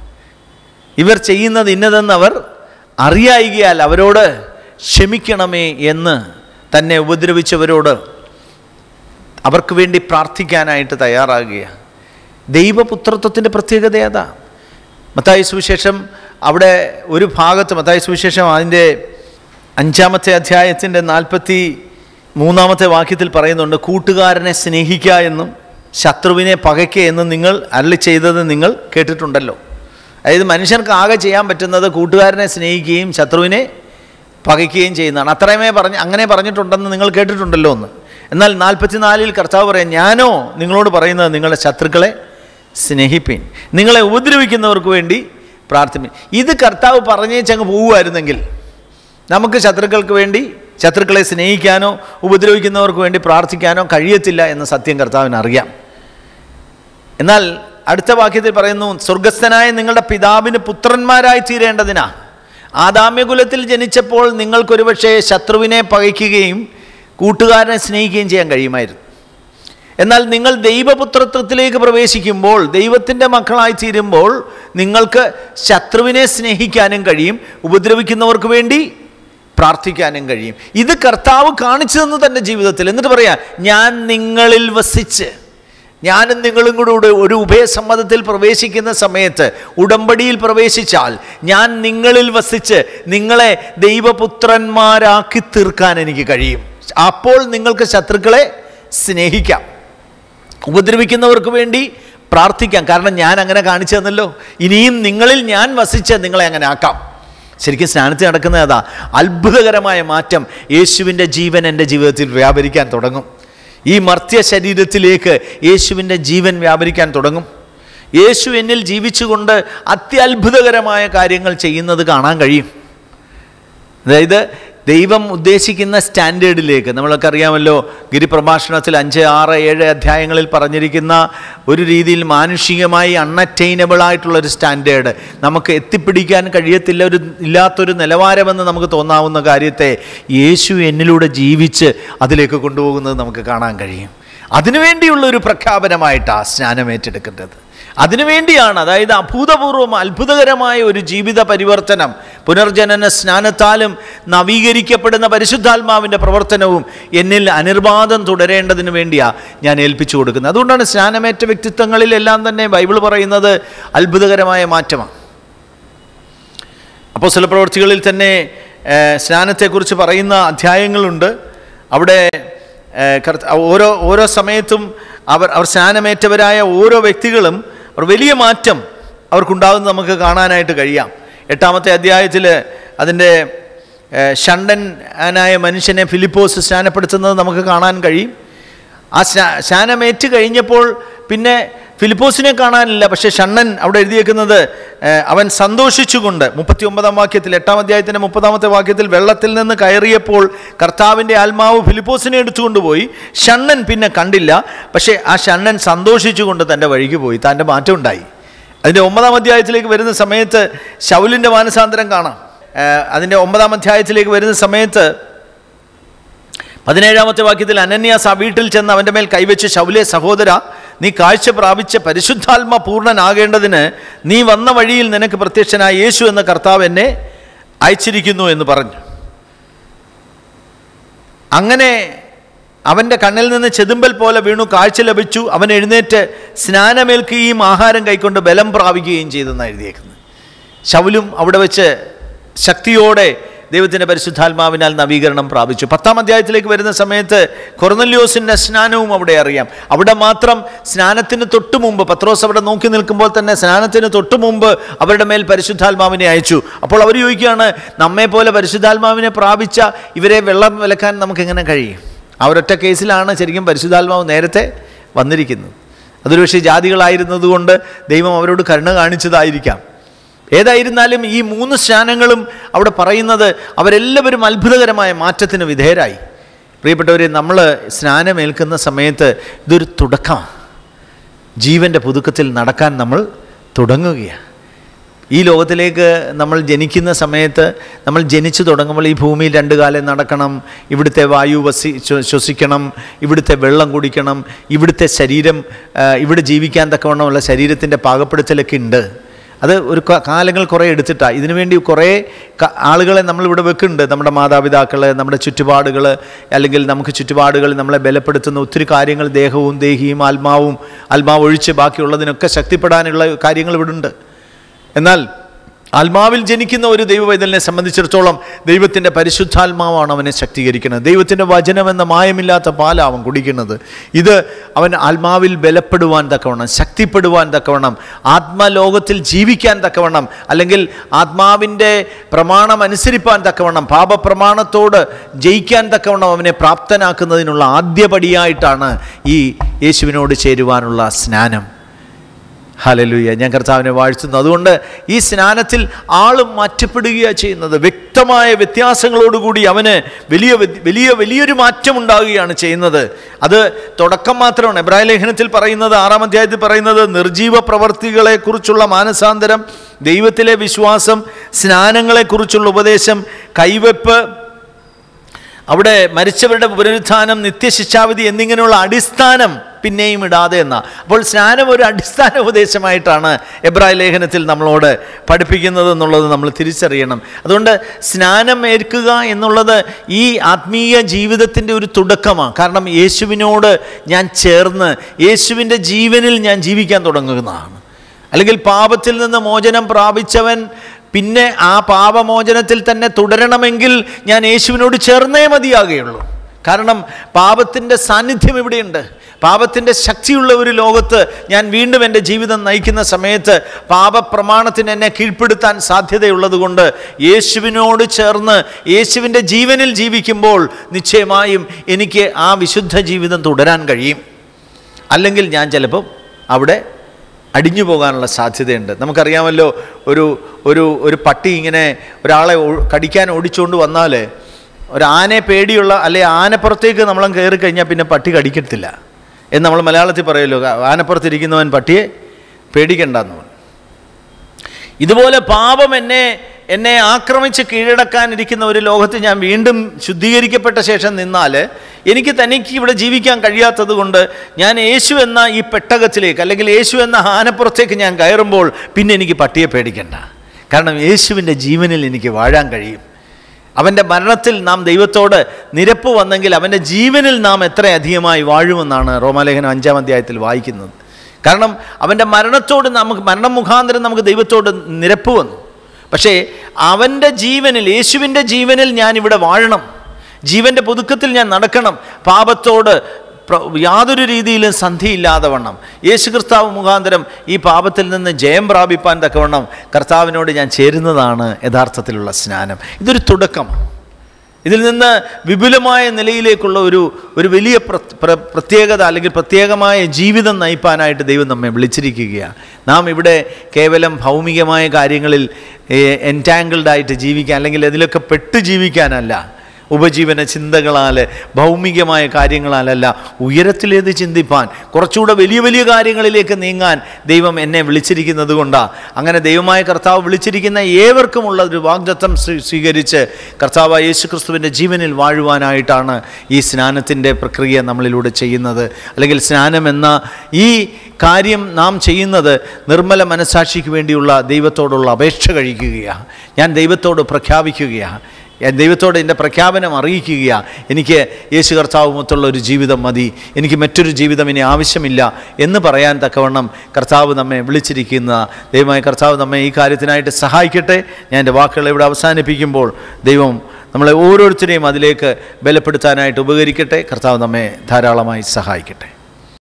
A: ഇവർ ചെയ്യുന്നത് ഇന്നതെന്ന് അവർ അറിയായികയാൽ അവരോട് ക്ഷമിക്കണമേ എന്ന് തന്നെ ഉപദ്രവിച്ചവരോട് അവർക്ക് വേണ്ടി പ്രാർത്ഥിക്കാനായിട്ട് തയ്യാറാകുകയാണ് ദൈവപുത്രത്വത്തിൻ്റെ പ്രത്യേകത അതാ മത്തായി സുവിശേഷം അവിടെ ഒരു ഭാഗത്ത് മത്തായി സുവിശേഷം അതിൻ്റെ അഞ്ചാമത്തെ അധ്യായത്തിൻ്റെ നാൽപ്പത്തി മൂന്നാമത്തെ വാക്യത്തിൽ പറയുന്നുണ്ട് കൂട്ടുകാരനെ സ്നേഹിക്കുക എന്നും ശത്രുവിനെ പകയ്ക്കുക എന്നും നിങ്ങൾ അരളി ചെയ്തത് നിങ്ങൾ കേട്ടിട്ടുണ്ടല്ലോ അതായത് മനുഷ്യർക്ക് ആകെ ചെയ്യാൻ പറ്റുന്നത് കൂട്ടുകാരനെ സ്നേഹിക്കുകയും ശത്രുവിനെ പകയ്ക്കുകയും ചെയ്യുന്നതാണ് അത്രയുമേ പറഞ്ഞ് അങ്ങനെ പറഞ്ഞിട്ടുണ്ടെന്ന് നിങ്ങൾ കേട്ടിട്ടുണ്ടല്ലോ എന്ന് എന്നാൽ നാൽപ്പത്തിനാലിൽ കർത്താവ് പറയാം ഞാനോ നിങ്ങളോട് പറയുന്നത് നിങ്ങളുടെ ശത്രുക്കളെ സ്നേഹിപ്പീൻ നിങ്ങളെ ഉപദ്രവിക്കുന്നവർക്ക് വേണ്ടി പ്രാർത്ഥിപ്പിൻ ഇത് കർത്താവ് പറഞ്ഞേച്ചങ്ങ് പോവുമായിരുന്നെങ്കിൽ നമുക്ക് ശത്രുക്കൾക്ക് വേണ്ടി ശത്രുക്കളെ സ്നേഹിക്കാനോ ഉപദ്രവിക്കുന്നവർക്ക് വേണ്ടി പ്രാർത്ഥിക്കാനോ കഴിയത്തില്ല എന്ന സത്യം കർത്താവിന് അറിയാം എന്നാൽ അടുത്ത വാക്യത്തിൽ പറയുന്നു സ്വർഗസ്ഥനായ നിങ്ങളുടെ പിതാവിന് പുത്രന്മാരായി തീരേണ്ടതിനാ ആദാമ്യകുലത്തിൽ ജനിച്ചപ്പോൾ നിങ്ങൾക്കൊരുപക്ഷെ ശത്രുവിനെ പകയ്ക്കുകയും കൂട്ടുകാരനെ സ്നേഹിക്കുകയും ചെയ്യാൻ കഴിയുമായിരുന്നു എന്നാൽ നിങ്ങൾ ദൈവപുത്രത്വത്തിലേക്ക് പ്രവേശിക്കുമ്പോൾ ദൈവത്തിൻ്റെ മക്കളായി തീരുമ്പോൾ നിങ്ങൾക്ക് ശത്രുവിനെ സ്നേഹിക്കാനും കഴിയും ഉപദ്രവിക്കുന്നവർക്ക് വേണ്ടി പ്രാർത്ഥിക്കാനും കഴിയും ഇത് കർത്താവ് കാണിച്ചു തന്നു തൻ്റെ ജീവിതത്തിൽ എന്നിട്ട് പറയാം ഞാൻ നിങ്ങളിൽ വസിച്ച് ഞാനും നിങ്ങളും കൂടെ ഒരു ഉഭയസമ്മതത്തിൽ പ്രവേശിക്കുന്ന സമയത്ത് ഉടമ്പടിയിൽ പ്രവേശിച്ചാൽ ഞാൻ നിങ്ങളിൽ വസിച്ച് നിങ്ങളെ ദൈവപുത്രന്മാരാക്കി തീർക്കാൻ എനിക്ക് കഴിയും അപ്പോൾ നിങ്ങൾക്ക് ശത്രുക്കളെ സ്നേഹിക്കാം ഉപദ്രവിക്കുന്നവർക്ക് വേണ്ടി പ്രാർത്ഥിക്കാം കാരണം ഞാൻ അങ്ങനെ കാണിച്ചു തന്നല്ലോ ഇനിയും നിങ്ങളിൽ ഞാൻ വസിച്ച് നിങ്ങളെ അങ്ങനെ ആക്കാം ശരിക്കും സ്നാനത്തിൽ നടക്കുന്നത് അതാ അത്ഭുതകരമായ മാറ്റം യേശുവിൻ്റെ ജീവൻ എൻ്റെ ജീവിതത്തിൽ വ്യാപരിക്കാൻ തുടങ്ങും ഈ മർത്യ ശരീരത്തിലേക്ക് യേശുവിൻ്റെ ജീവൻ വ്യാപരിക്കാൻ തുടങ്ങും യേശു എന്നിൽ ജീവിച്ചുകൊണ്ട് അത്യത്ഭുതകരമായ കാര്യങ്ങൾ ചെയ്യുന്നത് കാണാൻ കഴിയും അതായത് ദൈവം ഉദ്ദേശിക്കുന്ന സ്റ്റാൻഡേർഡിലേക്ക് നമ്മളൊക്കെ അറിയാമല്ലോ ഗിരിപ്രഭാഷണത്തിൽ അഞ്ച് ആറ് ഏഴ് അധ്യായങ്ങളിൽ പറഞ്ഞിരിക്കുന്ന ഒരു രീതിയിൽ മാനുഷികമായി അൺഅറ്റൈനബിൾ ആയിട്ടുള്ളൊരു സ്റ്റാൻഡേർഡ് നമുക്ക് എത്തിപ്പിടിക്കാൻ കഴിയത്തില്ല ഒരു ഇല്ലാത്തൊരു നിലവാരമെന്ന് നമുക്ക് തോന്നാവുന്ന കാര്യത്തെ യേശു എന്നിലൂടെ ജീവിച്ച് അതിലേക്ക് കൊണ്ടുപോകുന്നത് നമുക്ക് കാണാൻ കഴിയും അതിനുവേണ്ടിയുള്ള ഒരു പ്രഖ്യാപനമായിട്ടാണ് സ്നാനം ഏറ്റെടുക്കേണ്ടത് അതിനുവേണ്ടിയാണ് അതായത് അഭൂതപൂർവം അത്ഭുതകരമായ ഒരു ജീവിത പരിവർത്തനം പുനർജനന സ്നാനത്താലും നവീകരിക്കപ്പെടുന്ന പരിശുദ്ധാത്മാവിൻ്റെ പ്രവർത്തനവും എന്നിൽ അനിർബാധം തുടരേണ്ടതിന് വേണ്ടിയാണ് ഞാൻ ഏൽപ്പിച്ചു കൊടുക്കുന്നത് അതുകൊണ്ടാണ് സ്നാനമേറ്റ വ്യക്തിത്വങ്ങളിലെല്ലാം തന്നെ ബൈബിൾ പറയുന്നത് അത്ഭുതകരമായ മാറ്റമാണ് അപ്പോൾ ചില പ്രവർത്തികളിൽ തന്നെ ഏഹ്, സ്നാനത്തെക്കുറിച്ച് പറയുന്ന അധ്യായങ്ങളുണ്ട് അവിടെ ഏഹ്, കർത്ത- ഓരോ ഓരോ സമയത്തും അവർ അവർ സ്നാനമേറ്റവരായ ഓരോ വ്യക്തികളും അവർ വലിയ മാറ്റം അവർക്കുണ്ടാകുന്നത് നമുക്ക് കാണാനായിട്ട് കഴിയാം എട്ടാമത്തെ അധ്യായത്തിൽ അതിൻ്റെ ഏഹ്, ഷണ്ടനായ മനുഷ്യനെ ഫിലിപ്പോസ് സ്നാനപ്പെടുത്തുന്നത് നമുക്ക് കാണാൻ കഴിയും ആ സ്നാ സ്നാനമേറ്റ് കഴിഞ്ഞപ്പോൾ പിന്നെ ഫിലിപ്പോസിനെ കാണാനില്ല പക്ഷേ ഷണ്ണൻ അവിടെ എഴുതിയേക്കുന്നത് ഏഹ്, അവൻ സന്തോഷിച്ചുകൊണ്ട് മുപ്പത്തി ഒമ്പതാം വാക്യത്തിൽ എട്ടാം അധ്യായത്തിൻ്റെ മുപ്പതാമത്തെ വാക്യത്തിൽ വെള്ളത്തിൽ നിന്ന് കയറിയപ്പോൾ കർത്താവിൻ്റെ ആത്മാവ് ഫിലിപ്പോസിനെ എടുത്തുകൊണ്ടുപോയി ഷണ്ണൻ പിന്നെ കണ്ടില്ല പക്ഷേ ആ ഷണ്ണൻ സന്തോഷിച്ചുകൊണ്ട് തൻ്റെ വഴിക്ക് പോയി തൻ്റെ മാറ്റം ഉണ്ടായി അതിൻ്റെ ഒമ്പതാം അധ്യായത്തിലേക്ക് വരുന്ന സമയത്ത് ശൗലിൻ്റെ മാനസാന്തരം കാണാം ഏഹ്, അതിൻ്റെ ഒമ്പതാം അധ്യായത്തിലേക്ക് വരുന്ന സമയത്ത് പതിനേഴാമത്തെ വാക്യത്തിൽ അനന്യാസ് ആ വീട്ടിൽ ചെന്ന് അവൻ്റെ മേൽ കൈവച്ച് ശൗലെ സഹോദര നീ കാഴ്ച പ്രാപിച്ച പരിശുദ്ധാത്മ പൂർണ്ണനാകേണ്ടതിന് നീ വന്ന വഴിയിൽ നിനക്ക് പ്രത്യക്ഷനായ യേശു എന്ന കർത്താവ് എന്നെ അയച്ചിരിക്കുന്നു എന്ന് പറഞ്ഞു അങ്ങനെ അവൻ്റെ കണ്ണിൽ നിന്ന് ചെതുമ്പൽ പോലെ വീണു കാഴ്ച ലഭിച്ചു അവൻ എഴുന്നേറ്റ് സ്നാനമേൽക്കുകയും ആഹാരം കൈക്കൊണ്ട് ബലം പ്രാപിക്കുകയും ചെയ്തെന്നാണ് എഴുതിയേക്കുന്നത് ശൗലും അവിടെ വെച്ച് ശക്തിയോടെ ദൈവത്തിൻ്റെ പരിശുദ്ധാത്മാവിനാൽ നവീകരണം പ്രാപിച്ചു പത്താം അധ്യായത്തിലേക്ക് വരുന്ന സമയത്ത് കൊർന്നല്യോസിൻ്റെ സ്നാനവും അവിടെ അറിയാം അവിടെ മാത്രം സ്നാനത്തിന് തൊട്ട് മുമ്പ് പത്രോസ് അവിടെ നോക്കി നിൽക്കുമ്പോൾ തന്നെ സ്നാനത്തിന് തൊട്ട് മുമ്പ് അവരുടെ മേൽ പരിശുദ്ധാത്മാവിനെ അയച്ചു അപ്പോൾ അവർ ചോദിക്കുകയാണ് നമ്മെ പോലെ പരിശുദ്ധാത്മാവിനെ പ്രാപിച്ച ഇവരെ വെള്ളം വിലക്കാൻ നമുക്കെങ്ങനെ കഴിയും ആ ഒരൊറ്റ കേസിലാണ് ശരിക്കും പരിശുദ്ധാത്മാവ് നേരത്തെ വന്നിരിക്കുന്നത് അതൊരു പക്ഷേ ജാതികളായിരുന്നതുകൊണ്ട് ദൈവം അവരോട് കരുണ കാണിച്ചതായിരിക്കാം ഏതായിരുന്നാലും ഈ മൂന്ന് സ്നാനങ്ങളും അവിടെ പറയുന്നത് അവരെല്ലാവരും അത്ഭുതകരമായ മാറ്റത്തിന് വിധേയരായി പ്രിയപ്പെട്ടവരെ നമ്മൾ സ്നാനമേൽക്കുന്ന സമയത്ത് ഇതൊരു തുടക്കമാണ് ജീവൻ്റെ പുതുക്കത്തിൽ നടക്കാൻ നമ്മൾ തുടങ്ങുകയാണ് ഈ ലോകത്തിലേക്ക് നമ്മൾ ജനിക്കുന്ന സമയത്ത് നമ്മൾ ജനിച്ചു തുടങ്ങുമ്പോൾ ഈ ഭൂമിയിൽ രണ്ട് കാലം നടക്കണം ഇവിടുത്തെ വായു വസി ശ്വ- ശ്വസിക്കണം ഇവിടുത്തെ വെള്ളം കുടിക്കണം ഇവിടുത്തെ ശരീരം ആ, ഇവിടെ ജീവിക്കാൻ തക്കവണ്ണമുള്ള ശരീരത്തിൻ്റെ പാകപ്പെടുത്തലൊക്കെ ഉണ്ട് അത് ഒരു ക- കാലങ്ങൾ കുറേ എടുത്തിട്ടാണ് ഇതിനു വേണ്ടി കുറേ ക- ആളുകളെ നമ്മളിവിടെ വെക്കുന്നുണ്ട് നമ്മുടെ മാതാപിതാക്കൾ നമ്മുടെ ചുറ്റുപാടുകൾ അല്ലെങ്കിൽ നമുക്ക് ചുറ്റുപാടുകൾ നമ്മളെ ബലപ്പെടുത്തുന്ന ഒത്തിരി കാര്യങ്ങൾ ദേഹവും ദേഹിയും ആത്മാവും ആത്മാവ് ഒഴിച്ച് ബാക്കിയുള്ളതിനൊക്കെ ശക്തിപ്പെടാനുള്ള കാര്യങ്ങൾ ഇവിടെ ഉണ്ട് എന്നാൽ ആത്മാവിൽ ജനിക്കുന്ന ഒരു ദൈവവൈതലിനെ സംബന്ധിച്ചിടത്തോളം ദൈവത്തിൻ്റെ പരിശുദ്ധാത്മാവാണ് അവനെ ശക്തീകരിക്കുന്നത് ദൈവത്തിൻ്റെ വചനം എന്ന മായമില്ലാത്ത പാലാണ് അവൻ കുടിക്കുന്നത് ഇത് അവൻ ആത്മാവിൽ ബലപ്പെടുവാൻ തക്കവണ്ണം ശക്തിപ്പെടുവാൻ തക്കവണ്ണം ആത്മലോകത്തിൽ ജീവിക്കാൻ തക്കവണ്ണം അല്ലെങ്കിൽ ആത്മാവിൻ്റെ പ്രമാണം അനുസരിപ്പാൻ തക്കവണ്ണം പാപപ്രമാണത്തോട് ജയിക്കാൻ തക്കവണ്ണം അവനെ പ്രാപ്തനാക്കുന്നതിനുള്ള ആദ്യപടിയായിട്ടാണ് ഈ യേശുവിനോട് ചേരുവാനുള്ള സ്നാനം ഹലലുയ ഞാൻ കർത്താവിനെ വാഴ്ത്തുന്നു അതുകൊണ്ട് ഈ സ്നാനത്തിൽ ആളും മാറ്റപ്പെടുകയാണ് ചെയ്യുന്നത് വ്യക്തമായ വ്യത്യാസങ്ങളോടുകൂടി അവന് വലിയ വ്യ- വലിയ വലിയൊരു മാറ്റം ഉണ്ടാകുകയാണ് ചെയ്യുന്നത് അത് തുടക്കം മാത്രമാണ് എബ്രാഹിം ലേഖനത്തിൽ പറയുന്നത് ആറാം അധ്യായത്തിൽ പറയുന്നത് നിർജീവ പ്രവർത്തികളെക്കുറിച്ചുള്ള മാനസാന്തരം ദൈവത്തിലെ വിശ്വാസം സ്നാനങ്ങളെക്കുറിച്ചുള്ള ഉപദേശം കൈവെപ്പ് അവിടെ മരിച്ചവരുടെ പുനരുത്ഥാനം നിത്യശിക്ഷാവിധി എന്നിങ്ങനെയുള്ള അടിസ്ഥാനം പിന്നെയും ഇടാതെ എന്ന അപ്പോൾ സ്നാനം ഒരു അടിസ്ഥാന ഉപദേശമായിട്ടാണ് എബ്രാഹിം ലേഖനത്തിൽ നമ്മളോട് പഠിപ്പിക്കുന്നത് എന്നുള്ളത് നമ്മൾ തിരിച്ചറിയണം അതുകൊണ്ട് സ്നാനം ഏൽക്കുക എന്നുള്ളത് ഈ ആത്മീയ ജീവിതത്തിൻ്റെ ഒരു തുടക്കമാണ് കാരണം യേശുവിനോട് ഞാൻ ചേർന്ന് യേശുവിൻ്റെ ജീവനിൽ ഞാൻ ജീവിക്കാൻ തുടങ്ങുന്നതാണ് അല്ലെങ്കിൽ പാപത്തിൽ നിന്ന് മോചനം പ്രാപിച്ചവൻ പിന്നെ ആ പാപമോചനത്തിൽ തന്നെ തുടരണമെങ്കിൽ ഞാൻ യേശുവിനോട് ചേർന്നേ മതിയാകുകയുള്ളൂ കാരണം പാപത്തിൻ്റെ സാന്നിധ്യം ഇവിടെയുണ്ട് പാപത്തിൻ്റെ ശക്തിയുള്ള ഒരു ലോകത്ത് ഞാൻ വീണ്ടും എൻ്റെ ജീവിതം നയിക്കുന്ന സമയത്ത് പാപപ്രമാണത്തിന് എന്നെ കീഴ്പ്പെടുത്താൻ സാധ്യതയുള്ളതുകൊണ്ട് യേശുവിനോട് ചേർന്ന് യേശുവിൻ്റെ ജീവനിൽ ജീവിക്കുമ്പോൾ നിശ്ചയമായും എനിക്ക് ആ വിശുദ്ധ ജീവിതം തുടരാൻ കഴിയും അല്ലെങ്കിൽ ഞാൻ ചിലപ്പം അവിടെ അടിഞ്ഞു പോകാനുള്ള സാധ്യതയുണ്ട് നമുക്കറിയാമല്ലോ ഒരു ഒരു ഒരു പട്ടി ഇങ്ങനെ ഒരാളെ ഒ- കടിക്കാൻ ഓടിച്ചുകൊണ്ട് വന്നാൽ ഒരു ആനയെ പേടിയുള്ള അല്ലെ ആനപ്പുറത്തേക്ക് നമ്മൾ കയറി കഴിഞ്ഞാൽ പിന്നെ പട്ടി കടിക്കത്തില്ല എന്ന് നമ്മൾ മലയാളത്തിൽ പറയുമല്ലോ ആനപ്പുറത്തിരിക്കുന്നവൻ പട്ടിയെ പേടിക്കണ്ടെന്ന് പറയും ഇതുപോലെ പാപം എന്നെ എന്നെ ആക്രമിച്ച് കീഴടക്കാനിരിക്കുന്ന ഒരു ലോകത്ത് ഞാൻ വീണ്ടും ശുദ്ധീകരിക്കപ്പെട്ട ശേഷം നിന്നാൽ എനിക്ക് തനിക്ക് ഇവിടെ ജീവിക്കാൻ കഴിയാത്തത് കൊണ്ട് ഞാൻ യേശു എന്ന ഈ പെട്ടകത്തിലേക്ക് അല്ലെങ്കിൽ യേശു എന്ന ആനപ്പുറത്തേക്ക് ഞാൻ കയറുമ്പോൾ പിന്നെ എനിക്ക് പട്ടിയെ പേടിക്കണ്ട കാരണം യേശുവിൻ്റെ ജീവനിൽ എനിക്ക് വാഴാൻ കഴിയും അവൻ്റെ മരണത്തിൽ നാം ദൈവത്തോട് നിരപ്പ് വന്നെങ്കിൽ അവൻ്റെ ജീവനിൽ നാം എത്ര അധികമായി വാഴുമെന്നാണ് റോമാലേഖനം അഞ്ചാം അധ്യായത്തിൽ വായിക്കുന്നത് കാരണം അവൻ്റെ മരണത്തോട് നമുക്ക് മരണം മുഖാന്തരം നമുക്ക് ദൈവത്തോട് നിരപ്പ് വന്നു പക്ഷേ അവൻ്റെ ജീവനിൽ യേശുവിൻ്റെ ജീവനിൽ ഞാൻ ഇവിടെ വാഴണം ജീവൻ്റെ പുതുക്കത്തിൽ ഞാൻ നടക്കണം പാപത്തോട് പ്ര- യാതൊരു രീതിയിലും സന്ധിയില്ലാതെ വണ്ണം യേശു കർത്താവ് മുഖാന്തരം ഈ പാപത്തിൽ നിന്ന് ജയം പ്രാപിപ്പാൻ തക്കവണ്ണം കർത്താവിനോട് ഞാൻ ചേരുന്നതാണ് യഥാർത്ഥത്തിലുള്ള സ്നാനം ഇതൊരു തുടക്കമാണ് ഇതിൽ നിന്ന് വിപുലമായ നിലയിലേക്കുള്ള ഒരു ഒരു വലിയ പ്ര- പ്ര- പ്രത്യേകത അല്ലെങ്കിൽ പ്രത്യേകമായ ജീവിതം നയിപ്പാനായിട്ട് ദൈവം നമ്മെ വിളിച്ചിരിക്കുകയാണ് നാം ഇവിടെ കേവലം ഭൗമികമായ കാര്യങ്ങളിൽ എൻറ്റാങ്കിൾഡ് ആയിട്ട് ജീവിക്കാൻ അല്ലെങ്കിൽ അതിലൊക്കെ പെട്ട് ജീവിക്കാനല്ല ഉപജീവന ചിന്തകളാൽ ഭൗമികമായ കാര്യങ്ങളാലല്ല ഉയരത്തിലേത് ചിന്തിപ്പാൻ കുറച്ചുകൂടെ വലിയ വലിയ കാര്യങ്ങളിലേക്ക് നീങ്ങാൻ ദൈവം എന്നെ വിളിച്ചിരിക്കുന്നത് കൊണ്ടാണ് അങ്ങനെ ദൈവമായ കർത്താവ് വിളിച്ചിരിക്കുന്ന ഏവർക്കുമുള്ള ഒരു വാഗ്ദത്തം സ്വീ- സ്വീകരിച്ച് കർത്താവ് യേശു ക്രിസ്തുവിൻ്റെ ജീവനിൽ വാഴുവാനായിട്ടാണ് ഈ സ്നാനത്തിൻ്റെ പ്രക്രിയ നമ്മളിലൂടെ ചെയ്യുന്നത് അല്ലെങ്കിൽ സ്നാനം എന്ന ഈ കാര്യം നാം ചെയ്യുന്നത് നിർമ്മല മനസാക്ഷിക്ക് വേണ്ടിയുള്ള ദൈവത്തോടുള്ള അപേക്ഷ കഴിക്കുകയാണ് ഞാൻ ദൈവത്തോട് പ്രഖ്യാപിക്കുകയാണ് ഞാൻ ദൈവത്തോട് എൻ്റെ പ്രഖ്യാപനം അറിയിക്കുകയാണ് എനിക്ക് യേശു കർത്താവുമൊത്തുള്ള ഒരു ജീവിതം മതി എനിക്ക് മറ്റൊരു ജീവിതം ഇനി ആവശ്യമില്ല എന്ന് പറയാൻ തക്കവണ്ണം കർത്താവ് നമ്മെ വിളിച്ചിരിക്കുന്ന ദൈവമായ കർത്താവ് നമ്മെ ഈ കാര്യത്തിനായിട്ട് സഹായിക്കട്ടെ ഞാൻ എൻ്റെ വാക്കുകൾ ഇവിടെ അവസാനിപ്പിക്കുമ്പോൾ ദൈവം നമ്മളെ ഓരോരുത്തരെയും അതിലേക്ക് ബലപ്പെടുത്താനായിട്ട് ഉപകരിക്കട്ടെ കർത്താവ് നമ്മെ ധാരാളമായി സഹായിക്കട്ടെ